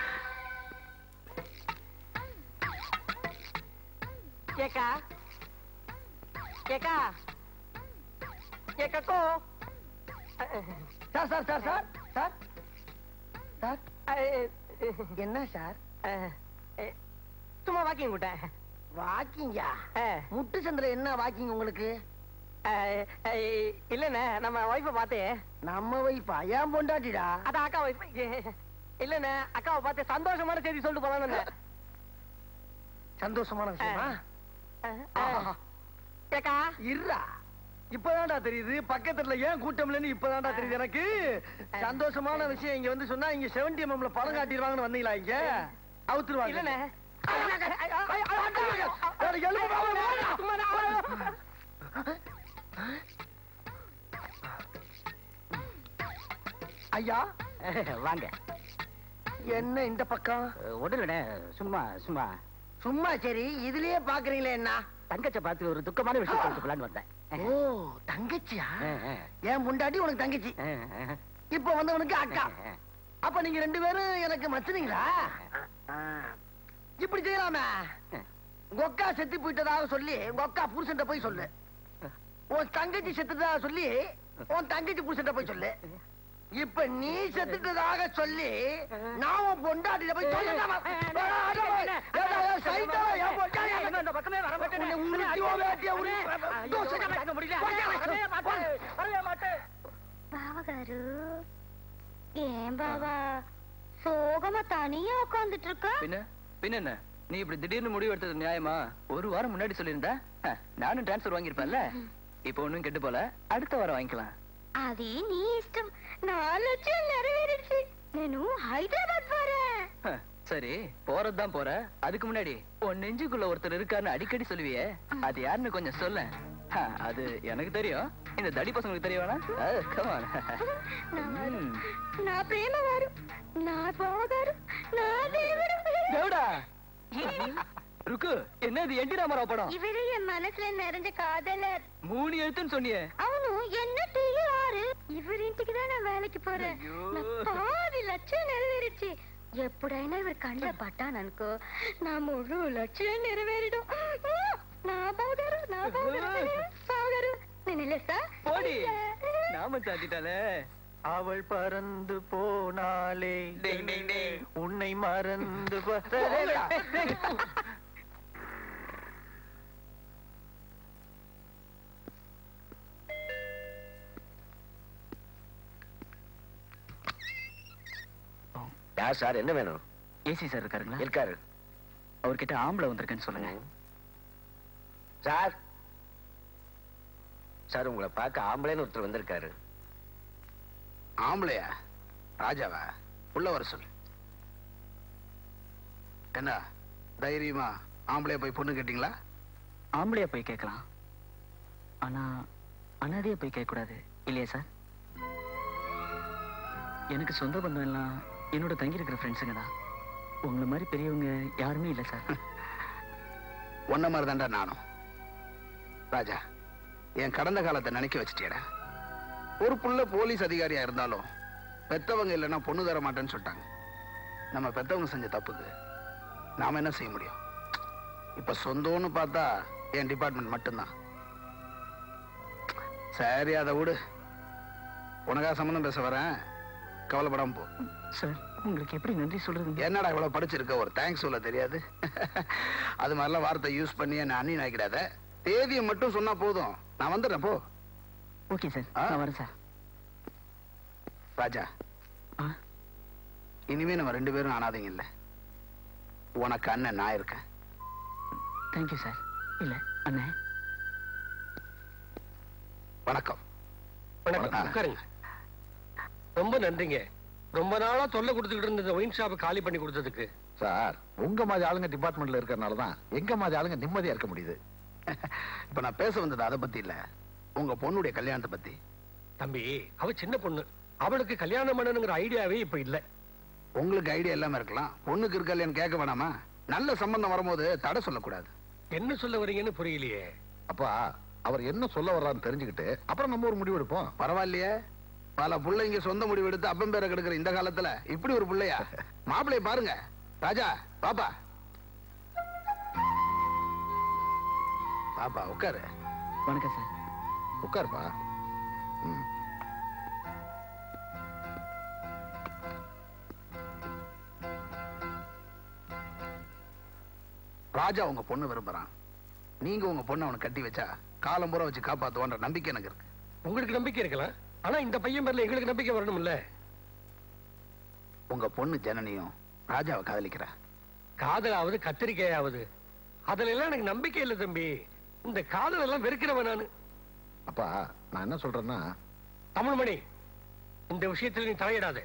கேக்கா கேக்கா கேக்கோ sir sir sir sir sir sir என்ன சார் சும்மா வாக்கிங் விட்டேன் வாக்கிங்கா முட்டு சந்திர என்ன வாக்கிங் உங்களுக்கு இல்லண்ணே நம்ம ஒய்ஃப பார்த்தேன் நம்ம ஒய்ஃபா ஏன் பொண்டாட்டிடா அதான் அக்கா ஒய்ஃப் இல்லண்ணே அக்காவை பார்த்து சந்தோஷமான செய்தி சொல்லிட்டு போலான்னு சந்தோஷமான விஷயமா கேக்கா இருடா இப்பதான்டா தெரியுது பக்கத்துல ஏன் கூட்டம் இல்லைன்னு இப்பதான்டா தெரியுது எனக்கு சந்தோஷமான விஷயம் இங்க வந்து சொன்னா இங்க செவன்டி எம்எம்ல படம் காட்டிடுவாங்கன்னு வந்தீங்களா இங்க அவுத்துருவாங்க இல்லண்ணே. வேற எலும்பு பாவம் வேணாம். ஐயா வாங்க என்ன இந்த பக்கம் ஒண்ணுலண்ணே சும்மா சும்மா சும்மா சரி இதுலயே பாக்குறீங்களே என்ன தங்கச்ச பார்த்து ஒரு துக்கமான விஷயம் சொல்லிட்டு வந்தேன் ஓ தங்கச்சியா என் முண்டாட்டி உனக்கு தங்கச்சி இப்ப வந்தவனுக்கு அக்கா அப்ப நீங்க ரெண்டு பேரும் எனக்கு மச்சுனீங்களா இப்படி செய்யலாமே உங்க அக்கா செத்து போயிட்டதாக சொல்லி உங்க அக்கா புருஷன்ட்ட போய் சொல்லு உன் தங்கச்சி செத்துட்டதாக சொல்லி உன் தங்கச்சி புருஷன்ட்ட போய் சொல்லு இப்ப நீ செத்துட்டதாக சொல்லி நான் உன் பொண்டாட்டில போய் சொல்லலாமா? ஏடா, அட போய். ஏடா, ஏ, சைத்தா, என் பொண்டாட்டி. இந்த பக்கமே வர மாட்டேன். உன்னை உருட்டி ஓ வேட்டியை உருட்டி. ஐயோ, தாங்க முடியல. வரவே மாட்டேன். வரவே மாட்டேன். பாவகாரு ஏன் பாவா சோகமா தனியா உட்கார்ந்துட்டு இருக்க பின்ன பின்ன என்ன நீ இப்படி திடீர்னு முடிவு எடுத்தது நியாயமா ஒரு வாரம் முன்னாடி சொல்லியிருந்தா ஹ, நானும் டிரான்ஸ்ஃபர் வாங்கியிருப்பேன்ல இப்போ ஒண்ணும் கெட்டு போல அடுத்த வாரம் வாங்கிக்கலாம் అది నీ ఇష్టం నా ఆలోచన నెరవేరిచి నేను హైదరాబాద్ పోறேன் ஹ, சரி போறதுதான் போற அதுக்கு முன்னாடி உன் நெஞ்சுக்குள்ள ஒருத்தர் இருக்காருன்னு அடிக்கடி சொல்லுவியே அது யாருன்னு கொஞ்சம் சொல்ல அது எனக்கு தெரியும் இந்த தடி பசங்களுக்கு தெரிய வேணா கமான் నా ప్రేమ గారు నా బావగారు నా దేవుడు தேவடா ருக்கு என்ன இது என்டி ராமராவ் படம் இவரு என் மனசுல நிறைஞ்ச காதலர் மூணு எழுத்துன்னு சொன்னியே అవును என்ன టీయూ ఆరు ఇవరింటికి దా నా వేలకి పోறேன் నా పాది లక్ష్యం నెరవేరిచి ఎప్పుడైనా ఇవరు కండ్ల పట్టాననుకో నా ముళ్ళు లక్ష్యం నెరవేరడం నా బావగారు నా బావగారు బావగారు నేను వెళ్ళేస్తా போடி நாம சாத்திட்டாலே அவள் பறந்து போனாலே உன்னை மறந்து ப- யார் சார் என்ன வேணும் ஏசி சார் இருக்காருங்களா இருக்காரு அவர்கிட்ட ஆம்பளை வந்திருக்கேன்னு சொல்லுங்க சார் சார் உங்களை பார்க்க ஆம்பளைன்னு ஒருத்தர் வந்திருக்காரு ஆம்பளையா ராஜாவா உள்ள வர சொல்லு என்ன தைரியமா ஆம்பளையா போய் பொண்ணு கேட்டீங்களா ஆம்பளையா போய் கேட்கலாம் ஆனா அனாதையா போய் கேட்க கூடாது இல்லையா சார் எனக்கு சொந்த பந்தம் எல்லாம் என்னோட தங்கி இருக்கிற ஃப்ரெண்ட்ஸுங்க தான் உங்களை மாதிரி பெரியவங்க யாருமே இல்லை சார் ஒன்ன மாதிரி தான்டா நானும் ராஜா என் கடந்த காலத்தை நினைக்க வச்சுட்டியடா ஒரு புள்ள போலீஸ் அதிகாரியா இருந்தாலும் பெத்தவங்க இல்லைன்னா பொண்ணு தர மாட்டேன்னு சொல்லிட்டாங்க நம்ம பெத்தவங்க செஞ்ச தப்புக்கு நாம என்ன செய்ய முடியும் இப்ப சொந்தம்னு பார்த்தா என் டிபார்ட்மெண்ட் மட்டும்தான் சரி அதை விடு உனக்கா சம்மந்தம் பேச வரேன் கவலைப்படாம போ சார் உங்களுக்கு எப்படி நன்றி சொல்றது என்னடா இவ்வளவு படிச்சிருக்க ஒரு தேங்க்ஸ் சொல்ல தெரியாது அது மாதிரிலாம் வார்த்தை யூஸ் பண்ணி என்ன அண்ணி நினைக்கிறாத தேதியை மட்டும் சொன்னா போதும் நான் வந்துடுறேன் போ ஓகே சார் நான் வரேன் சார் ராஜா இனிமே நம்ம ரெண்டு பேரும் அனாதைங்க இல்ல உனக்கு அண்ணன் நான் இருக்கேன் தேங்க்யூ சார் இல்ல அண்ணே வணக்கம் வணக்கம் உட்காருங்க ரொம்ப நன்றிங்க ரொம்ப நாளா தொல்லை கொடுத்துக்கிட்டு இருந்த இந்த ஒயின் ஷாப்பை காலி பண்ணி கொடுத்ததுக்கு சார் உங்க மாதிரி ஆளுங்க டிபார்ட்மெண்ட்ல இருக்கறனால தான் எங்க மாதிரி ஆளுங்க நிம்மதியா இருக்க முடியுது இப்ப நான் பேச வந்தது அதை பத்தி இல்ல உங்க பொண்ணுடைய கல்யாணத்தை பத்தி தம்பி அவ சின்ன பொண்ணு அவளுக்கு கல்யாணம் பண்ணணுங்கிற ஐடியாவே இப்ப இல்ல உங்களுக்கு ஐடியா எல்லாமே இருக்கலாம் பொண்ணுக்கு இருக்கா இல்லையான்னு கேட்க வேணாமா நல்ல சம்பந்தம் வரும்போது தடை சொல்லக்கூடாது என்ன சொல்ல வரீங்கன்னு புரியலையே அப்பா அவர் என்ன சொல்ல வர்றான்னு தெரிஞ்சுக்கிட்டு அப்புறம் நம்ம ஒரு முடிவு எடுப்போம் பரவாயில்லையே பல பிள்ளைங்க சொந்த முடிவு எடுத்து அப்பம் பேரை கெடுக்கிற இந்த காலத்துல இப்படி ஒரு பிள்ளையா மாப்பிள்ளைய பாருங்க ராஜா பாப்பா பாப்பா உட்காரு வணக்கம் சார் உட்காருப்பா ம். ராஜா உங்க பொண்ணு விரும்புறான் நீங்க உங்க பொண்ணை அவனுக்கு கட்டி வச்சா காலம் பூரா வச்சு காப்பாத்துவான்ற நம்பிக்கை எனக்கு இருக்கு உங்களுக்கு நம்பிக்கை இருக்கலாம் ஆனா இந்த பையன் பேர்ல எங்களுக்கு நம்பிக்கை வரணும்ல உங்க பொண்ணு ஜனனியும் ராஜாவை காதலிக்கிறா காதலாவது கத்திரிக்காயாவது அதுல எல்லாம் எனக்கு நம்பிக்கை இல்ல தம்பி இந்த காதல் எல்லாம் வெறுக்கிறவன் நானு அப்பா நான் என்ன சொல்றேன்னா தமிழ்மணி இந்த விஷயத்தில் நீ தலையிடாதே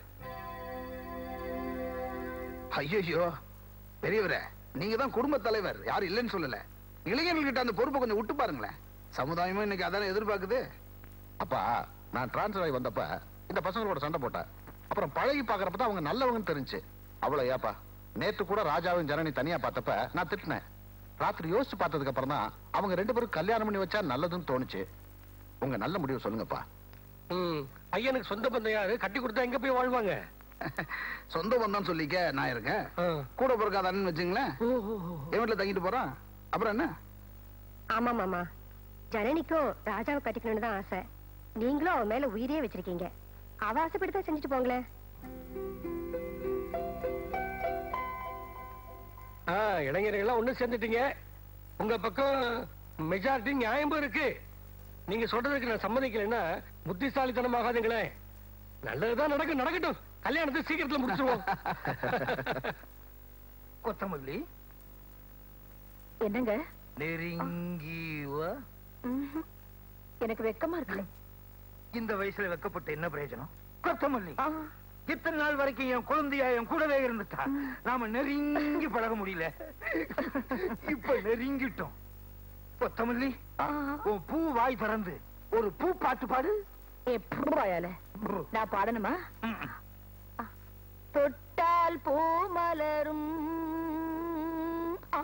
ஐயோ பெரியவரே நீங்க தான் குடும்ப தலைவர் யாரும் இல்லைன்னு சொல்லல இளைஞர்கள்கிட்ட அந்த பொறுப்பை கொஞ்சம் விட்டு பாருங்களேன் சமுதாயமும் இன்னைக்கு அதானே எதிர்பார்க்குது அப்பா நான் டிரான்ஸ்ஃபர் ஆகி வந்தப்ப இந்த பசங்களோட சண்டை போட்டேன் அப்புறம் பழகி பாக்குறப்ப தான் அவங்க நல்லவங்கன்னு தெரிஞ்சு அவ்வளவு ஏப்பா நேத்து கூட ராஜாவும் ஜனனி தனியா பார்த்தப்ப நான் திட்டினேன் ராத்திரி யோசிச்சு பார்த்ததுக்கு அப்புறம் தான் அவங்க ரெண்டு பேரும் கல்யாணம் பண்ணி வச்சா நல்லதுன்னு தோணுச்சு உங்க நல்ல முடிவு சொல்லுங்கப்பா ம், பையனுக்கு சொந்த பந்தம் யாரு கட்டி கொடுத்தா எங்க போய் வாழ்வாங்க சொந்த பந்தம் சொல்லிக்க நான் இருக்கேன் கூட பிறக்காதான்னு வச்சுங்களேன் என் வீட்டுல தங்கிட்டு போறான் அப்புறம் என்ன ஆமா மாமா ஜனனிக்கும் ராஜாவை கட்டிக்கணும்னு தான் ஆசை நீங்களும் அவன் மேல உயிரே வச்சிருக்கீங்க அவ ஆசைப்பட்டு தான் செஞ்சுட்டு போங்களேன் ஆ, இளைஞர்கள்லாம் ஒண்ணு சேர்ந்துட்டீங்க உங்க பக்கம் மெஜாரிட்டி நியாயமும் இருக்கு நீங்க சொல்றதுக்கு நான் சம்மதிக்கலைன்னா புத்திசாலித்தனமாகாதுங்களே நல்லதுதான் நடக்கும் நடக்கட்டும் கல்யாணத்தை சீக்கிரத்துல முடிச்சிருவோம் கொத்தமல்லி என்னங்க நெருங்கி வா ம்ஹும். எனக்கு வெக்கமா இருக்கு இந்த வயசுல வெக்கப்பட்டு என்ன பிரயோஜனம் கொத்தமல்லி இத்தனை நாள் வரைக்கும் என் குழந்தையா என் கூடவே இருந்துட்டா நாம நெருங்கி பழக முடியல இப்ப நெருங்கிட்டோம் கொத்தமல்லி உன் பூ வாய் திறந்து ஒரு பூ பாட்டு பாடு எப்போ வாயால நான் பாடணுமா தொட்டால் பூ மலரும் ஆ.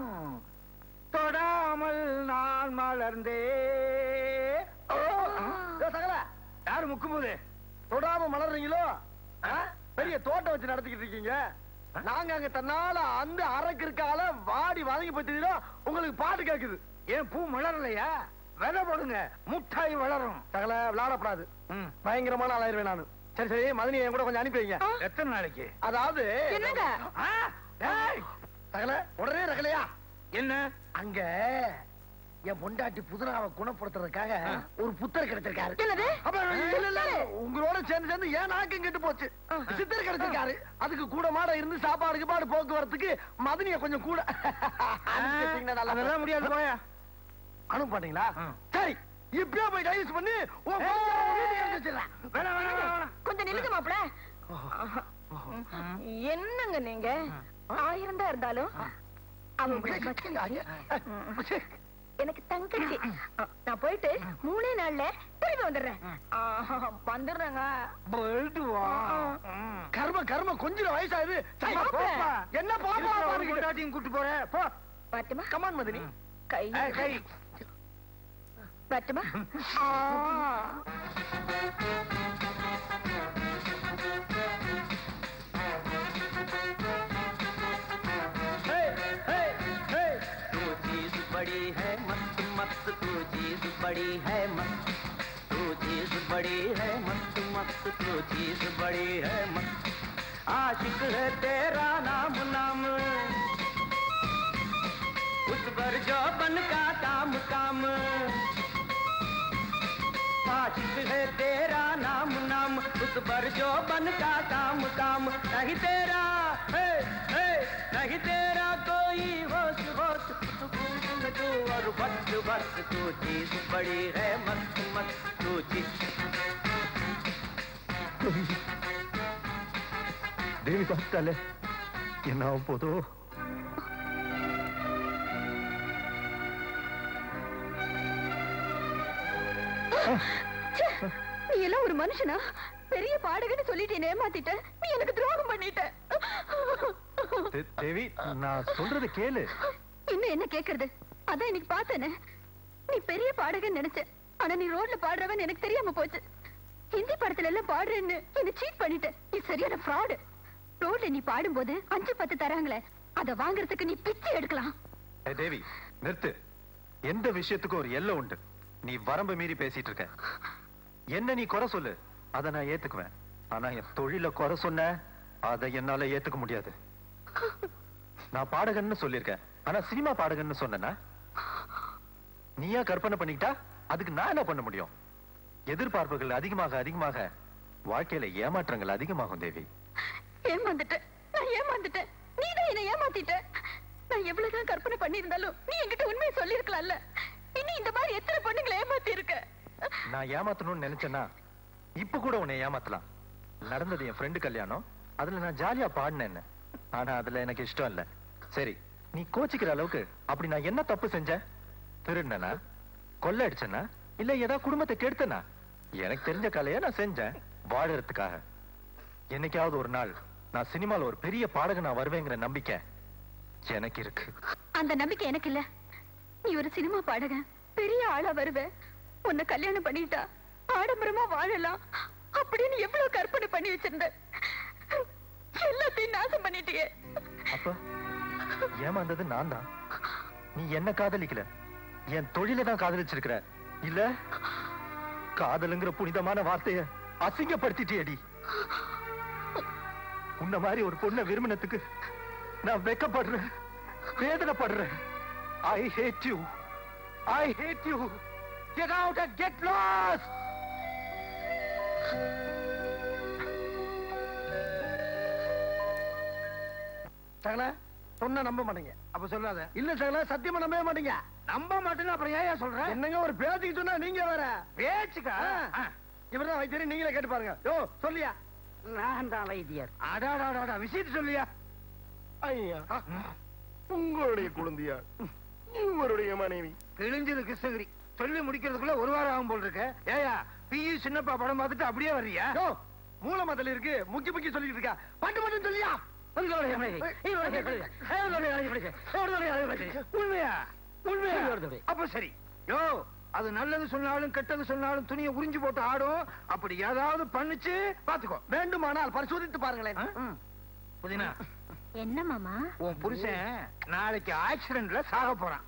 தொடாமல் நான் மலர்ந்தே ஓ, இதோ சகல யாரு முக்கும்போது தொடாம மலர்றீங்களோ ஆ? பெரிய தோட்டம் வச்சு நடத்திக்கிட்டு இருக்கீங்க நாங்க அங்க தன்னால அந்த அரைக்கு இருக்கால வாடி வதங்கி போயிட்டீங்களோ உங்களுக்கு பாட்டு கேக்குது ஏன் பூ மலரலையா விதை போடுங்க முட்டாய் வளரும் சகல விளையாடப்படாது பயங்கரமான ஆளாயிருவேன் நானு சரி சரி மதனி என் கூட கொஞ்சம் அனுப்பி வைங்க எத்தனை நாளைக்கு அதாவது என்னங்க? ஆ, ஏய், சகல உடனே ரகலையா என்ன அங்க என் பொண்டாட்டி புதுனாவை குணப்படுத்துறதுக்காக ஒரு புத்தர் கிடைச்சிருக்காரு என்னது? அப்ப இல்ல, இல்ல, உங்களோட சேர்ந்து சேர்ந்து ஏன் நாக்கம் கெட்டு போச்சு சித்தர் கிடைச்சிருக்காரு அதுக்கு கூட மாட இருந்து சாப்பாடு கிப்பாடு போக்குவரத்துக்கு மதனிய கொஞ்சம் கூட அனுப்பி வச்சீங்கன்னா நல்லா அதெல்லாம் முடியாது போயா அனுப்ப மாட்டீங்களா சரி இப்பயே போய் டைவர்ஸ் பண்ணி உன் பொண்ணை உன் வீட்டுக்கு அனுப்பி வச்சிடுறேன். வேணாம் வேணாம் வேணாம் கொஞ்சம் நில்லுங்க மாப்பிள என்னங்க நீங்க ஆயிரம் தான் இருந்தாலும் அவன் கூட எனக்கு தங்கச்சி நான் போயிட்டு மூணே நாள்ல திரும்பி வந்துடுறேன் ஆஹா, வந்துடுறேங்க போயிட்டு வா கர்ம கர்ம கொஞ்சம் வயசாகுது சரி, மாப்பிள. போப்பா. என்ன பாப்பா பாருங்க பொண்டாட்டியும் கூட்டு போற போ பட்டுமா கமான் மதனி கை ஏய், கை பட்டுமா ஆ. तू चीज बड़ी है मस्त मस्त तू चीज बड़ी है मस्त तू चीज बड़ी है मस्त मस्त तू चीज बड़ी है मस्त आशिक है तेरा नाम नाम उस पर जो बन का काम काम आशिक है तेरा नाम नाम उस पर जो बन का काम काम नहीं तेरा है, है, नहीं तेरा कोई होश होश तू भूल तू और बस बस तू चीज बड़ी है मस्त मस्त तू चीज தேவி பார்த்தாலே என்ன ஆக போதோ ச்சே, நீ எல்லாம் ஒரு மனுஷனா பெரிய பாடகன்னு சொல்லிட்டு என்னை ஏமாத்திட்ட நீ எனக்கு துரோகம் பண்ணிட்ட தே- தேவி நான் சொல்றது கேளு இன்னும் என்ன கேக்குறது அதான் இன்னைக்கு பார்த்தேனே நீ பெரிய பாடகன்னு நினைச்ச ஆனா நீ ரோட்ல பாடுறவன் எனக்கு தெரியாம போச்சு ஹிந்தி படத்துல எல்லாம் பாடுறேன்னு என்ன சீட் பண்ணிட்ட நீ சரியான ஃப்ராடு ரோட்ல நீ பாடும்போது அஞ்சு பத்து தராங்களே அத வாங்குறதுக்கு நீ பிச்சை எடுக்கலாம் ஏய், தேவி நிறுத்து எந்த விஷயத்துக்கும் ஒரு எல்லை உண்டு நீ வரம்பு மீறி பேசிட்டு இருக்க என்ன நீ குறை சொல்லு அதை நான் ஏத்துக்குவேன் ஆனா என் தொழில குறை சொன்ன அதை என்னால ஏத்துக்க முடியாது நான் பாடகன்னு சொல்லியிருக்கேன் ஆனா சினிமா பாடகன்னு சொன்னேனா நீயா கற்பனை பண்ணிக்கிட்டா அதுக்கு நான் என்ன பண்ண முடியும் எதிர்பார்ப்புகள் அதிகமாக அதிகமாக வாழ்க்கையில ஏமாற்றங்கள் அதிகமாகும் தேவி ஏமாந்துட்டேன் நான் ஏமாந்துட்டேன் நீதான் என்ன ஏமாத்திட்ட நான் எவ்வளவுதான் கற்பனை பண்ணியிருந்தாலும் நீ என்கிட்ட உண்மையை சொல்லியிருக்கலாம்ல இன்னும் இந்த மாதிரி எத்தனை பொண்ணுங்களை ஏமாத்தி இருக்க நான் ஏமாத்தணும்னு நினைச்சேன்னா இப்ப கூட உன்னை ஏமாத்தலாம் நடந்தது என் ஃப்ரெண்டு கல்யாணம் அதுல நான் ஜாலியா பாடினேன் ஆனா அதுல எனக்கு இஷ்டம் இல்ல சரி நீ கோச்சிக்கிற அளவுக்கு அப்படி நான் என்ன தப்பு செஞ்சேன் திருடினா கொள்ளை அடிச்சேனா இல்ல ஏதாவது குடும்பத்தை கெடுத்தனா எனக்கு தெரிஞ்ச கலையை நான் செஞ்சேன் வாழறதுக்காக என்னைக்காவது ஒரு நாள் நான் சினிமால ஒரு பெரிய பாடகனா வருவேங்கிற நம்பிக்கை எனக்கு இருக்கு அந்த நம்பிக்கை எனக்கு இல்ல நீ ஒரு சினிமா பாடகன் பெரிய ஆளா வருவ உன்னை கல்யாணம் பண்ணிட்டா ஆடம்பரமா வாழலாம் அப்படின்னு எவ்வளவு கற்பனை பண்ணி வச்சிருந்த எல்லாத்தையும் நாசம் பண்ணிட்டியே அப்ப ஏமாந்தது நான் தான் நீ என்ன காதலிக்கல என் தொழிலை தான் காதலிச்சிருக்கிற இல்ல காதலுங்கிற புனிதமான வார்த்தைய அசிங்கப்படுத்திட்டியடி உன்ன மாதிரி ஒரு பொண்ணை விரும்பினத்துக்கு நான் வெக்கப்படுறேன் வேதனைப்படுறேன் I hate you I hate you get out and get lost சகல சொன்ன நம்ப மாட்டீங்க அப்ப சொல்லாத இல்ல சகல சத்தியமா நம்பவே மாட்டீங்க நம்ப மாட்டேன்னு அப்புறம் ஏன் சொல்றேன் என்னங்க ஒரு பேச்சுக்கு சொன்னா நீங்க வேற பேச்சுக்கா இவர்தான் வைத்தியர் நீங்களே கேட்டு பாருங்க யோ சொல்லியா நான் தான் வைத்தியர் அடாடாடா விஷயத்தை சொல்லியா ஐயா உங்களுடைய குழந்தையா இவருடைய மனைவி கிழிஞ்சது கிருஷ்ணகிரி சொல்லி முடிக்கிறதுக்குள்ள ஒரு வாரம் ஆகும் போல் இருக்கு ஏயா பியு சின்னப்பா படம் பார்த்துட்டு அப்படியே வர்றியா மூலமதல் இருக்கு முக்கி முக்கி சொல்லிட்டு இருக்கா பட்டு மட்டும் சொல்லியா உண்மையா உண்மையா அப்ப சரி யோ அது நல்லது சொன்னாலும் கெட்டது சொன்னாலும் துணியை உறிஞ்சு போட்டு ஆடும் அப்படி ஏதாவது பண்ணுச்சு பாத்துக்கோ வேண்டுமானால் பரிசோதித்து பாருங்களேன் புதினா என்ன மாமா உன் புருஷன் நாளைக்கு ஆக்சிடென்ட்ல சாக போறான்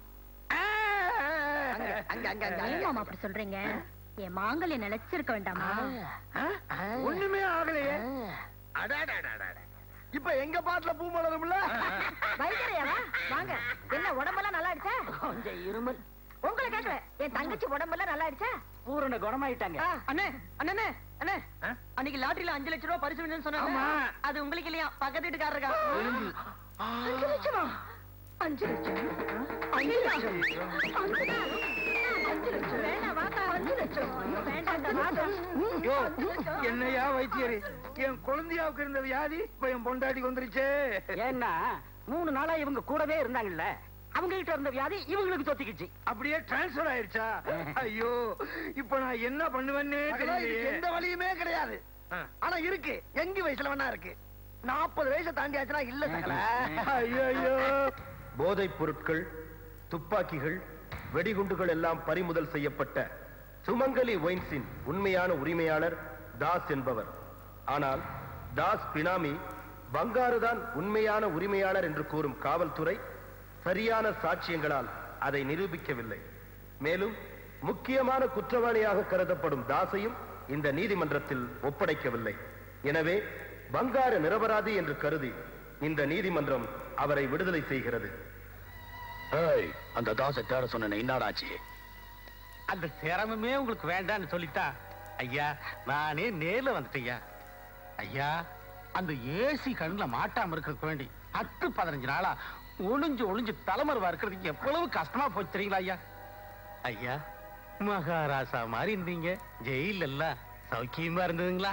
ஏன் மாமா அப்படி சொல்றீங்க என் மாங்கல்ய நிலைச்சிருக்க வேண்டாமா ஒண்ணுமே ஆகலையே அடாடாடாடா. இப்ப எங்க பாட்டுல பூ மலரும்ல வைத்தியரையாவா வாங்க என்ன உடம்பெல்லாம் நல்லா ஆயிடுச்சா கொஞ்சம் இருமல் உங்களை கேட்கல என் தங்கச்சி உடம்பெல்லாம் நல்லா ஆயிடுச்சா பூரண குணமாயிட்டாங்க அண்ணே அண்ணே அண்ணே அன்னைக்கு லாட்டரியில அஞ்சு லட்சம் ரூபாய் பரிசு விழுந்துன்னு சொன்னாங்க ஆமா. அது உங்களுக்கு இல்லையா பக்கத்து வீட்டுக்காரருக்கா அஞ்சு லட்சமா அஞ்சு லட்சம் அஞ்சு லட்சம் அஞ்சு லட்சம். அஞ்சு லட்சம் வேண்டாம் வாக்கா அஞ்சு லட்சம் ஐயோ, வேண்டாம்டா வாக்கா யோ என்னையா வைத்தியரு என் குழந்தையாவுக்கு இருந்த வியாதி இப்ப என் பொண்டாட்டிக்கு வந்துருச்சே ஏன்னா மூணு நாளா இவங்க கூடவே இருந்தாங்கல்ல அவங்க கிட்ட இருந்த வியாதி இவங்களுக்கு தொத்திக்கிச்சு அப்படியே டிரான்ஸ்பர் ஆயிருச்சா ஐயோ இப்ப நான் என்ன பண்ணுவேன்னே தெரியலையே எந்த வழியுமே கிடையாது ஆனா இருக்கு எங்க வயசுல வேணா இருக்கு நாற்பது வயசை தாண்டி ஆச்சுன்னா இல்ல சகல ஐயோ ஐயோ போதைப் பொருட்கள் துப்பாக்கிகள் வெடிகுண்டுகள் எல்லாம் பறிமுதல் செய்யப்பட்ட சுமங்கலி ஒயின்ஸின் உண்மையான உரிமையாளர் தாஸ் என்பவர் ஆனால் தாஸ் பினாமி பங்காருதான் உண்மையான உரிமையாளர் என்று கூறும் காவல்துறை சரியான சாட்சியங்களால் அதை நிரூபிக்கவில்லை மேலும் முக்கியமான குற்றவாளியாக கருதப்படும் தாஸையும் இந்த நீதிமன்றத்தில் ஒப்படைக்கவில்லை எனவே பங்காரு நிரபராதி என்று கருதி இந்த நீதிமன்றம் அவரை விடுதலை செய்கிறது ஏய் அந்த தாசை தேட சொன்ன என்னடாச்சு அந்த சிரமமே உங்களுக்கு வேண்டாம்னு சொல்லிட்டா ஐயா நானே நேர்ல வந்துட்டேயா ஐயா அந்த ஏசி கண்ணுல மாட்டாம இருக்க வேண்டி பத்து பதினஞ்சு நாளா ஒளிஞ்சு ஒளிஞ்சு தலைமறைவா இருக்கிறதுக்கு எவ்வளவு கஷ்டமா போச்சு தெரியுங்களா ஐயா ஐயா மகாராசா மாதிரி இருந்தீங்க ஜெயில எல்லாம் சௌக்கியமா இருந்ததுங்களா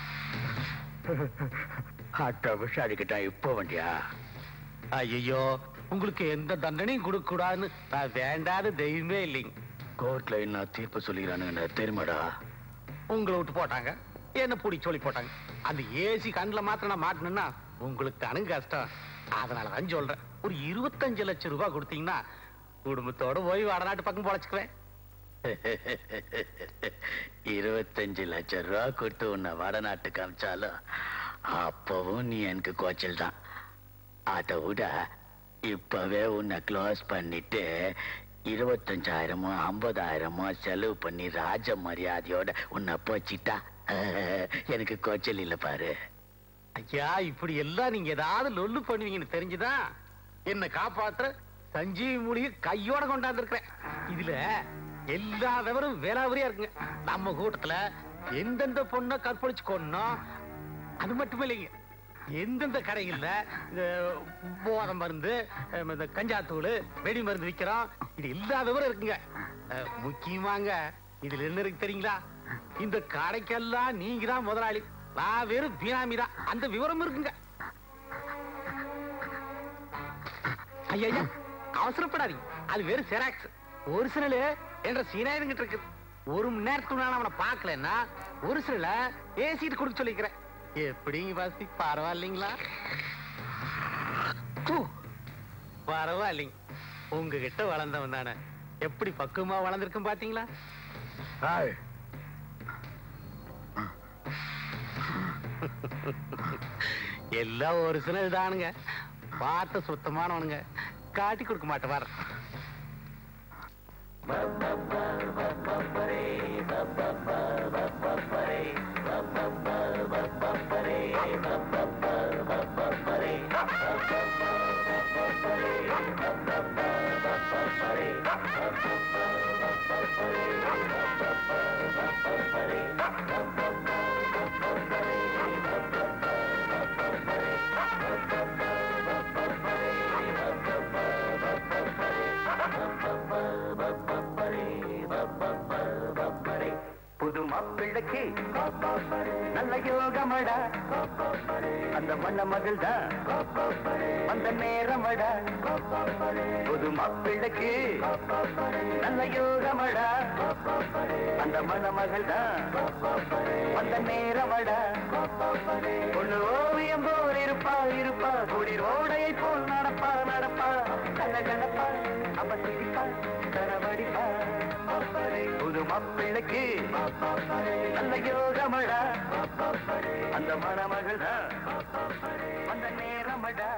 அட்ட விஷாடிக்கிட்டா இப்போ வண்டியா ஐயோ உங்களுக்கு எந்த தண்டனையும் கொடுக்க கூடாதுன்னு நான் வேண்டாத தெய்வமே இல்லைங்க கோர்ட்ல என்ன தீர்ப்பு சொல்லிக்கிறானுங்க தெரியுமாடா உங்களை விட்டு போட்டாங்க என்ன பிடி சொல்லி போட்டாங்க அந்த ஏசி கண்ணுல மாத்திரம் நான் மாட்டணும்னா உங்களுக்கு அணுங்க கஷ்டம் அதனால தான் சொல்றேன் ஒரு இருபத்தஞ்சு லட்சம் ரூபாய் கொடுத்தீங்கன்னா குடும்பத்தோட போய் வடநாட்டு பக்கம் பொழைச்சுக்குவேன் இருபத்தஞ்சு லட்சம் ரூபா கொடுத்து உன்னை வடநாட்டுக்கு அமிச்சாலும் அப்பவும் நீ எனக்கு கோச்சல் தான் அதை விட இப்பவே உன்னை க்ளோஸ் பண்ணிட்டு இருபத்தஞ்சாயிரமோ ஐம்பதாயிரமோ செலவு பண்ணி ராஜ மரியாதையோட உன்னை போச்சிட்டா எனக்கு கோச்சல் இல்ல பாரு ஐயா இப்படி எல்லாம் நீங்க ஏதாவது லொல்லு பண்ணுவீங்கன்னு தெரிஞ்சுதான் என்ன காப்பாத்துற சஞ்சீவி மூலிகை கையோட கொண்டாந்துருக்கிறேன் இதுல எல்லா விவரம் வேளாவரியா இருக்குங்க நம்ம கூட்டத்துல எந்தெந்த பொண்ணை கற்பழிச்சு கொன்னோம் அது மட்டும் இல்லைங்க எந்தெந்த கடைகள்ல இந்த போதை மருந்து அஹ் இந்த கஞ்சாத்தூள் வெடி மருந்து விற்கிறோம் இது எல்லா விவரம் இருக்குங்க அஹ் முக்கியமாங்க இதுல என்ன இருக்கு தெரியுங்களா இந்த கடைக்கெல்லாம் நீங்க தான் முதலாளி நான் வெறும் பினாமி தான் அந்த விவரம் இருக்குங்க ஐயா ஐயா, அவசரப்படாதீங்க அது வெறும் ஜெராக்ஸ் ஒரிஜினல் என்ற சீனாயிரங்கிட்ட இருக்குது ஒரு மணி நேரத்துக்கு நான் அவனை பார்க்கலன்னா ஒரிஜினல ஏசிட்டு கொடுக்க சொல்லிக்கிறேன் எப்படிங்க வாசி பரவாயில்லைங்களா ஹூ, பரவாயில்லைங்க உங்ககிட்ட வளர்ந்தவன் தானே எப்படி பக்குவமா வளர்ந்துருக்கும் பாத்தீங்களா எல்லாம் ஒரு சிலர் தானுங்க பார்த்து சுத்தமானவனுங்க காட்டி கொடுக்க மாட்டேன் வர புது மாப்பிள்ளைக்கு நல்ல யோகமடா அந்த மண்ண மகள் தான் அந்த நேரமடா புது மாப்பிள்ளைக்கு நல்ல யோகமடா அந்த மண்ண மகள் தான் அந்த நேரமடா பொண்ணு ஓவியம் போல் இருப்பா இருப்பா குளிர் ஓடையை போல் நடப்பா நடப்பா கண்ண கணப்பா அவ சிரிப்பா கரவடிப்பா புது மாப்பிள்ளைக்கு நல்ல யோகமடா அந்த மணமகள் அந்த நேரமடா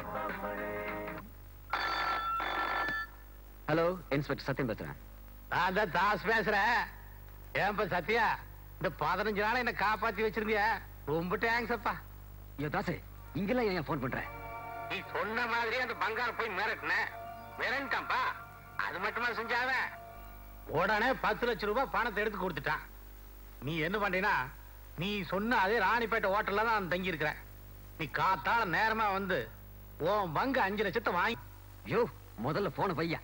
ஹலோ இன்ஸ்பெக்டர் சத்யம் பேசுறேன் நான் தான் தாஸ் பேசுறேன் ஏன்பா சத்யா இந்த பதினஞ்சு நாள் என்ன காப்பாத்தி வச்சிருந்திய ரொம்ப தேங்க்ஸ் அப்பா ஐயோ தாசே இங்கெல்லாம் ஏன் ஃபோன் பண்ற நீ சொன்ன மாதிரி அந்த பங்கார போய் மிரட்டின மிரண்டாம்பா அது மட்டுமா செஞ்சாவ உடனே பத்து லட்சம் ரூபாய் பணத்தை எடுத்து கொடுத்துட்டான் நீ என்ன பண்றீனா நீ சொன்ன அதே ராணிப்பேட்டை ஹோட்டல்ல தான் தங்கி இருக்கிற நீ காத்தால நேரமா வந்து உன் பங்கு அஞ்சு லட்சத்தை வாங்கி ஐயோ முதல்ல போன பையா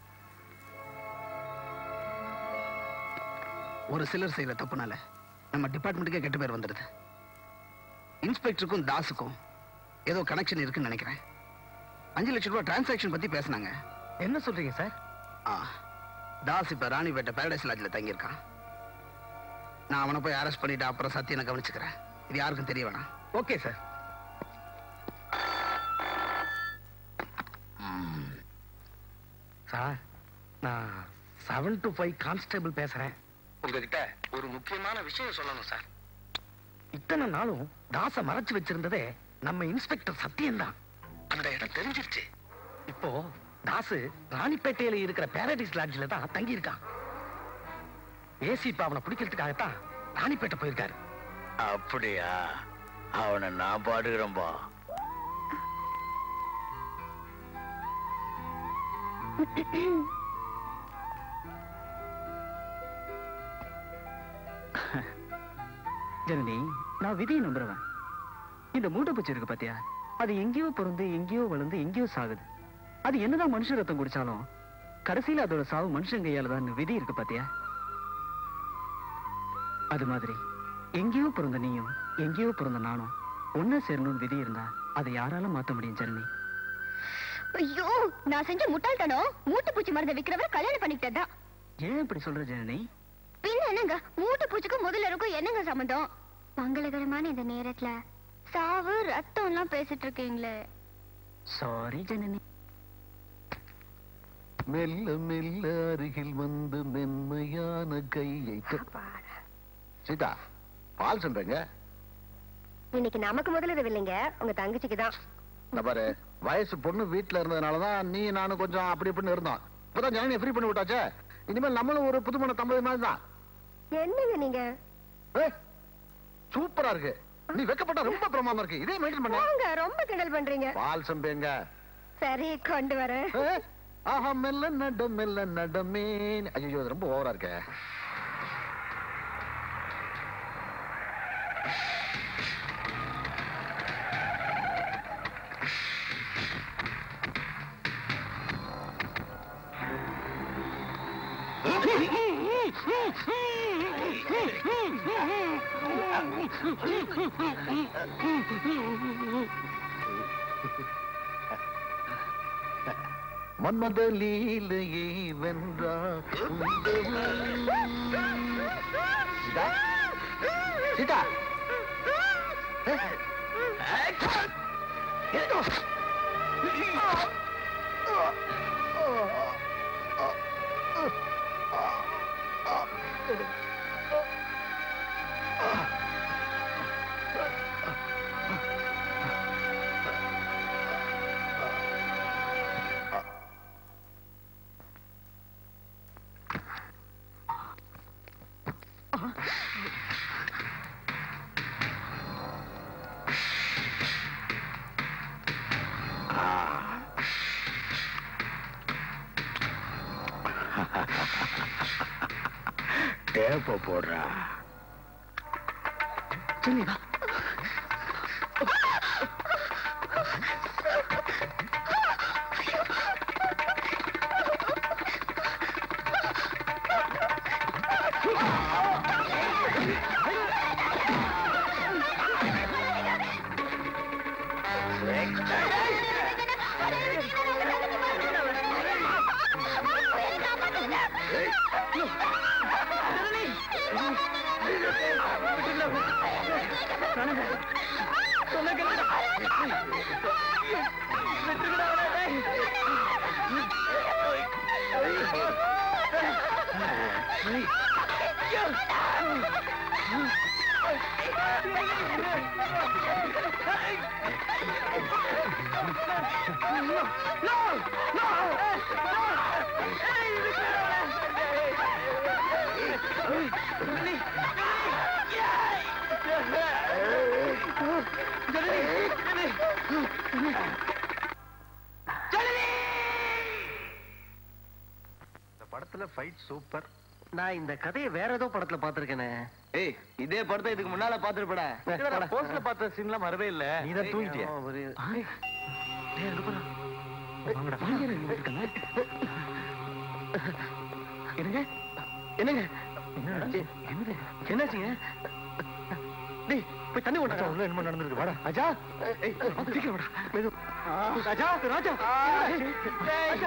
ஒரு சிலர் செய்யற தப்புனால நம்ம டிபார்ட்மெண்ட்டுக்கே கெட்ட பேர் வந்துடுது இன்ஸ்பெக்டருக்கும் தாஸுக்கும் ஏதோ கனெக்ஷன் இருக்குன்னு நினைக்கிறேன் அஞ்சு லட்சம் ரூபாய் டிரான்சாக்ஷன் பத்தி பேசுனாங்க என்ன சொல்றீங்க சார் ஆ தாஸ் இப்ப ராணிப்பேட்டை பேரடைஸ் லாட்ஜில் தங்கியிருக்கான் நான் அவனை போய் அரெஸ்ட் பண்ணிட்டு அப்புறம் சத்தியனை கவனிச்சுக்கிறேன் இது யாருக்கும் தெரிய வேணாம் ஓகே சார் சார் நான் செவன் டு ஃபைவ் கான்ஸ்டபிள் பேசுறேன் உங்ககிட்ட ஒரு முக்கியமான விஷயம் சொல்லணும் சார் இத்தனை நாளும் தாச மறைச்சு வச்சிருந்ததே நம்ம இன்ஸ்பெக்டர் சத்தியம் தான் அந்த இடம் தெரிஞ்சிருச்சு இப்போ தாசு ராணிப்பேட்டையில இருக்கிற பேரடைஸ் லாட்ஜில தான் தங்கி இருக்கான் ஏசி இப்ப அவனை பிடிக்கிறதுக்காகத்தான் ராணிப்பேட்டை போயிருக்காரு அப்படியா அவனை நான் பாடுகிறேன்பா ஜனனி நான் விதியை நம்புறவன் இந்த மூட்டை பூச்சி இருக்கு பாத்தியா அது எங்கேயோ பிறந்து எங்கேயோ வளர்ந்து எங்கேயோ சாகுது அது என்னதான் மனுஷ ரத்தம் குடிச்சாலும் கடைசியில அதோட சாவு மனுஷன் கையால தான் விதி இருக்கு பாத்தியா அது மாதிரி எங்கேயோ பிறந்த நீயும் எங்கேயோ பிறந்த நானும் ஒன்னா சேரணும்னு விதி இருந்தா அதை யாரால மாத்த முடியும் ஜனனி ஐயோ நான் செஞ்ச முட்டாள்தனம் மூட்டை பூச்சி மருந்தை விக்கிறவர் கல்யாணம் பண்ணிக்கிட்டதா ஏன் இப்படி சொல்ற ஜனனி பின்ன என்னங்க மூட்டை பூச்சிக்கும் முதல்ல இருக்கும் என்னங்க சம்மந்தம் மங்களகரமான இந்த நேரத்துல சாவு ரத்தம் எல்லாம் பேசிட்டு இருக்கீங்களே சாரி ஜனனி மெல்ல மெல்ல அருகில் வந்து மென்மையான கையை தொ- சீதா பால் சொல்றேங்க இன்னைக்கு நமக்கு முதல்ல இல்லைங்க உங்க தங்கச்சிக்கு தான் இந்த பாரு வயசு பொண்ணு வீட்டுல இருந்ததுனாலதான் நீ நானும் கொஞ்சம் அப்படி இப்படின்னு இருந்தோம் இப்பதான் ஜனனியை ஃப்ரீ பண்ணி விட்டாச்சே இனிமேல் நம்மளும் ஒரு புதுமண தம்பதி மாதிரி தான் என்னங்க நீங்க சூப்பரா இருக்கு நீ வெக்கப்பட்டா ரொம்ப பிரமாதமா இருக்கு இதே மெயின்டைன் பண்ண போங்க ரொம்ப கிண்டல் பண்றீங்க பால் சம்பேங்க சரி கொண்டு வரேன் ஆஹா மெல்ல நட மெல்ல நடமே ஐயோ இது ரொம்ப ஓவரா இருக்கே மன்மத லீலையே வென்றார் சீதா சீதா டேப்ப போடுறா இந்த படத்துல ஃபைட் சூப்பர் நான் இந்த கதையை வேற ஏதோ படத்துல பாத்திருக்கேனே ஏய் இதே படத்தை இதுக்கு முன்னால பாத்துருப்படா போஸ்ட்ல பார்த்த சீன்லாம் வரவே இல்ல நீ தான் தூங்கிட்டியா என்னங்க என்னங்க என்னது என்னாச்சுங்க டேய் போய் தண்ணி கொண்டா உள்ள என்ன நடந்திருக்கு வாடா ராஜா ஏய் சீக்கிரம் வாடா மெது ராஜா ராஜா ராஜா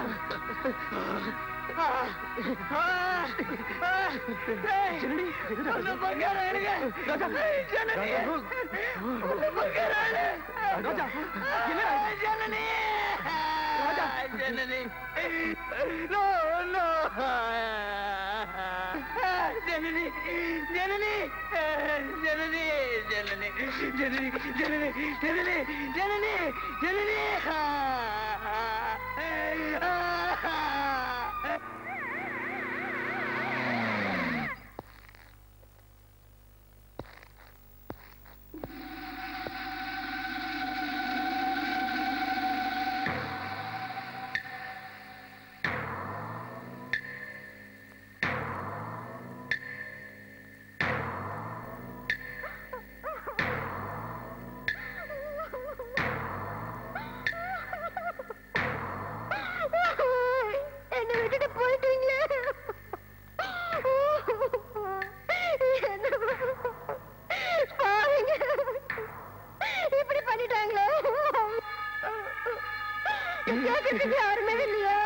ஜனனி அந்த பங்கார எடுங்க ராஜா ஜனனி அந்த பங்கார ராஜா ஜனனி ராஜா ஜனனி நோ நோ ஜனனி ஜனனி ஜனனி ஜனனி ஜனனி ஜனனி ஜனனி ஜனனி ஜனனி என்னை விட்டுட்டு போயிட்டீங்களே என்ன பாருங்க இப்படி பண்ணிட்டாங்களே கேட்கறதுக்கு யாருமே இல்லையா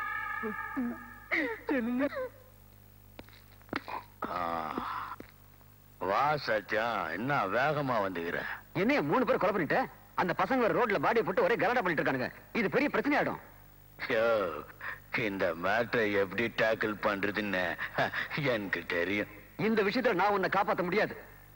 வா சத்யம் என்ன வேகமா வந்துக்கிற என்னைய மூணு பேர் கொலை பண்ணிட்டு அந்த பசங்க ரோட்ல பாடியை போட்டு ஒரே கலாட்டா பண்ணிட்டு இருக்கானுங்க இது பெரிய பிரச்சனை ஆயிடும் யோ, இந்த மேட்டரை எப்படி டேக்கிள் பண்றதுன்னு எனக்கு தெரியும் இந்த விஷயத்துல நான் உன்னை காப்பாத்த முடியாது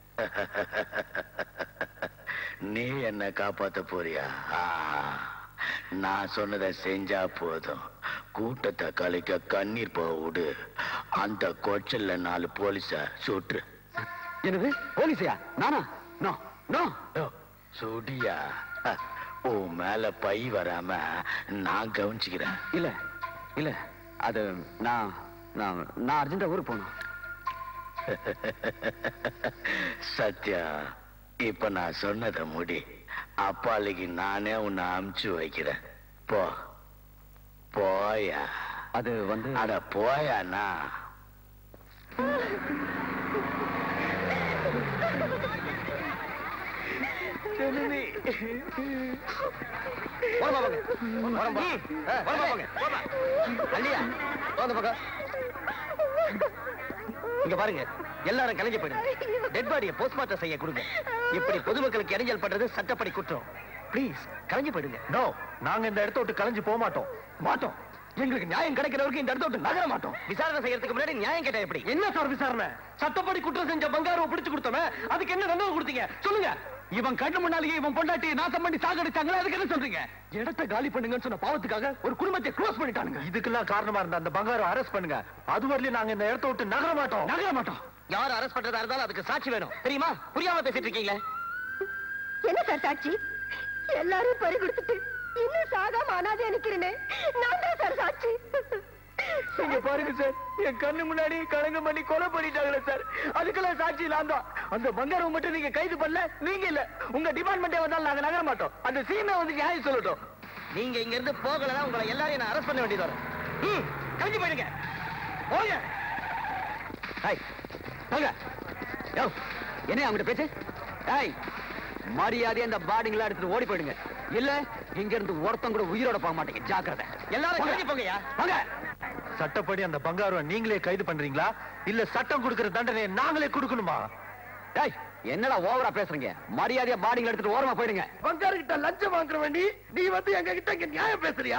நீ என்ன காப்பாத்த போறியா ஆ, நான் சொன்னதை செஞ்சா போதும் கூட்டத்தை கலைக்க கண்ணீர் போக விடு அந்த கொச்சல்ல நாலு போலீஸ சுற்று என்னது போலீஸையா நானா நோ நோ சுடியா ஹ, உன் மேல பை வராம நான் கவனிச்சுக்கிறேன் இல்ல இல்ல அது நான் நான் நான் அர்ஜென்டா ஊருக்கு போகணும் சத்யா இப்ப நான் சொன்னதை முடி அப்பாலிக்கு நானே உன்னை அமுச்சு வைக்கிறேன் போ போயா அது வந்து அட போயாண்ணா ஜனனி ஓரமா போங்க ஓரம் போ. ஆ, ஓரமா போங்க போமா அல்லியா போங்க பக்கம் இங்க பாருங்க எல்லாரும் கலைஞ்சு போயிடுங்க டெட் பாடியை போஸ்ட்மார்ட்டம் செய்ய கொடுங்க இப்படி பொதுமக்களுக்கு இடைஞ்சல் பண்றது சட்டப்படி குற்றம் ப்ளீஸ் கலைஞ்சு போயிடுங்க நோ நாங்க இந்த இடத்த விட்டு கலைஞ்சு போக மாட்டோம் மாட்டோம் எங்களுக்கு நியாயம் கிடைக்கிற வரைக்கும் இந்த இடத்த விட்டு நகர மாட்டோம் விசாரணை செய்யறதுக்கு முன்னாடி நியாயம் கேட்டா எப்படி என்ன சார் விசாரணை சட்டப்படி குற்றம் செஞ்ச பங்காரம் பிடிச்சு கொடுத்தவன் அதுக்கு என்ன தண்டனை கொடுத்தீங்க சொல்லுங்க இவன் கண்ணு முன்னாலேயே இவன் பொண்டாட்டி நாசம் பண்ணி சாகடிச்சாங்களே அதுக்கு என்ன சொல்றீங்க இடத்தை காலி பண்ணுங்கன்னு சொன்ன பாவத்துக்காக ஒரு குடும்பத்தை க்ளோஸ் பண்ணிட்டானுங்க இதுக்கெல்லாம் காரணமா இருந்த அந்த பங்காரம் அரெஸ்ட் பண்ணுங்க அது வரலையும் நாங்க இந்த இடத்த விட்டு நகர மாட்டோம் நகர மாட்டோம் யார் அரெஸ்ட் பண்றதா இருந்தாலும் அதுக்கு சாட்சி வேணும் தெரியுமா புரியாம பேசிட்டு இருக்கீங்களே என்ன சார் சாட்சி எல்லாரும் பறி கொடுத்துட்டு இன்னும் சாகாம அனாதையா நிக்கிறேனே நான் தான் சார் சாட்சி இங்க பாருங்க சார் என் கண்ணு முன்னாடி கலங்க பண்ணி கொலை பண்ணிட்டாங்களே சார் அதுக்கெல்லாம் சாட்சி நான் தான் அந்த பங்காரம் மட்டும் நீங்க கைது பண்ணல நீங்க இல்ல உங்க டிபார்ட்மெண்டே வந்தாலும் நாங்க நகர மாட்டோம் அந்த சீமை வந்து நியாயம் சொல்லட்டும் நீங்க இங்க இருந்து போகலன்னா உங்களை எல்லாரையும் நான் அரெஸ்ட் பண்ண வேண்டியது வரும் ம், கிளம்பி போயிடுங்க போங்க ஹாய் போங்க யோ என்ன அவங்கிட்ட பேச்சு ஹாய் மரியாதையா அந்த பாடிங்களா எடுத்துட்டு ஓடி போயிடுங்க இல்ல இங்க இருந்து ஒருத்தன் கூட உயிரோட போக மாட்டீங்க ஜாக்கிரதை எல்லாரும் போங்க. கிளம்பி போங்கயா போங்க சட்டப்படி அந்த பங்காரம் நீங்களே கைது பண்றீங்களா இல்ல சட்டம் கொடுக்கிற தண்டனையை நாங்களே கொடுக்கணுமா டேய் என்னடா ஓவரா பேசுறீங்க மரியாதையா பாடிங்கள எடுத்துட்டு ஓரமா போயிடுங்க பங்காரு கிட்ட லஞ்சம் வாங்குற வேண்டி நீ வந்து எங்க கிட்ட இங்க நியாயம் பேசுறியா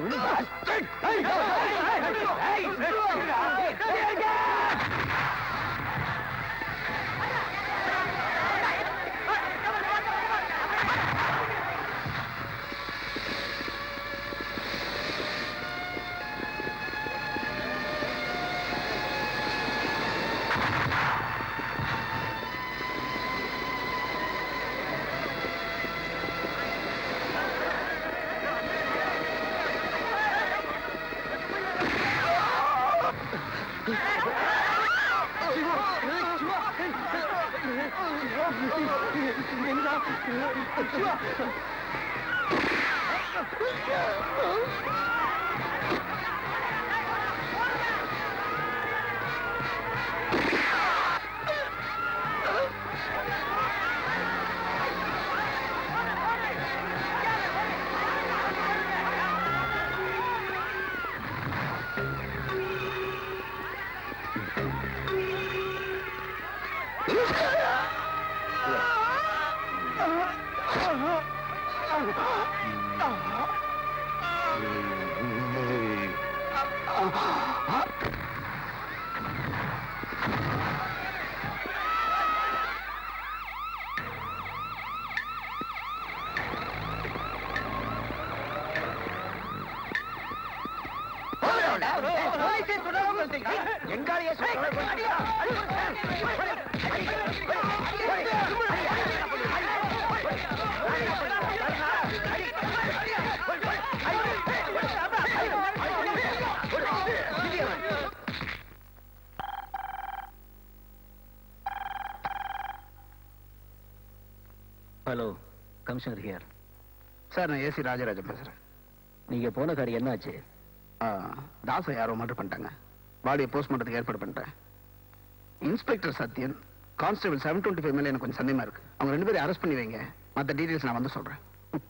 ஹலோ கமிஷனர் ஹியர் சார் நான் ஏசி ராஜராஜன் பேசுறேன் நீங்க போன காரியம் என்னாச்சு ஆ, தாசை யாரோ மர்டர் பண்ணிட்டாங்க பாடியை போஸ்ட்மார்ட்டத்துக்கு ஏற்பாடு பண்ணிட்டேன் inspector Sathyan constable seven twenty five மேல எனக்கு கொஞ்சம் சந்தேகமா இருக்கு அவங்க ரெண்டு பேரும் அரெஸ்ட் பண்ணி வைங்க மற்ற டீடைல்ஸ் நான் வந்து சொல்றேன்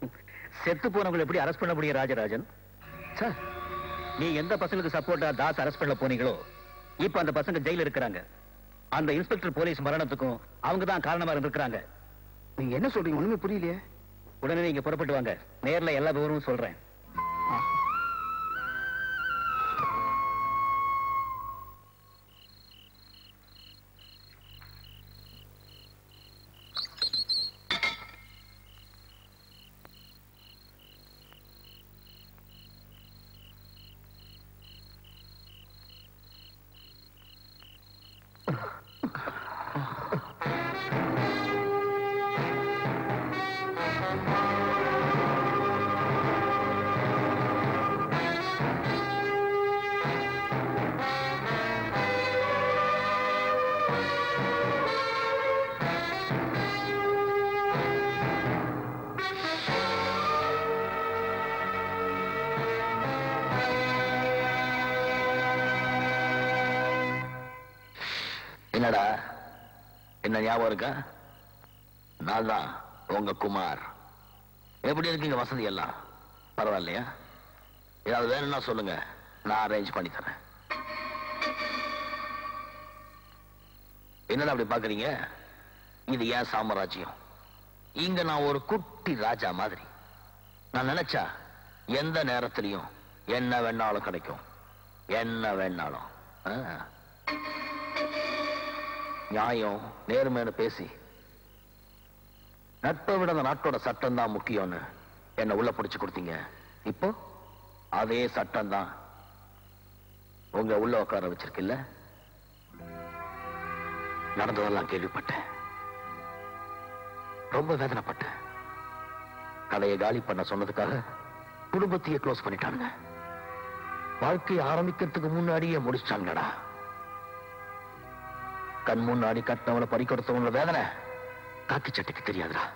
செத்து போனவங்களை எப்படி அரெஸ்ட் பண்ண முடியும் ராஜராஜன் சார் நீ எந்த பசங்களுக்கு சப்போர்ட்டா தாஸ் அரெஸ்ட் பண்ண போனீங்களோ இப்ப அந்த பசங்க ஜெயில இருக்கிறாங்க அந்த இன்ஸ்பெக்டர் போலீஸ் மரணத்துக்கும் அவங்க தான் காரணமா இருந்திருக்கிறாங்க நீங்க என்ன சொல்றீங்க ஒண்ணுமே புரியலையே உடனே நீங்க புறப்பட்டு வாங்க நேர்ல எல்லா விவரமும் சொல்றேன் ஆ என்னடா என்ன ஞாபகம் இருக்கா நான் தான் உங்க குமார் எப்படி இருக்கீங்க வசதி எல்லாம் பரவாயில்லையா ஏதாவது வேணும்னா சொல்லுங்க நான் அரேஞ்ச் பண்ணி தரேன் என்னடா அப்படி பாக்குறீங்க இது ஏன் சாம்ராஜ்யம் இங்க நான் ஒரு குட்டி ராஜா மாதிரி நான் நினைச்சா எந்த நேரத்திலையும் என்ன வேணாலும் கிடைக்கும் என்ன வேணாலும் ஆ. நியாயம் நேர்மைன்னு பேசி நட்பை விட அந்த நாட்டோட சட்டம் தான் முக்கியம்னு என்ன உள்ள பிடிச்சு கொடுத்தீங்க இப்போ அதே சட்டம் தான் உங்க உள்ள உட்கார வச்சிருக்கில்ல நடந்ததெல்லாம் கேள்விப்பட்டேன் ரொம்ப வேதனைப்பட்டேன் கடையை காலி பண்ண சொன்னதுக்காக குடும்பத்தையே க்ளோஸ் பண்ணிட்டாங்க வாழ்க்கையை ஆரம்பிக்கிறதுக்கு முன்னாடியே முடிச்சிட்டாங்கடா கண் முன்னாடி கட்டினவனை பறி கொடுத்தவங்கள வேதனை காக்கி சட்டைக்கு தெரியாதுடா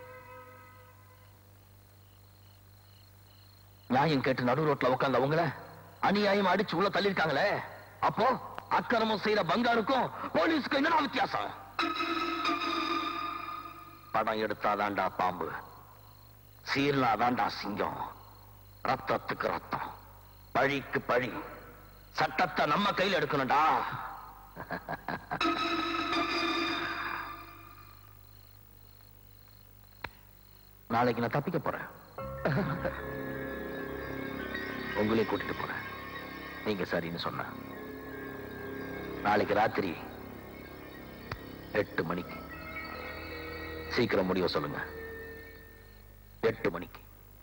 நியாயம் கேட்டு நடு ரோட்ல உட்கார்ந்தவங்கள அநியாயம் அடிச்சு உள்ள தள்ளிருக்காங்களே அப்போ அக்கிரமம் செய்யற பங்காருக்கும் போலீஸ்க்கு என்னடா வித்தியாசம் படம் எடுத்தாதான்டா பாம்பு சீர்னாதான்டா சிங்கம் ரத்தத்துக்கு ரத்தம் பழிக்கு பழி சட்டத்தை நம்ம கையில் எடுக்கணும்டா நாளைக்கு நான் தப்பிக்க போறேன் உங்களையும் கூட்டிட்டு போறேன் நீங்க சரின்னு சொன்ன நாளைக்கு ராத்திரி எட்டு மணிக்கு சீக்கிரம் முடிவு சொல்லுங்க எட்டு மணிக்கு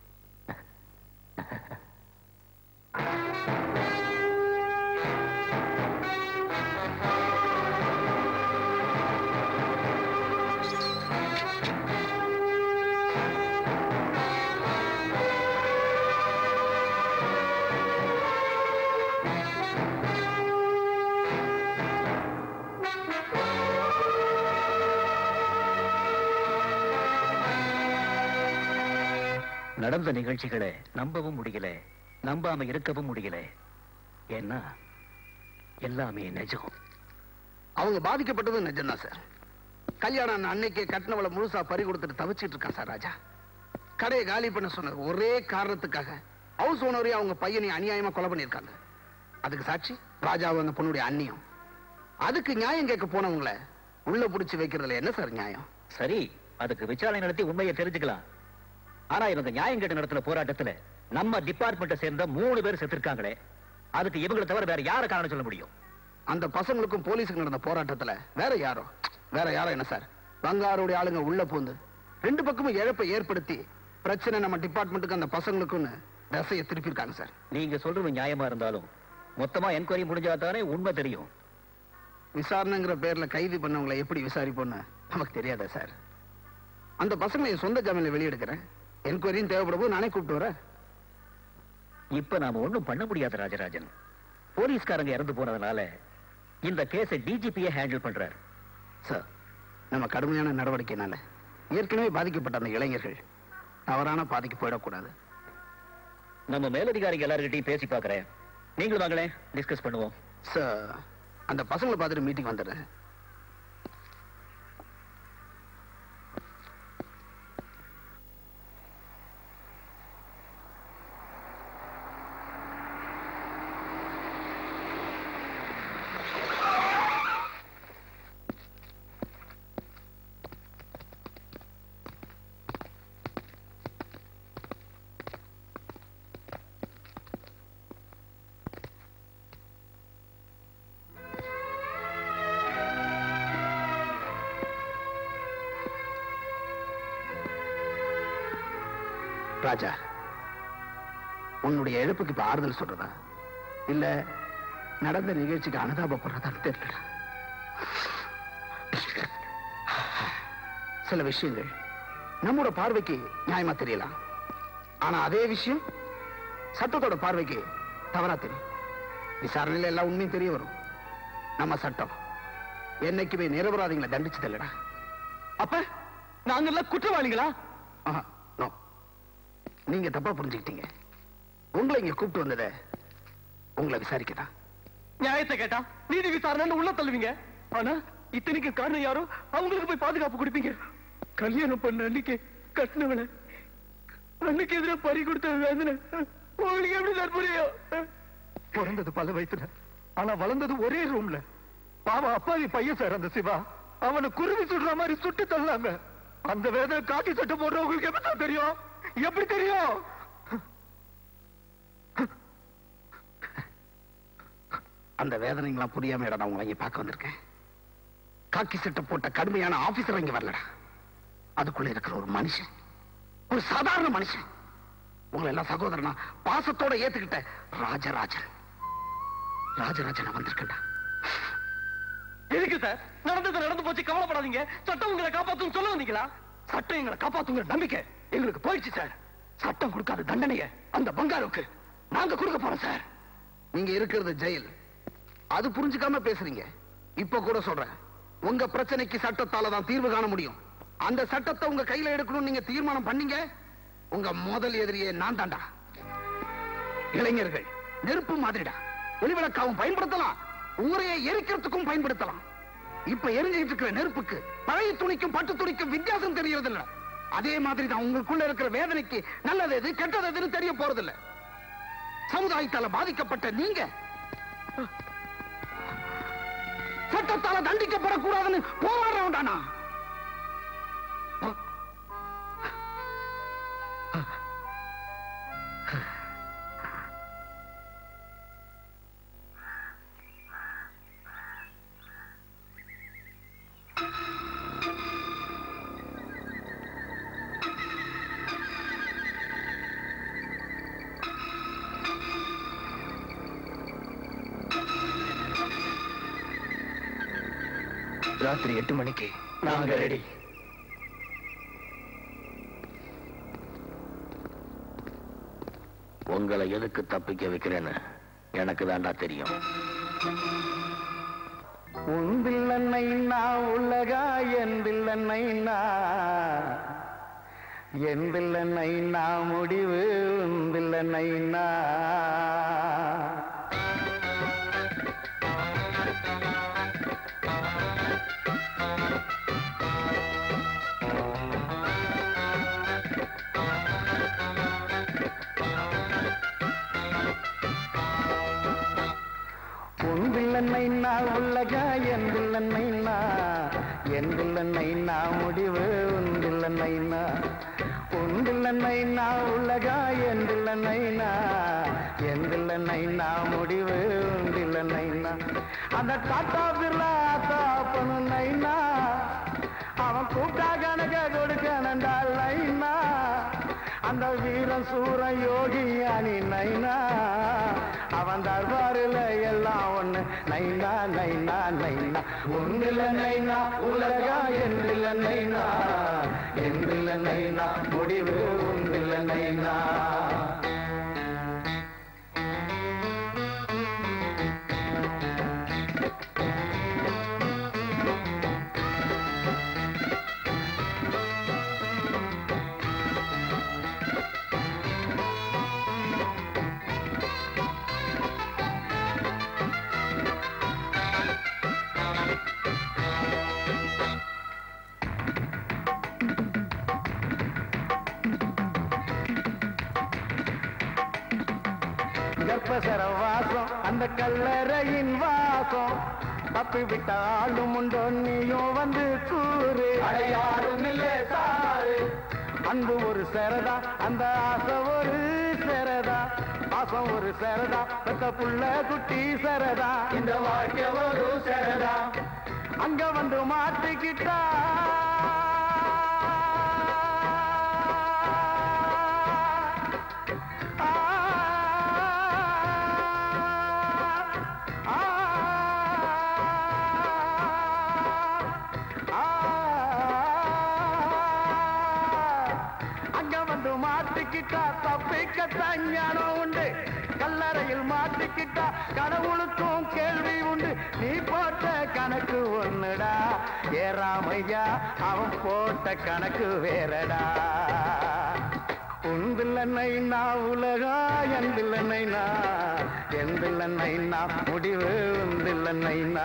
நடந்த நிகழ்ச்சிகளை நம்பவும் முடியல நம்பாம இருக்கவும் முடியல ஏன்னா எல்லாமே நிஜம் அவங்க பாதிக்கப்பட்டது நிஜம்தான் சார் கல்யாணம் ஆன அன்னைக்கே கட்டினவளை முழுசா பறி கொடுத்துட்டு தவிச்சிட்டு இருக்கான் சார் ராஜா கடையை காலி பண்ண சொன்ன ஒரே காரணத்துக்காக ஹவுஸ் ஓனரையும் அவங்க பையனை அநியாயமா கொலை பண்ணியிருக்காங்க அதுக்கு சாட்சி ராஜாவும் அந்த பொண்ணுடைய அந்நியம் அதுக்கு நியாயம் கேட்க போனவங்கள உள்ள புடிச்சு வைக்கிறதுல என்ன சார் நியாயம் சரி அதுக்கு விசாரணை நடத்தி உண்மையை தெரிஞ்சுக்கலாம் ஆனா இவங்க நியாயம் கேட்டு நடத்தின போராட்டத்துல நம்ம டிபார்ட்மெண்ட்டை சேர்ந்த மூணு பேர் செத்துருக்காங்களே அதுக்கு இவங்களை தவிர வேற யார காரணம் சொல்ல முடியும் அந்த பசங்களுக்கும் போலீஸுக்கு நடந்த போராட்டத்துல வேற யாரோ வேற யாரோ என்ன சார் பங்காருடைய ஆளுங்க உள்ள பூந்து ரெண்டு பக்கமும் இழப்பை ஏற்படுத்தி பிரச்சனை நம்ம டிபார்ட்மெண்ட்டுக்கு அந்த பசங்களுக்குன்னு தசையை திருப்பியிருக்காங்க சார் நீங்க சொல்றது நியாயமா இருந்தாலும் மொத்தமா என்கொயரி முடிஞ்சா தானே உண்மை தெரியும் விசாரணைங்கிற பேர்ல கைது பண்ணவங்களை எப்படி விசாரிப்போம்னு நமக்கு தெரியாதா சார் அந்த பசங்களை என் சொந்த ஜாமீன்ல வெளியெடுக்கிறேன் என்கொயரியும் தேவைப்படும் போது நானே கூப்பிட்டு வரேன் இப்ப நாம ஒண்ணும் பண்ண முடியாது ராஜராஜன் போலீஸ்காரங்க இறந்து போனதுனால இந்த கேஸை டிஜிபியே ஹேண்டில் பண்றாரு சார் நம்ம கடுமையான நடவடிக்கைனால ஏற்கனவே பாதிக்கப்பட்ட அந்த இளைஞர்கள் தவறான பாதிக்கு போயிடக்கூடாது நம்ம மேலதிகாரிகள் எல்லார்கிட்டயும் பேசி பாக்குறேன் நீங்களும் வாங்களேன் டிஸ்கஸ் பண்ணுவோம் சார் அந்த பசங்களை பார்த்துட்டு மீட்டிங் வந்துடுறேன் ராஜா உன்னுடைய இழப்புக்கு இப்ப ஆறுதல் சொல்றதா இல்ல நடந்த நிகழ்ச்சிக்கு அனுதாபப்படுறதான்னு தெரியல சில விஷயங்கள் நம்மோட பார்வைக்கு நியாயமா தெரியலாம் ஆனா அதே விஷயம் சட்டத்தோட பார்வைக்கு தவறா தெரியும் விசாரணையில எல்லா உண்மையும் தெரிய வரும் நம்ம சட்டம் என்னைக்குமே நிரபராதிகளை தண்டிச்சது இல்லடா அப்ப நாங்க எல்லாம் குற்றவாளிகளா ஆஹா, no. நீங்க தப்பா புரிஞ்சுக்கிட்டீங்க உங்களை இங்க கூப்பிட்டு வந்தத உங்களை விசாரிக்கதான் நியாயத்தை கேட்டா நீதி விசாரணை உள்ள தள்ளுவீங்க ஆனா இத்தனைக்கு காரணம் யாரோ அவங்களுக்கு போய் பாதுகாப்பு கொடுப்பீங்க கல்யாணம் பண்ண அன்னைக்கு கட்டினவளை அன்னைக்கு எதிராக பறி கொடுத்த வேதனை உங்களுக்கு எப்படி சார் புரியும் பிறந்தது பல வயசுல ஆனா வளர்ந்தது ஒரே ரூம்ல பாவம் அப்பாவி பையன் சார் அந்த சிவா அவனை குருவி சுடுற மாதிரி சுட்டு தள்ளாங்க அந்த வேதனை காக்கி சட்டை போடுறவங்களுக்கு எப்படி சார் தெரியும் எப்படி தெரியும் அந்த வேதனைங்களாம் புரியாம நான் உங்களை இங்க பார்க்க வந்திருக்கேன் காக்கி சட்டை போட்ட கடுமையான ஆபீசர் இங்க வரலடா அதுக்குள்ள இருக்கிற ஒரு மனுஷன் ஒரு சாதாரண மனுஷன் உங்களை எல்லாம் சகோதரனா பாசத்தோட ஏத்துக்கிட்ட ராஜராஜன் ராஜராஜன் வந்திருக்கேன்டா எதுக்கு சார் நடந்தது நடந்து போச்சு கவலைப்படாதீங்க சட்டம் உங்களை காப்பாத்தும் சொல்ல வந்தீங்களா சட்டம் எங்களை காப்பாத்துங்கிற நம்பிக்கை எங்களுக்கு போயிடுச்சு சார் சட்டம் கொடுக்காத தண்டனைய அந்த பங்காருக்கு நாங்க கொடுக்க போறோம் சார் நீங்க இருக்கிறது ஜெயில் அது புரிஞ்சுக்காம பேசுறீங்க இப்ப கூட சொல்றேன் உங்க பிரச்சனைக்கு சட்டத்தால தான் தீர்வு காண முடியும் அந்த சட்டத்தை உங்க கையில எடுக்கணும்னு நீங்க தீர்மானம் பண்ணீங்க உங்க முதல் எதிரியே நான் தாண்டா இளைஞர்கள் நெருப்பு மாதிரிடா ஒளிவிளக்காவும் பயன்படுத்தலாம் ஊரையை எரிக்கிறதுக்கும் பயன்படுத்தலாம் இப்ப எரிஞ்சிட்டு இருக்கிற நெருப்புக்கு பழைய துணிக்கும் பட்டு துணிக்கும் வித்தியாசம் தெரியறது இல்ல அதே மாதிரி தான் உங்களுக்குள்ள இருக்கிற வேதனைக்கு நல்லது எது கெட்டது எதுன்னு தெரிய போறதில்ல சமுதாயத்தால பாதிக்கப்பட்ட நீங்க சட்டத்தால தண்டிக்கப்படக்கூடாதுன்னு போராடுறவன்டானா ராத்திரி எட்டு மணிக்கு நாங்க ரெடி உங்களை எதுக்கு தப்பிக்க வைக்கிறேன்னு எனக்கு தாண்டா தெரியும் உன்பில்லன்னைனா உலகா என்பில்லன்னைனா என்பில்லன்னைனா முடிவு உன்பில்லன்னைனா உன்பில்லன்னைனா உலகா என்பில்லன்னைனா என்பில்லன்னைனா முடிவு உன்பில்லன்னைனா உன்பில்லன்னைனா உலகா என்பில்லன்னைனா என்பில்லன்னைனா முடிவு உன்பில்லன்னைனா அந்த டாட்டா பிர்லா தாப்பனு நைனா அவன் கூட்டா கணக்க கொடுக்கணண்டால் நைனா அந்த வீரன் சூர யோகி அணி நைனா அவன் தர்பாருல எல்லாம் ஒண்ணு நைனா நைனா நைனா ஒன்றில் நைனா உலகா என்றில் நைனா என்றில் நைனா முடிவு ஒன்றில் நைனா கர்ப்பசர வாசம் அந்த கல்லறையின் வாசம் தப்பி விட்ட ஆளும் உண்டோ நீயும் வந்து கூறு அடையாளும் இல்ல சாரு அன்பு ஒரு சரதா அந்த ஆசை ஒரு சரதா பாசம் ஒரு சரதா பெத்த புள்ள குட்டி சரதா இந்த வாழ்க்கை ஒரு சரதா அங்க வந்து மாட்டிக்கிட்டா அங்க வந்து மாட்டிக்கிட்டா தப்பிக்கத்தான் ஞானம் உண்டு கல்லறையில் மாட்டிக்கிட்டா கடவுளுக்கும் கேள்வி உண்டு நீ போட்ட கணக்கு ஒண்ணுடா ஏறாமையா அவன் போட்ட கணக்கு வேறடா உந்தில்ல நைனா உலகா எந்தில்ல நைனா எந்தில்ல நைனா முடிவு உந்தில்ல நைனா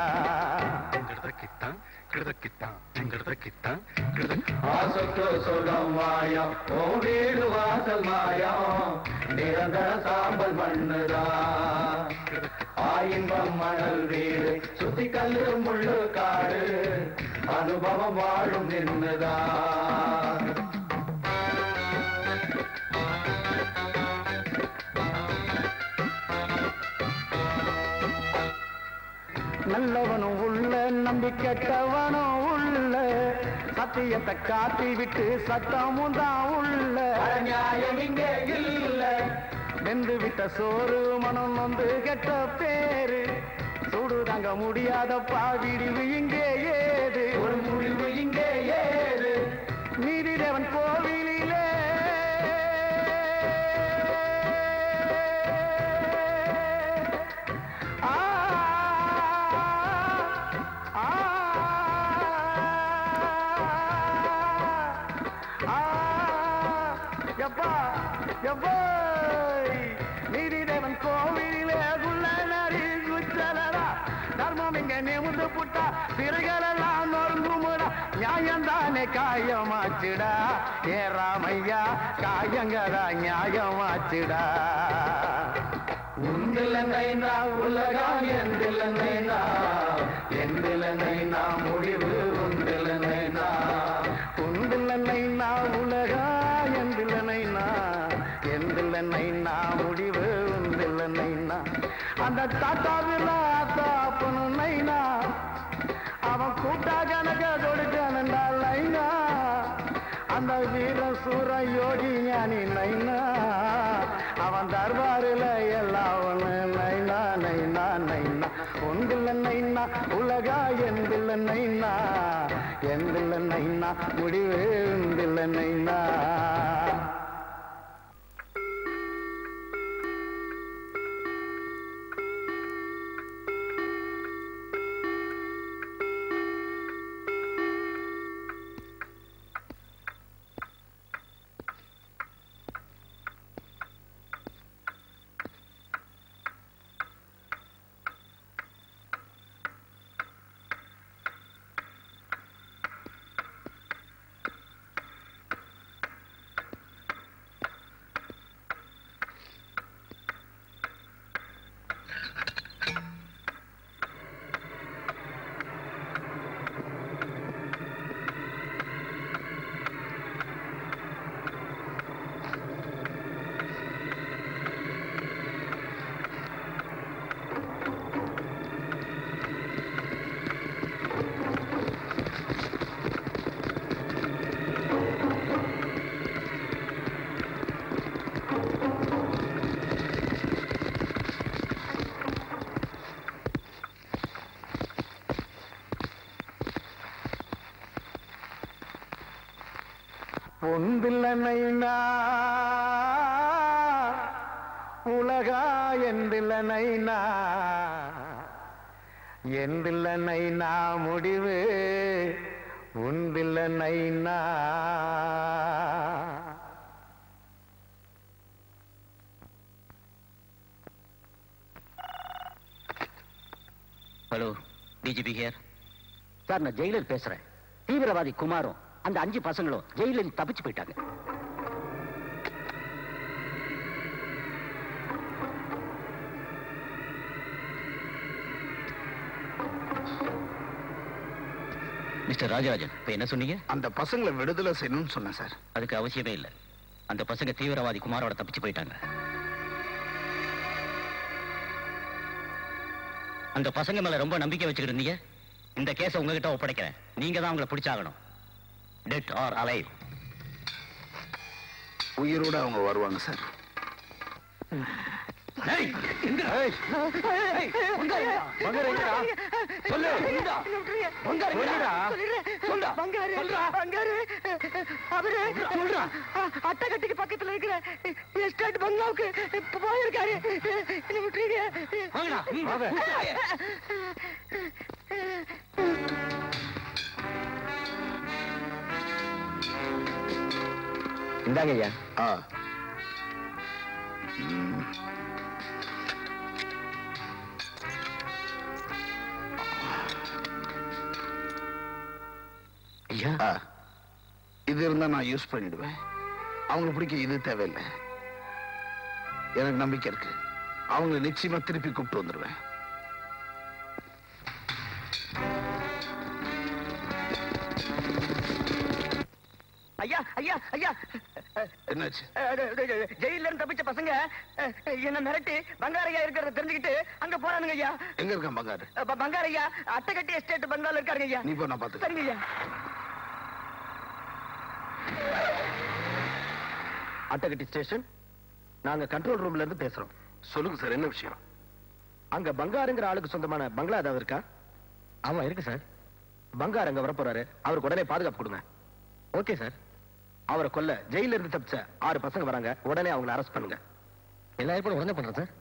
ஆசைக்கு சுகம் மாயம் ஓ வீடு வாசல் மாயம் நிரந்தர சாம்பல் மண்ணுதான் ஆயின்பம் மணல் வீடு சுத்தி கல்லு முள்ளு காடு அனுபவம் வாழும் நின்னுதான் நல்லவனும் உள்ள நம்பி கெட்டவனும் உள்ள சத்தியத்தை காட்டி விட்டு சத்தமும் தான் உள்ள நியாயம் இங்கே இல்ல வெந்து விட்ட சோறு மனம் வந்து கெட்ட பேரு சூடு தாங்க முடியாத பாவிடிவு இங்கே ஏது ஒரு முடிவு இங்கே ஏது நீதிதேவன் கோவிலிலே ஆ ஆ ஆ எப்பா எப்பா நீதிதேவன் கோவிலிலே குள்ள நரி குச்சலடா தர்மம் இங்க நிமிந்து புட்டா சிறுகளெல்லாம் நொறுங்குமுடா நியாயம்தானே காயமாச்சுடா ஏ ராமையா காயங்கடா நியாயமாச்சுடா உந்தில்ல நைனா உலகம் எந்தில்ல நைனா எந்தில்ல நைனா முடிவு உந்தில்ல நைனா உண்டில்ல நைனா உலகா எந்தில்ல நைனா எந்தில்ல நைனா முடிவு உண்டில்ல நைனா அந்த தாத்தாவில் தாப்பனு நைனா அவன் கூட்டா கணக்க கொடுக்கணுண்டா லைனா அந்த வீர சூர யோகி ஞானி நைனா அவன் தர்பாரில் எல்லாம் ஒண்ணு நைனா நைனா நைனா ஒன்றில்ல நைனா உலகா எந்தில்ல நைனா எந்தில்ல நைனா முடிவு உண்டில்ல நைனா ஒன்றில்ல நைனா உலகா என்றில்ல நைனா என்றில்ல நைனா முடிவு உண்டில்ல நைனா ஹலோ டிஜிபி ஹியர் சார் நான் ஜெயிலர் பேசுறேன் தீவிரவாதி குமாரும் அந்த அஞ்சு பசங்களும் ஜெயில இருந்து தப்பிச்சு போயிட்டாங்க மிஸ்டர் ராஜராஜன் இப்ப என்ன சொன்னீங்க அந்த பசங்களை விடுதலை செய்யணும்னு சொன்னேன் சார் அதுக்கு அவசியமே இல்லை அந்த பசங்க தீவிரவாதி குமாரோட தப்பிச்சு போயிட்டாங்க அந்த பசங்க மேல ரொம்ப நம்பிக்கை வச்சுக்கிட்டு இருந்தீங்க இந்த கேஸை உங்ககிட்ட ஒப்படைக்கிறேன் நீங்க தான் அவங்களை பிடிச்சாகணும் டெட் ஆர் அலைவ் உயிரோட அவங்க வருவாங்க சார் சொல்லு அட்டகட்டுக்கு பக்கத்துல இருக்கிற எஸ்டேட் பங்களாவுக்கு இப்ப போயிருக்காரு என்ன விட்டுறீங்க இந்தாங்க ஐயா ஆ போச்சா இது இருந்தா நான் யூஸ் பண்ணிடுவேன் அவங்களுக்கு பிடிக்க இது தேவையில்லை எனக்கு நம்பிக்கை இருக்கு அவங்களை நிச்சயமா திருப்பி கூப்பிட்டு வந்துடுவேன் ஐயா ஐயா ஐயா என்னாச்சு ஜெயில இருந்து தப்பிச்ச பசங்க அஹ், என்ன மிரட்டி பங்காரையா இருக்கிறத தெரிஞ்சுக்கிட்டு அங்க போறானுங்க ஐயா எங்க இருக்கான் பங்காரு ப- பங்காரையா அட்டகட்டி எஸ்டேட் பங்கால இருக்காருங்க ஐயா நீ போ நான் பார்த்து சரிங்க ஐயா அட்டகட்டி ஸ்டேஷன் நாங்க கண்ட்ரோல் ரூம்ல இருந்து பேசுறோம் சொல்லுங்க சார் என்ன விஷயம் அங்க பங்காருங்கிற ஆளுக்கு சொந்தமான பங்களா ஏதாவது இருக்கா ஆமா இருக்கு சார் பங்கார் அங்க வரப்போறாரு அவருக்கு உடனே பாதுகாப்பு கொடுங்க ஓகே சார் அவரை கொல்ல ஜெயில இருந்து தப்பிச்ச ஆறு பசங்க வராங்க உடனே அவங்களை அரெஸ்ட் பண்ணுங்க எல்லா ஏற்பாடும் உடனே பண்றேன் சார்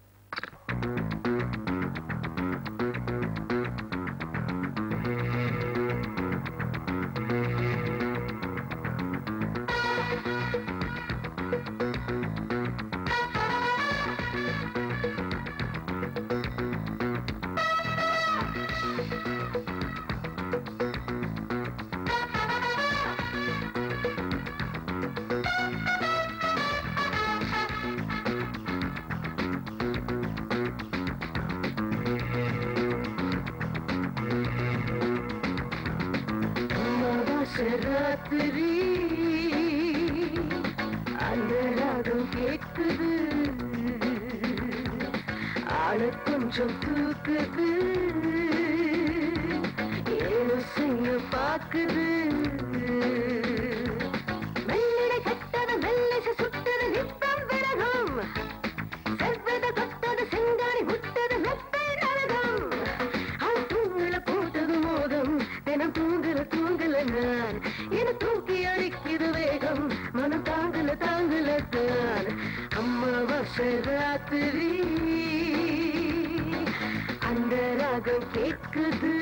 ராத்திரி அந்த ராகம் கேட்குது ஆள கொஞ்சம் தூக்குது ஏதோ செய்ய பாக்குது மெல்லடை கட்டது மெல்லிச சுட்டது நித்தம் விரகம் செவ்வது கொத்தது செங்காரி விட்டது மெத்தை நரகம் அவன் தூங்கல போட்டது மோகம் தினம் தூங்கல தூங்கல நான் என தூக்கி அடிக்குது வேகம் மனம் தாங்கல தாங்கல தான் அம்மாவாசை ராத்திரி அந்த ராகம் கேட்குது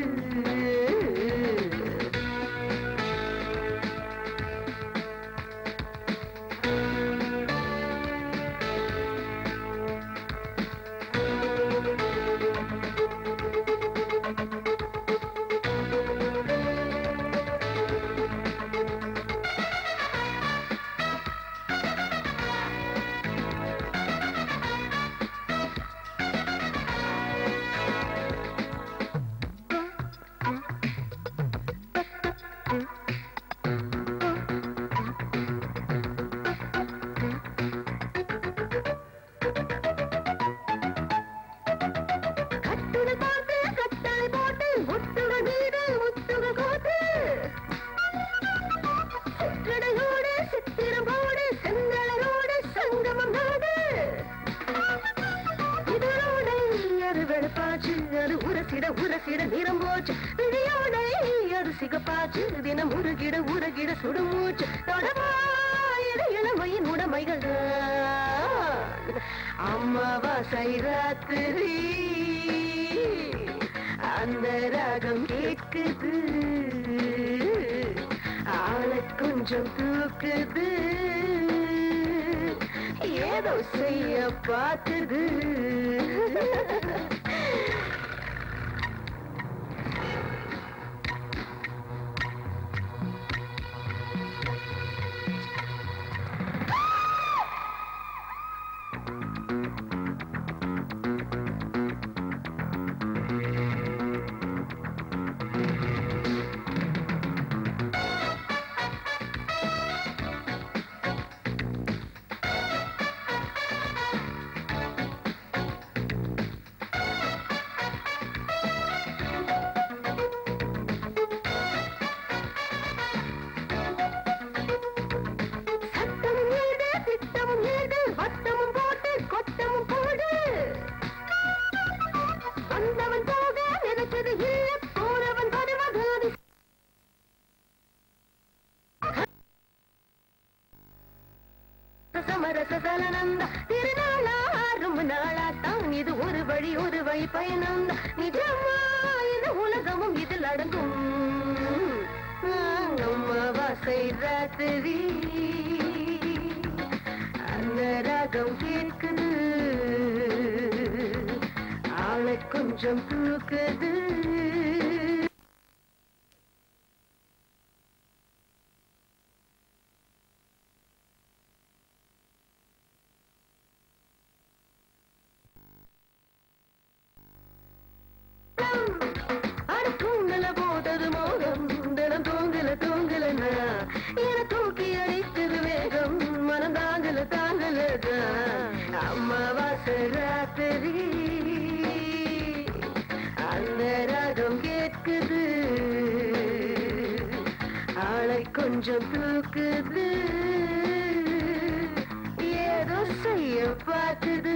கட்டுட காத்து கட்டாய் போட்டு முத்துக வீடு முத்துக கோட்டு சிற்றடையோடு சித்திரமோடு செந்தளரோடு சங்கமம் நாடு இதழோடை அது வெளுப்பாச்சு அது உரசிட உரசிட நிறம் போச்சு விழியோடை அது சிகப்பாச்சு தினம் உருகிட உருகிட சுடுமூச்சு தொடவா இது இளமையின் உடமைகள் அம்மாவாசை ராத்திரி அந்த ராகம் கேட்குது ஆளை கொஞ்சம் தூக்குது ஏதோ செய்ய பார்க்குது சத்தமும் ஏடு திட்டமும் ஏடு வட்டமும் போட்டு கொட்டமும் போடு வந்தவன் போக நினைச்சது இல்ல போனவன் வருவது அது சமரச சலனந்த திருநாளாரும் நாளாத்தான் இது ஒரு வழி ஒரு வழி பயணம் நிஜமா இது உலகமும் இதில் அடங்கும் அம்மாவாசை ராத்திரி அந்த ராகம் கேட்குது ஆளை கொஞ்சம் தூக்குது ராத்திரி அந்த ராகம் கேட்குது ஆளை கொஞ்சம் தூக்குது ஏதோ செய்ய பார்க்குது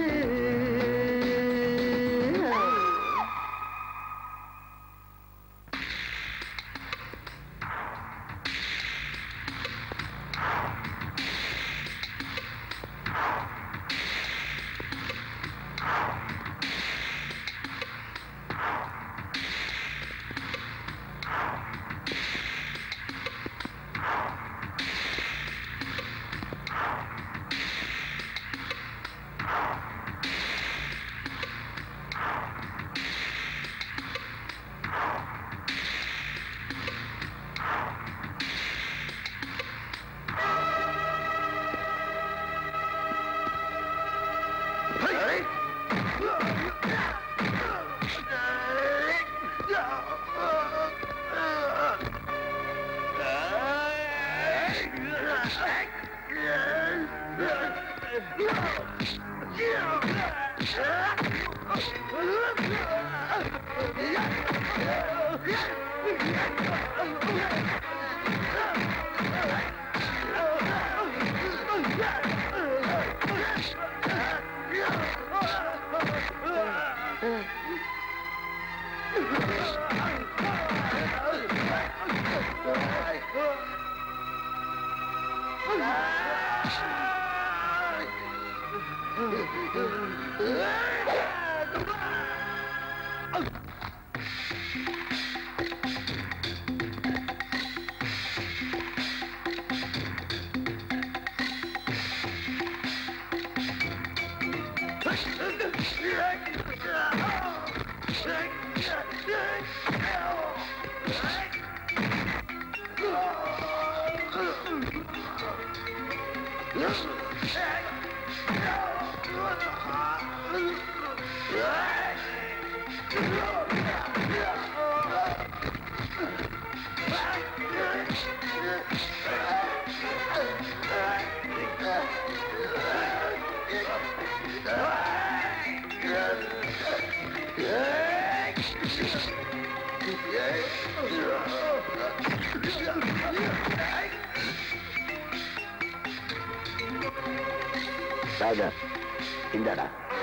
ராஜா இந்தாடா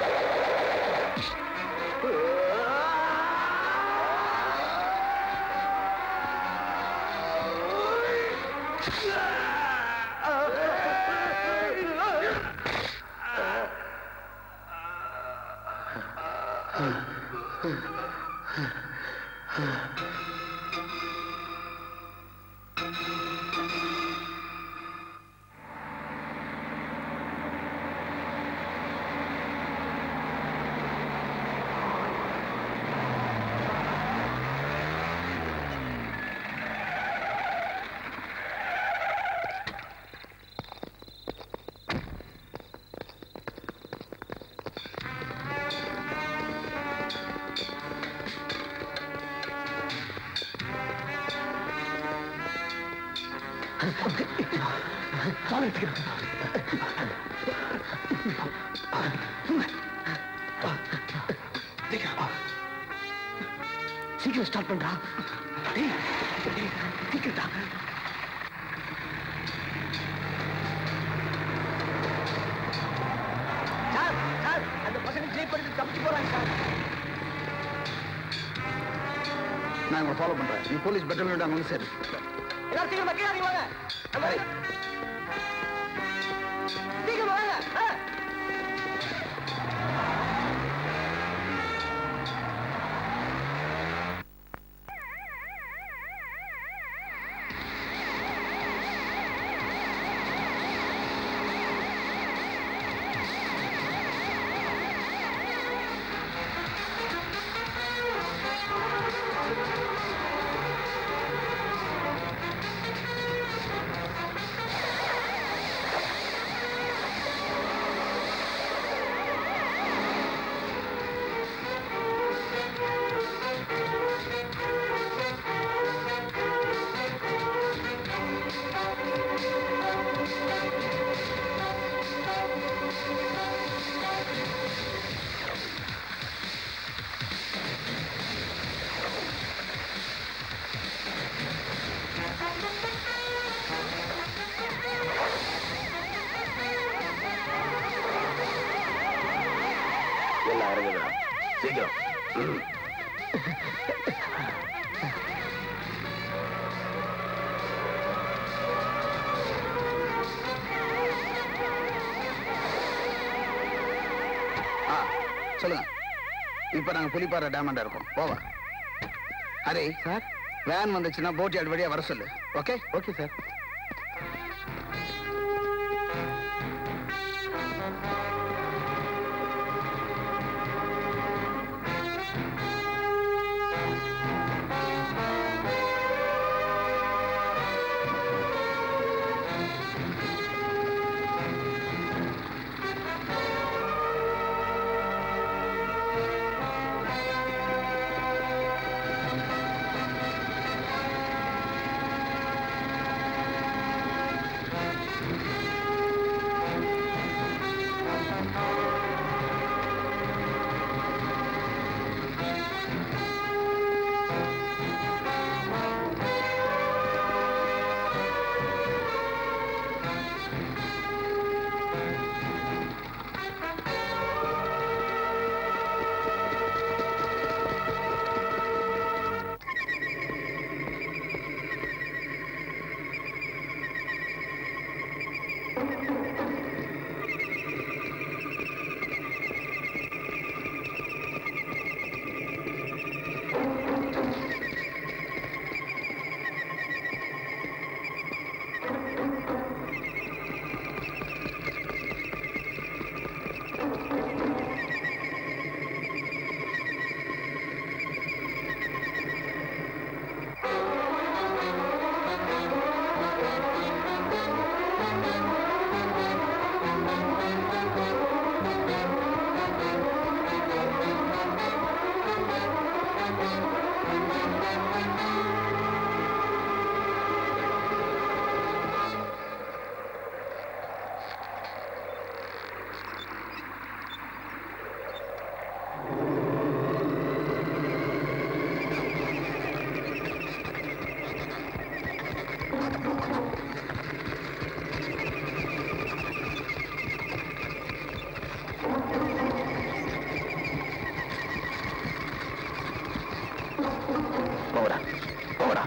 சீக்கிரம் ஸ்டார்ட் பண்றா டேய், டேய், சீக்கிரம்டா சார் சார் அந்த பசங்க ஜீப் எடுத்து தப்பிச்சு போறாங்க சார் நான் உங்களை ஃபாலோ பண்றேன் நீ போலீஸ் பெட்டல் அங்க வந்து சரி எல்லாரும் சீக்கிரம் கீழே வாங்க நம்ம சீக்கிரம் வாங்க ஆ. ஆ இறங்குடா சீக்கிரம் ம். ஆ சொல்லுங்க இப்ப நாங்க புலிப்பாறை டேமாண்டா இருக்கோம் போவா அரே சார் வேன் வந்துச்சுன்னா போட் யார்டு வழியா வர சொல்லு ஓகே ஓகே சார் போடா போடா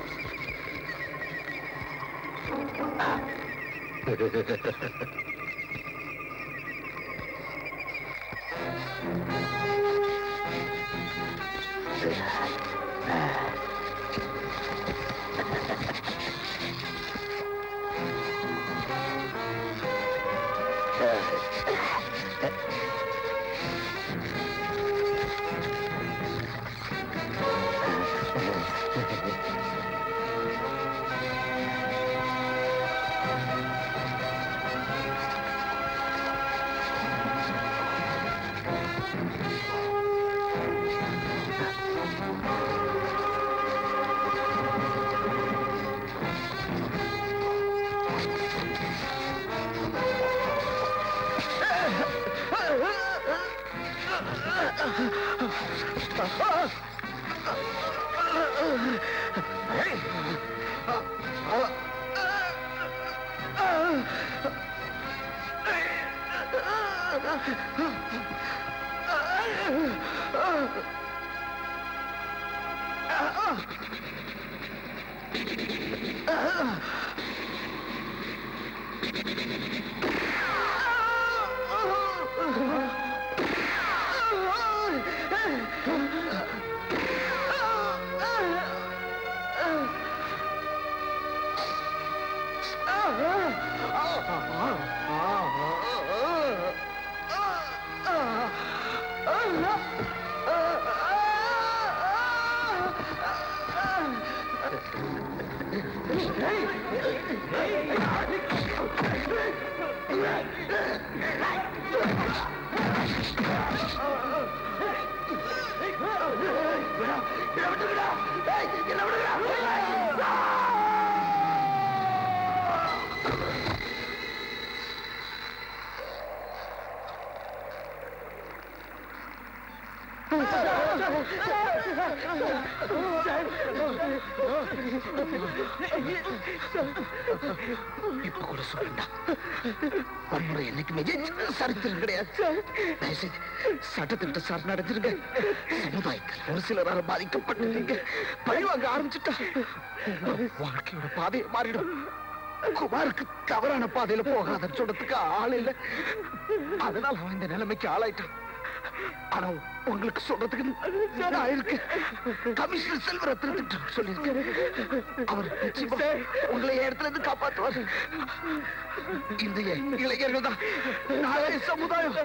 இப்ப கூட சொல்லண்டா வன்முறை என்னைக்குமே ஜெயிச்ச சரித்திரம் கிடையாது தயவுசெய்து சட்டத்திட்ட சார் நடந்துருங்க சமுதாயத்தில் ஒரு சிலரால பாதிக்கப்பட்டீங்க பழிவாங்க ஆரம்பிச்சுட்டா உங்க வாழ்க்கையோட பாதையை மாறிடும் குமாருக்கு தவறான பாதையில போகாதன்னு சொல்றதுக்கு ஆள் இல்ல அதனால அவன் இந்த நிலைமைக்கு ஆளாயிட்டான் ஆனா உங்களுக்கு சொல்றதுக்கு நான் இருக்கேன் கமிஷனர் செல்வரத்ன சொல்லியிருக்கேன் அவர் நிச்சயமா உங்களை என் இடத்துல இருந்து காப்பாத்துவார் இந்த இளைஞர்கள் தான் நாளைய சமுதாயம்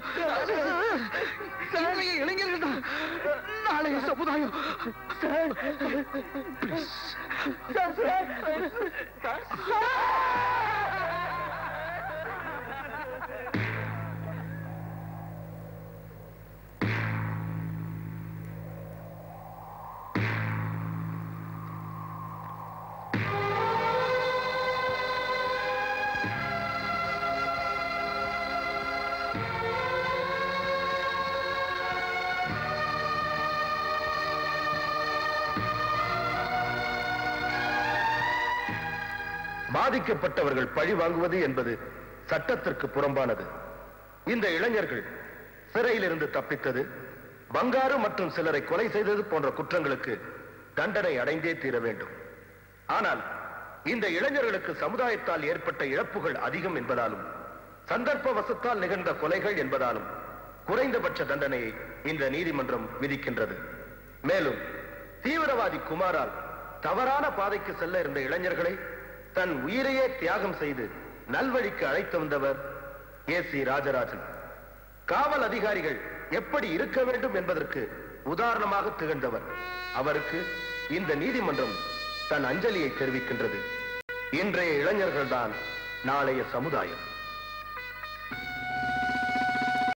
நாளைய இளைஞர்கள் தான் நாளைய சமுதாயம் Please. பாதிக்கப்பட்டவர்கள் பழி வாங்குவது என்பது சட்டத்திற்கு புறம்பானது இந்த இளைஞர்கள் சிறையிலிருந்து தப்பித்தது பங்காரு மற்றும் சிலரை கொலை செய்தது போன்ற குற்றங்களுக்கு தண்டனை அடைந்தே தீர வேண்டும் ஆனால் இந்த இளைஞர்களுக்கு சமுதாயத்தால் ஏற்பட்ட இழப்புகள் அதிகம் என்பதாலும் சந்தர்ப்ப வசத்தால் நிகழ்ந்த கொலைகள் என்பதாலும் குறைந்தபட்ச தண்டனையை இந்த நீதிமன்றம் விதிக்கின்றது மேலும் தீவிரவாதி குமாரால் தவறான பாதைக்கு செல்ல இருந்த இளைஞர்களை தன் உயிரையே தியாகம் செய்து நல்வழிக்கு அழைத்து வந்தவர் ஏ சி ராஜராஜன் காவல் அதிகாரிகள் எப்படி இருக்க வேண்டும் என்பதற்கு உதாரணமாக திகழ்ந்தவர் அவருக்கு இந்த நீதிமன்றம் தன் அஞ்சலியை தெரிவிக்கின்றது இன்றைய இளைஞர்கள்தான் நாளைய சமுதாயம்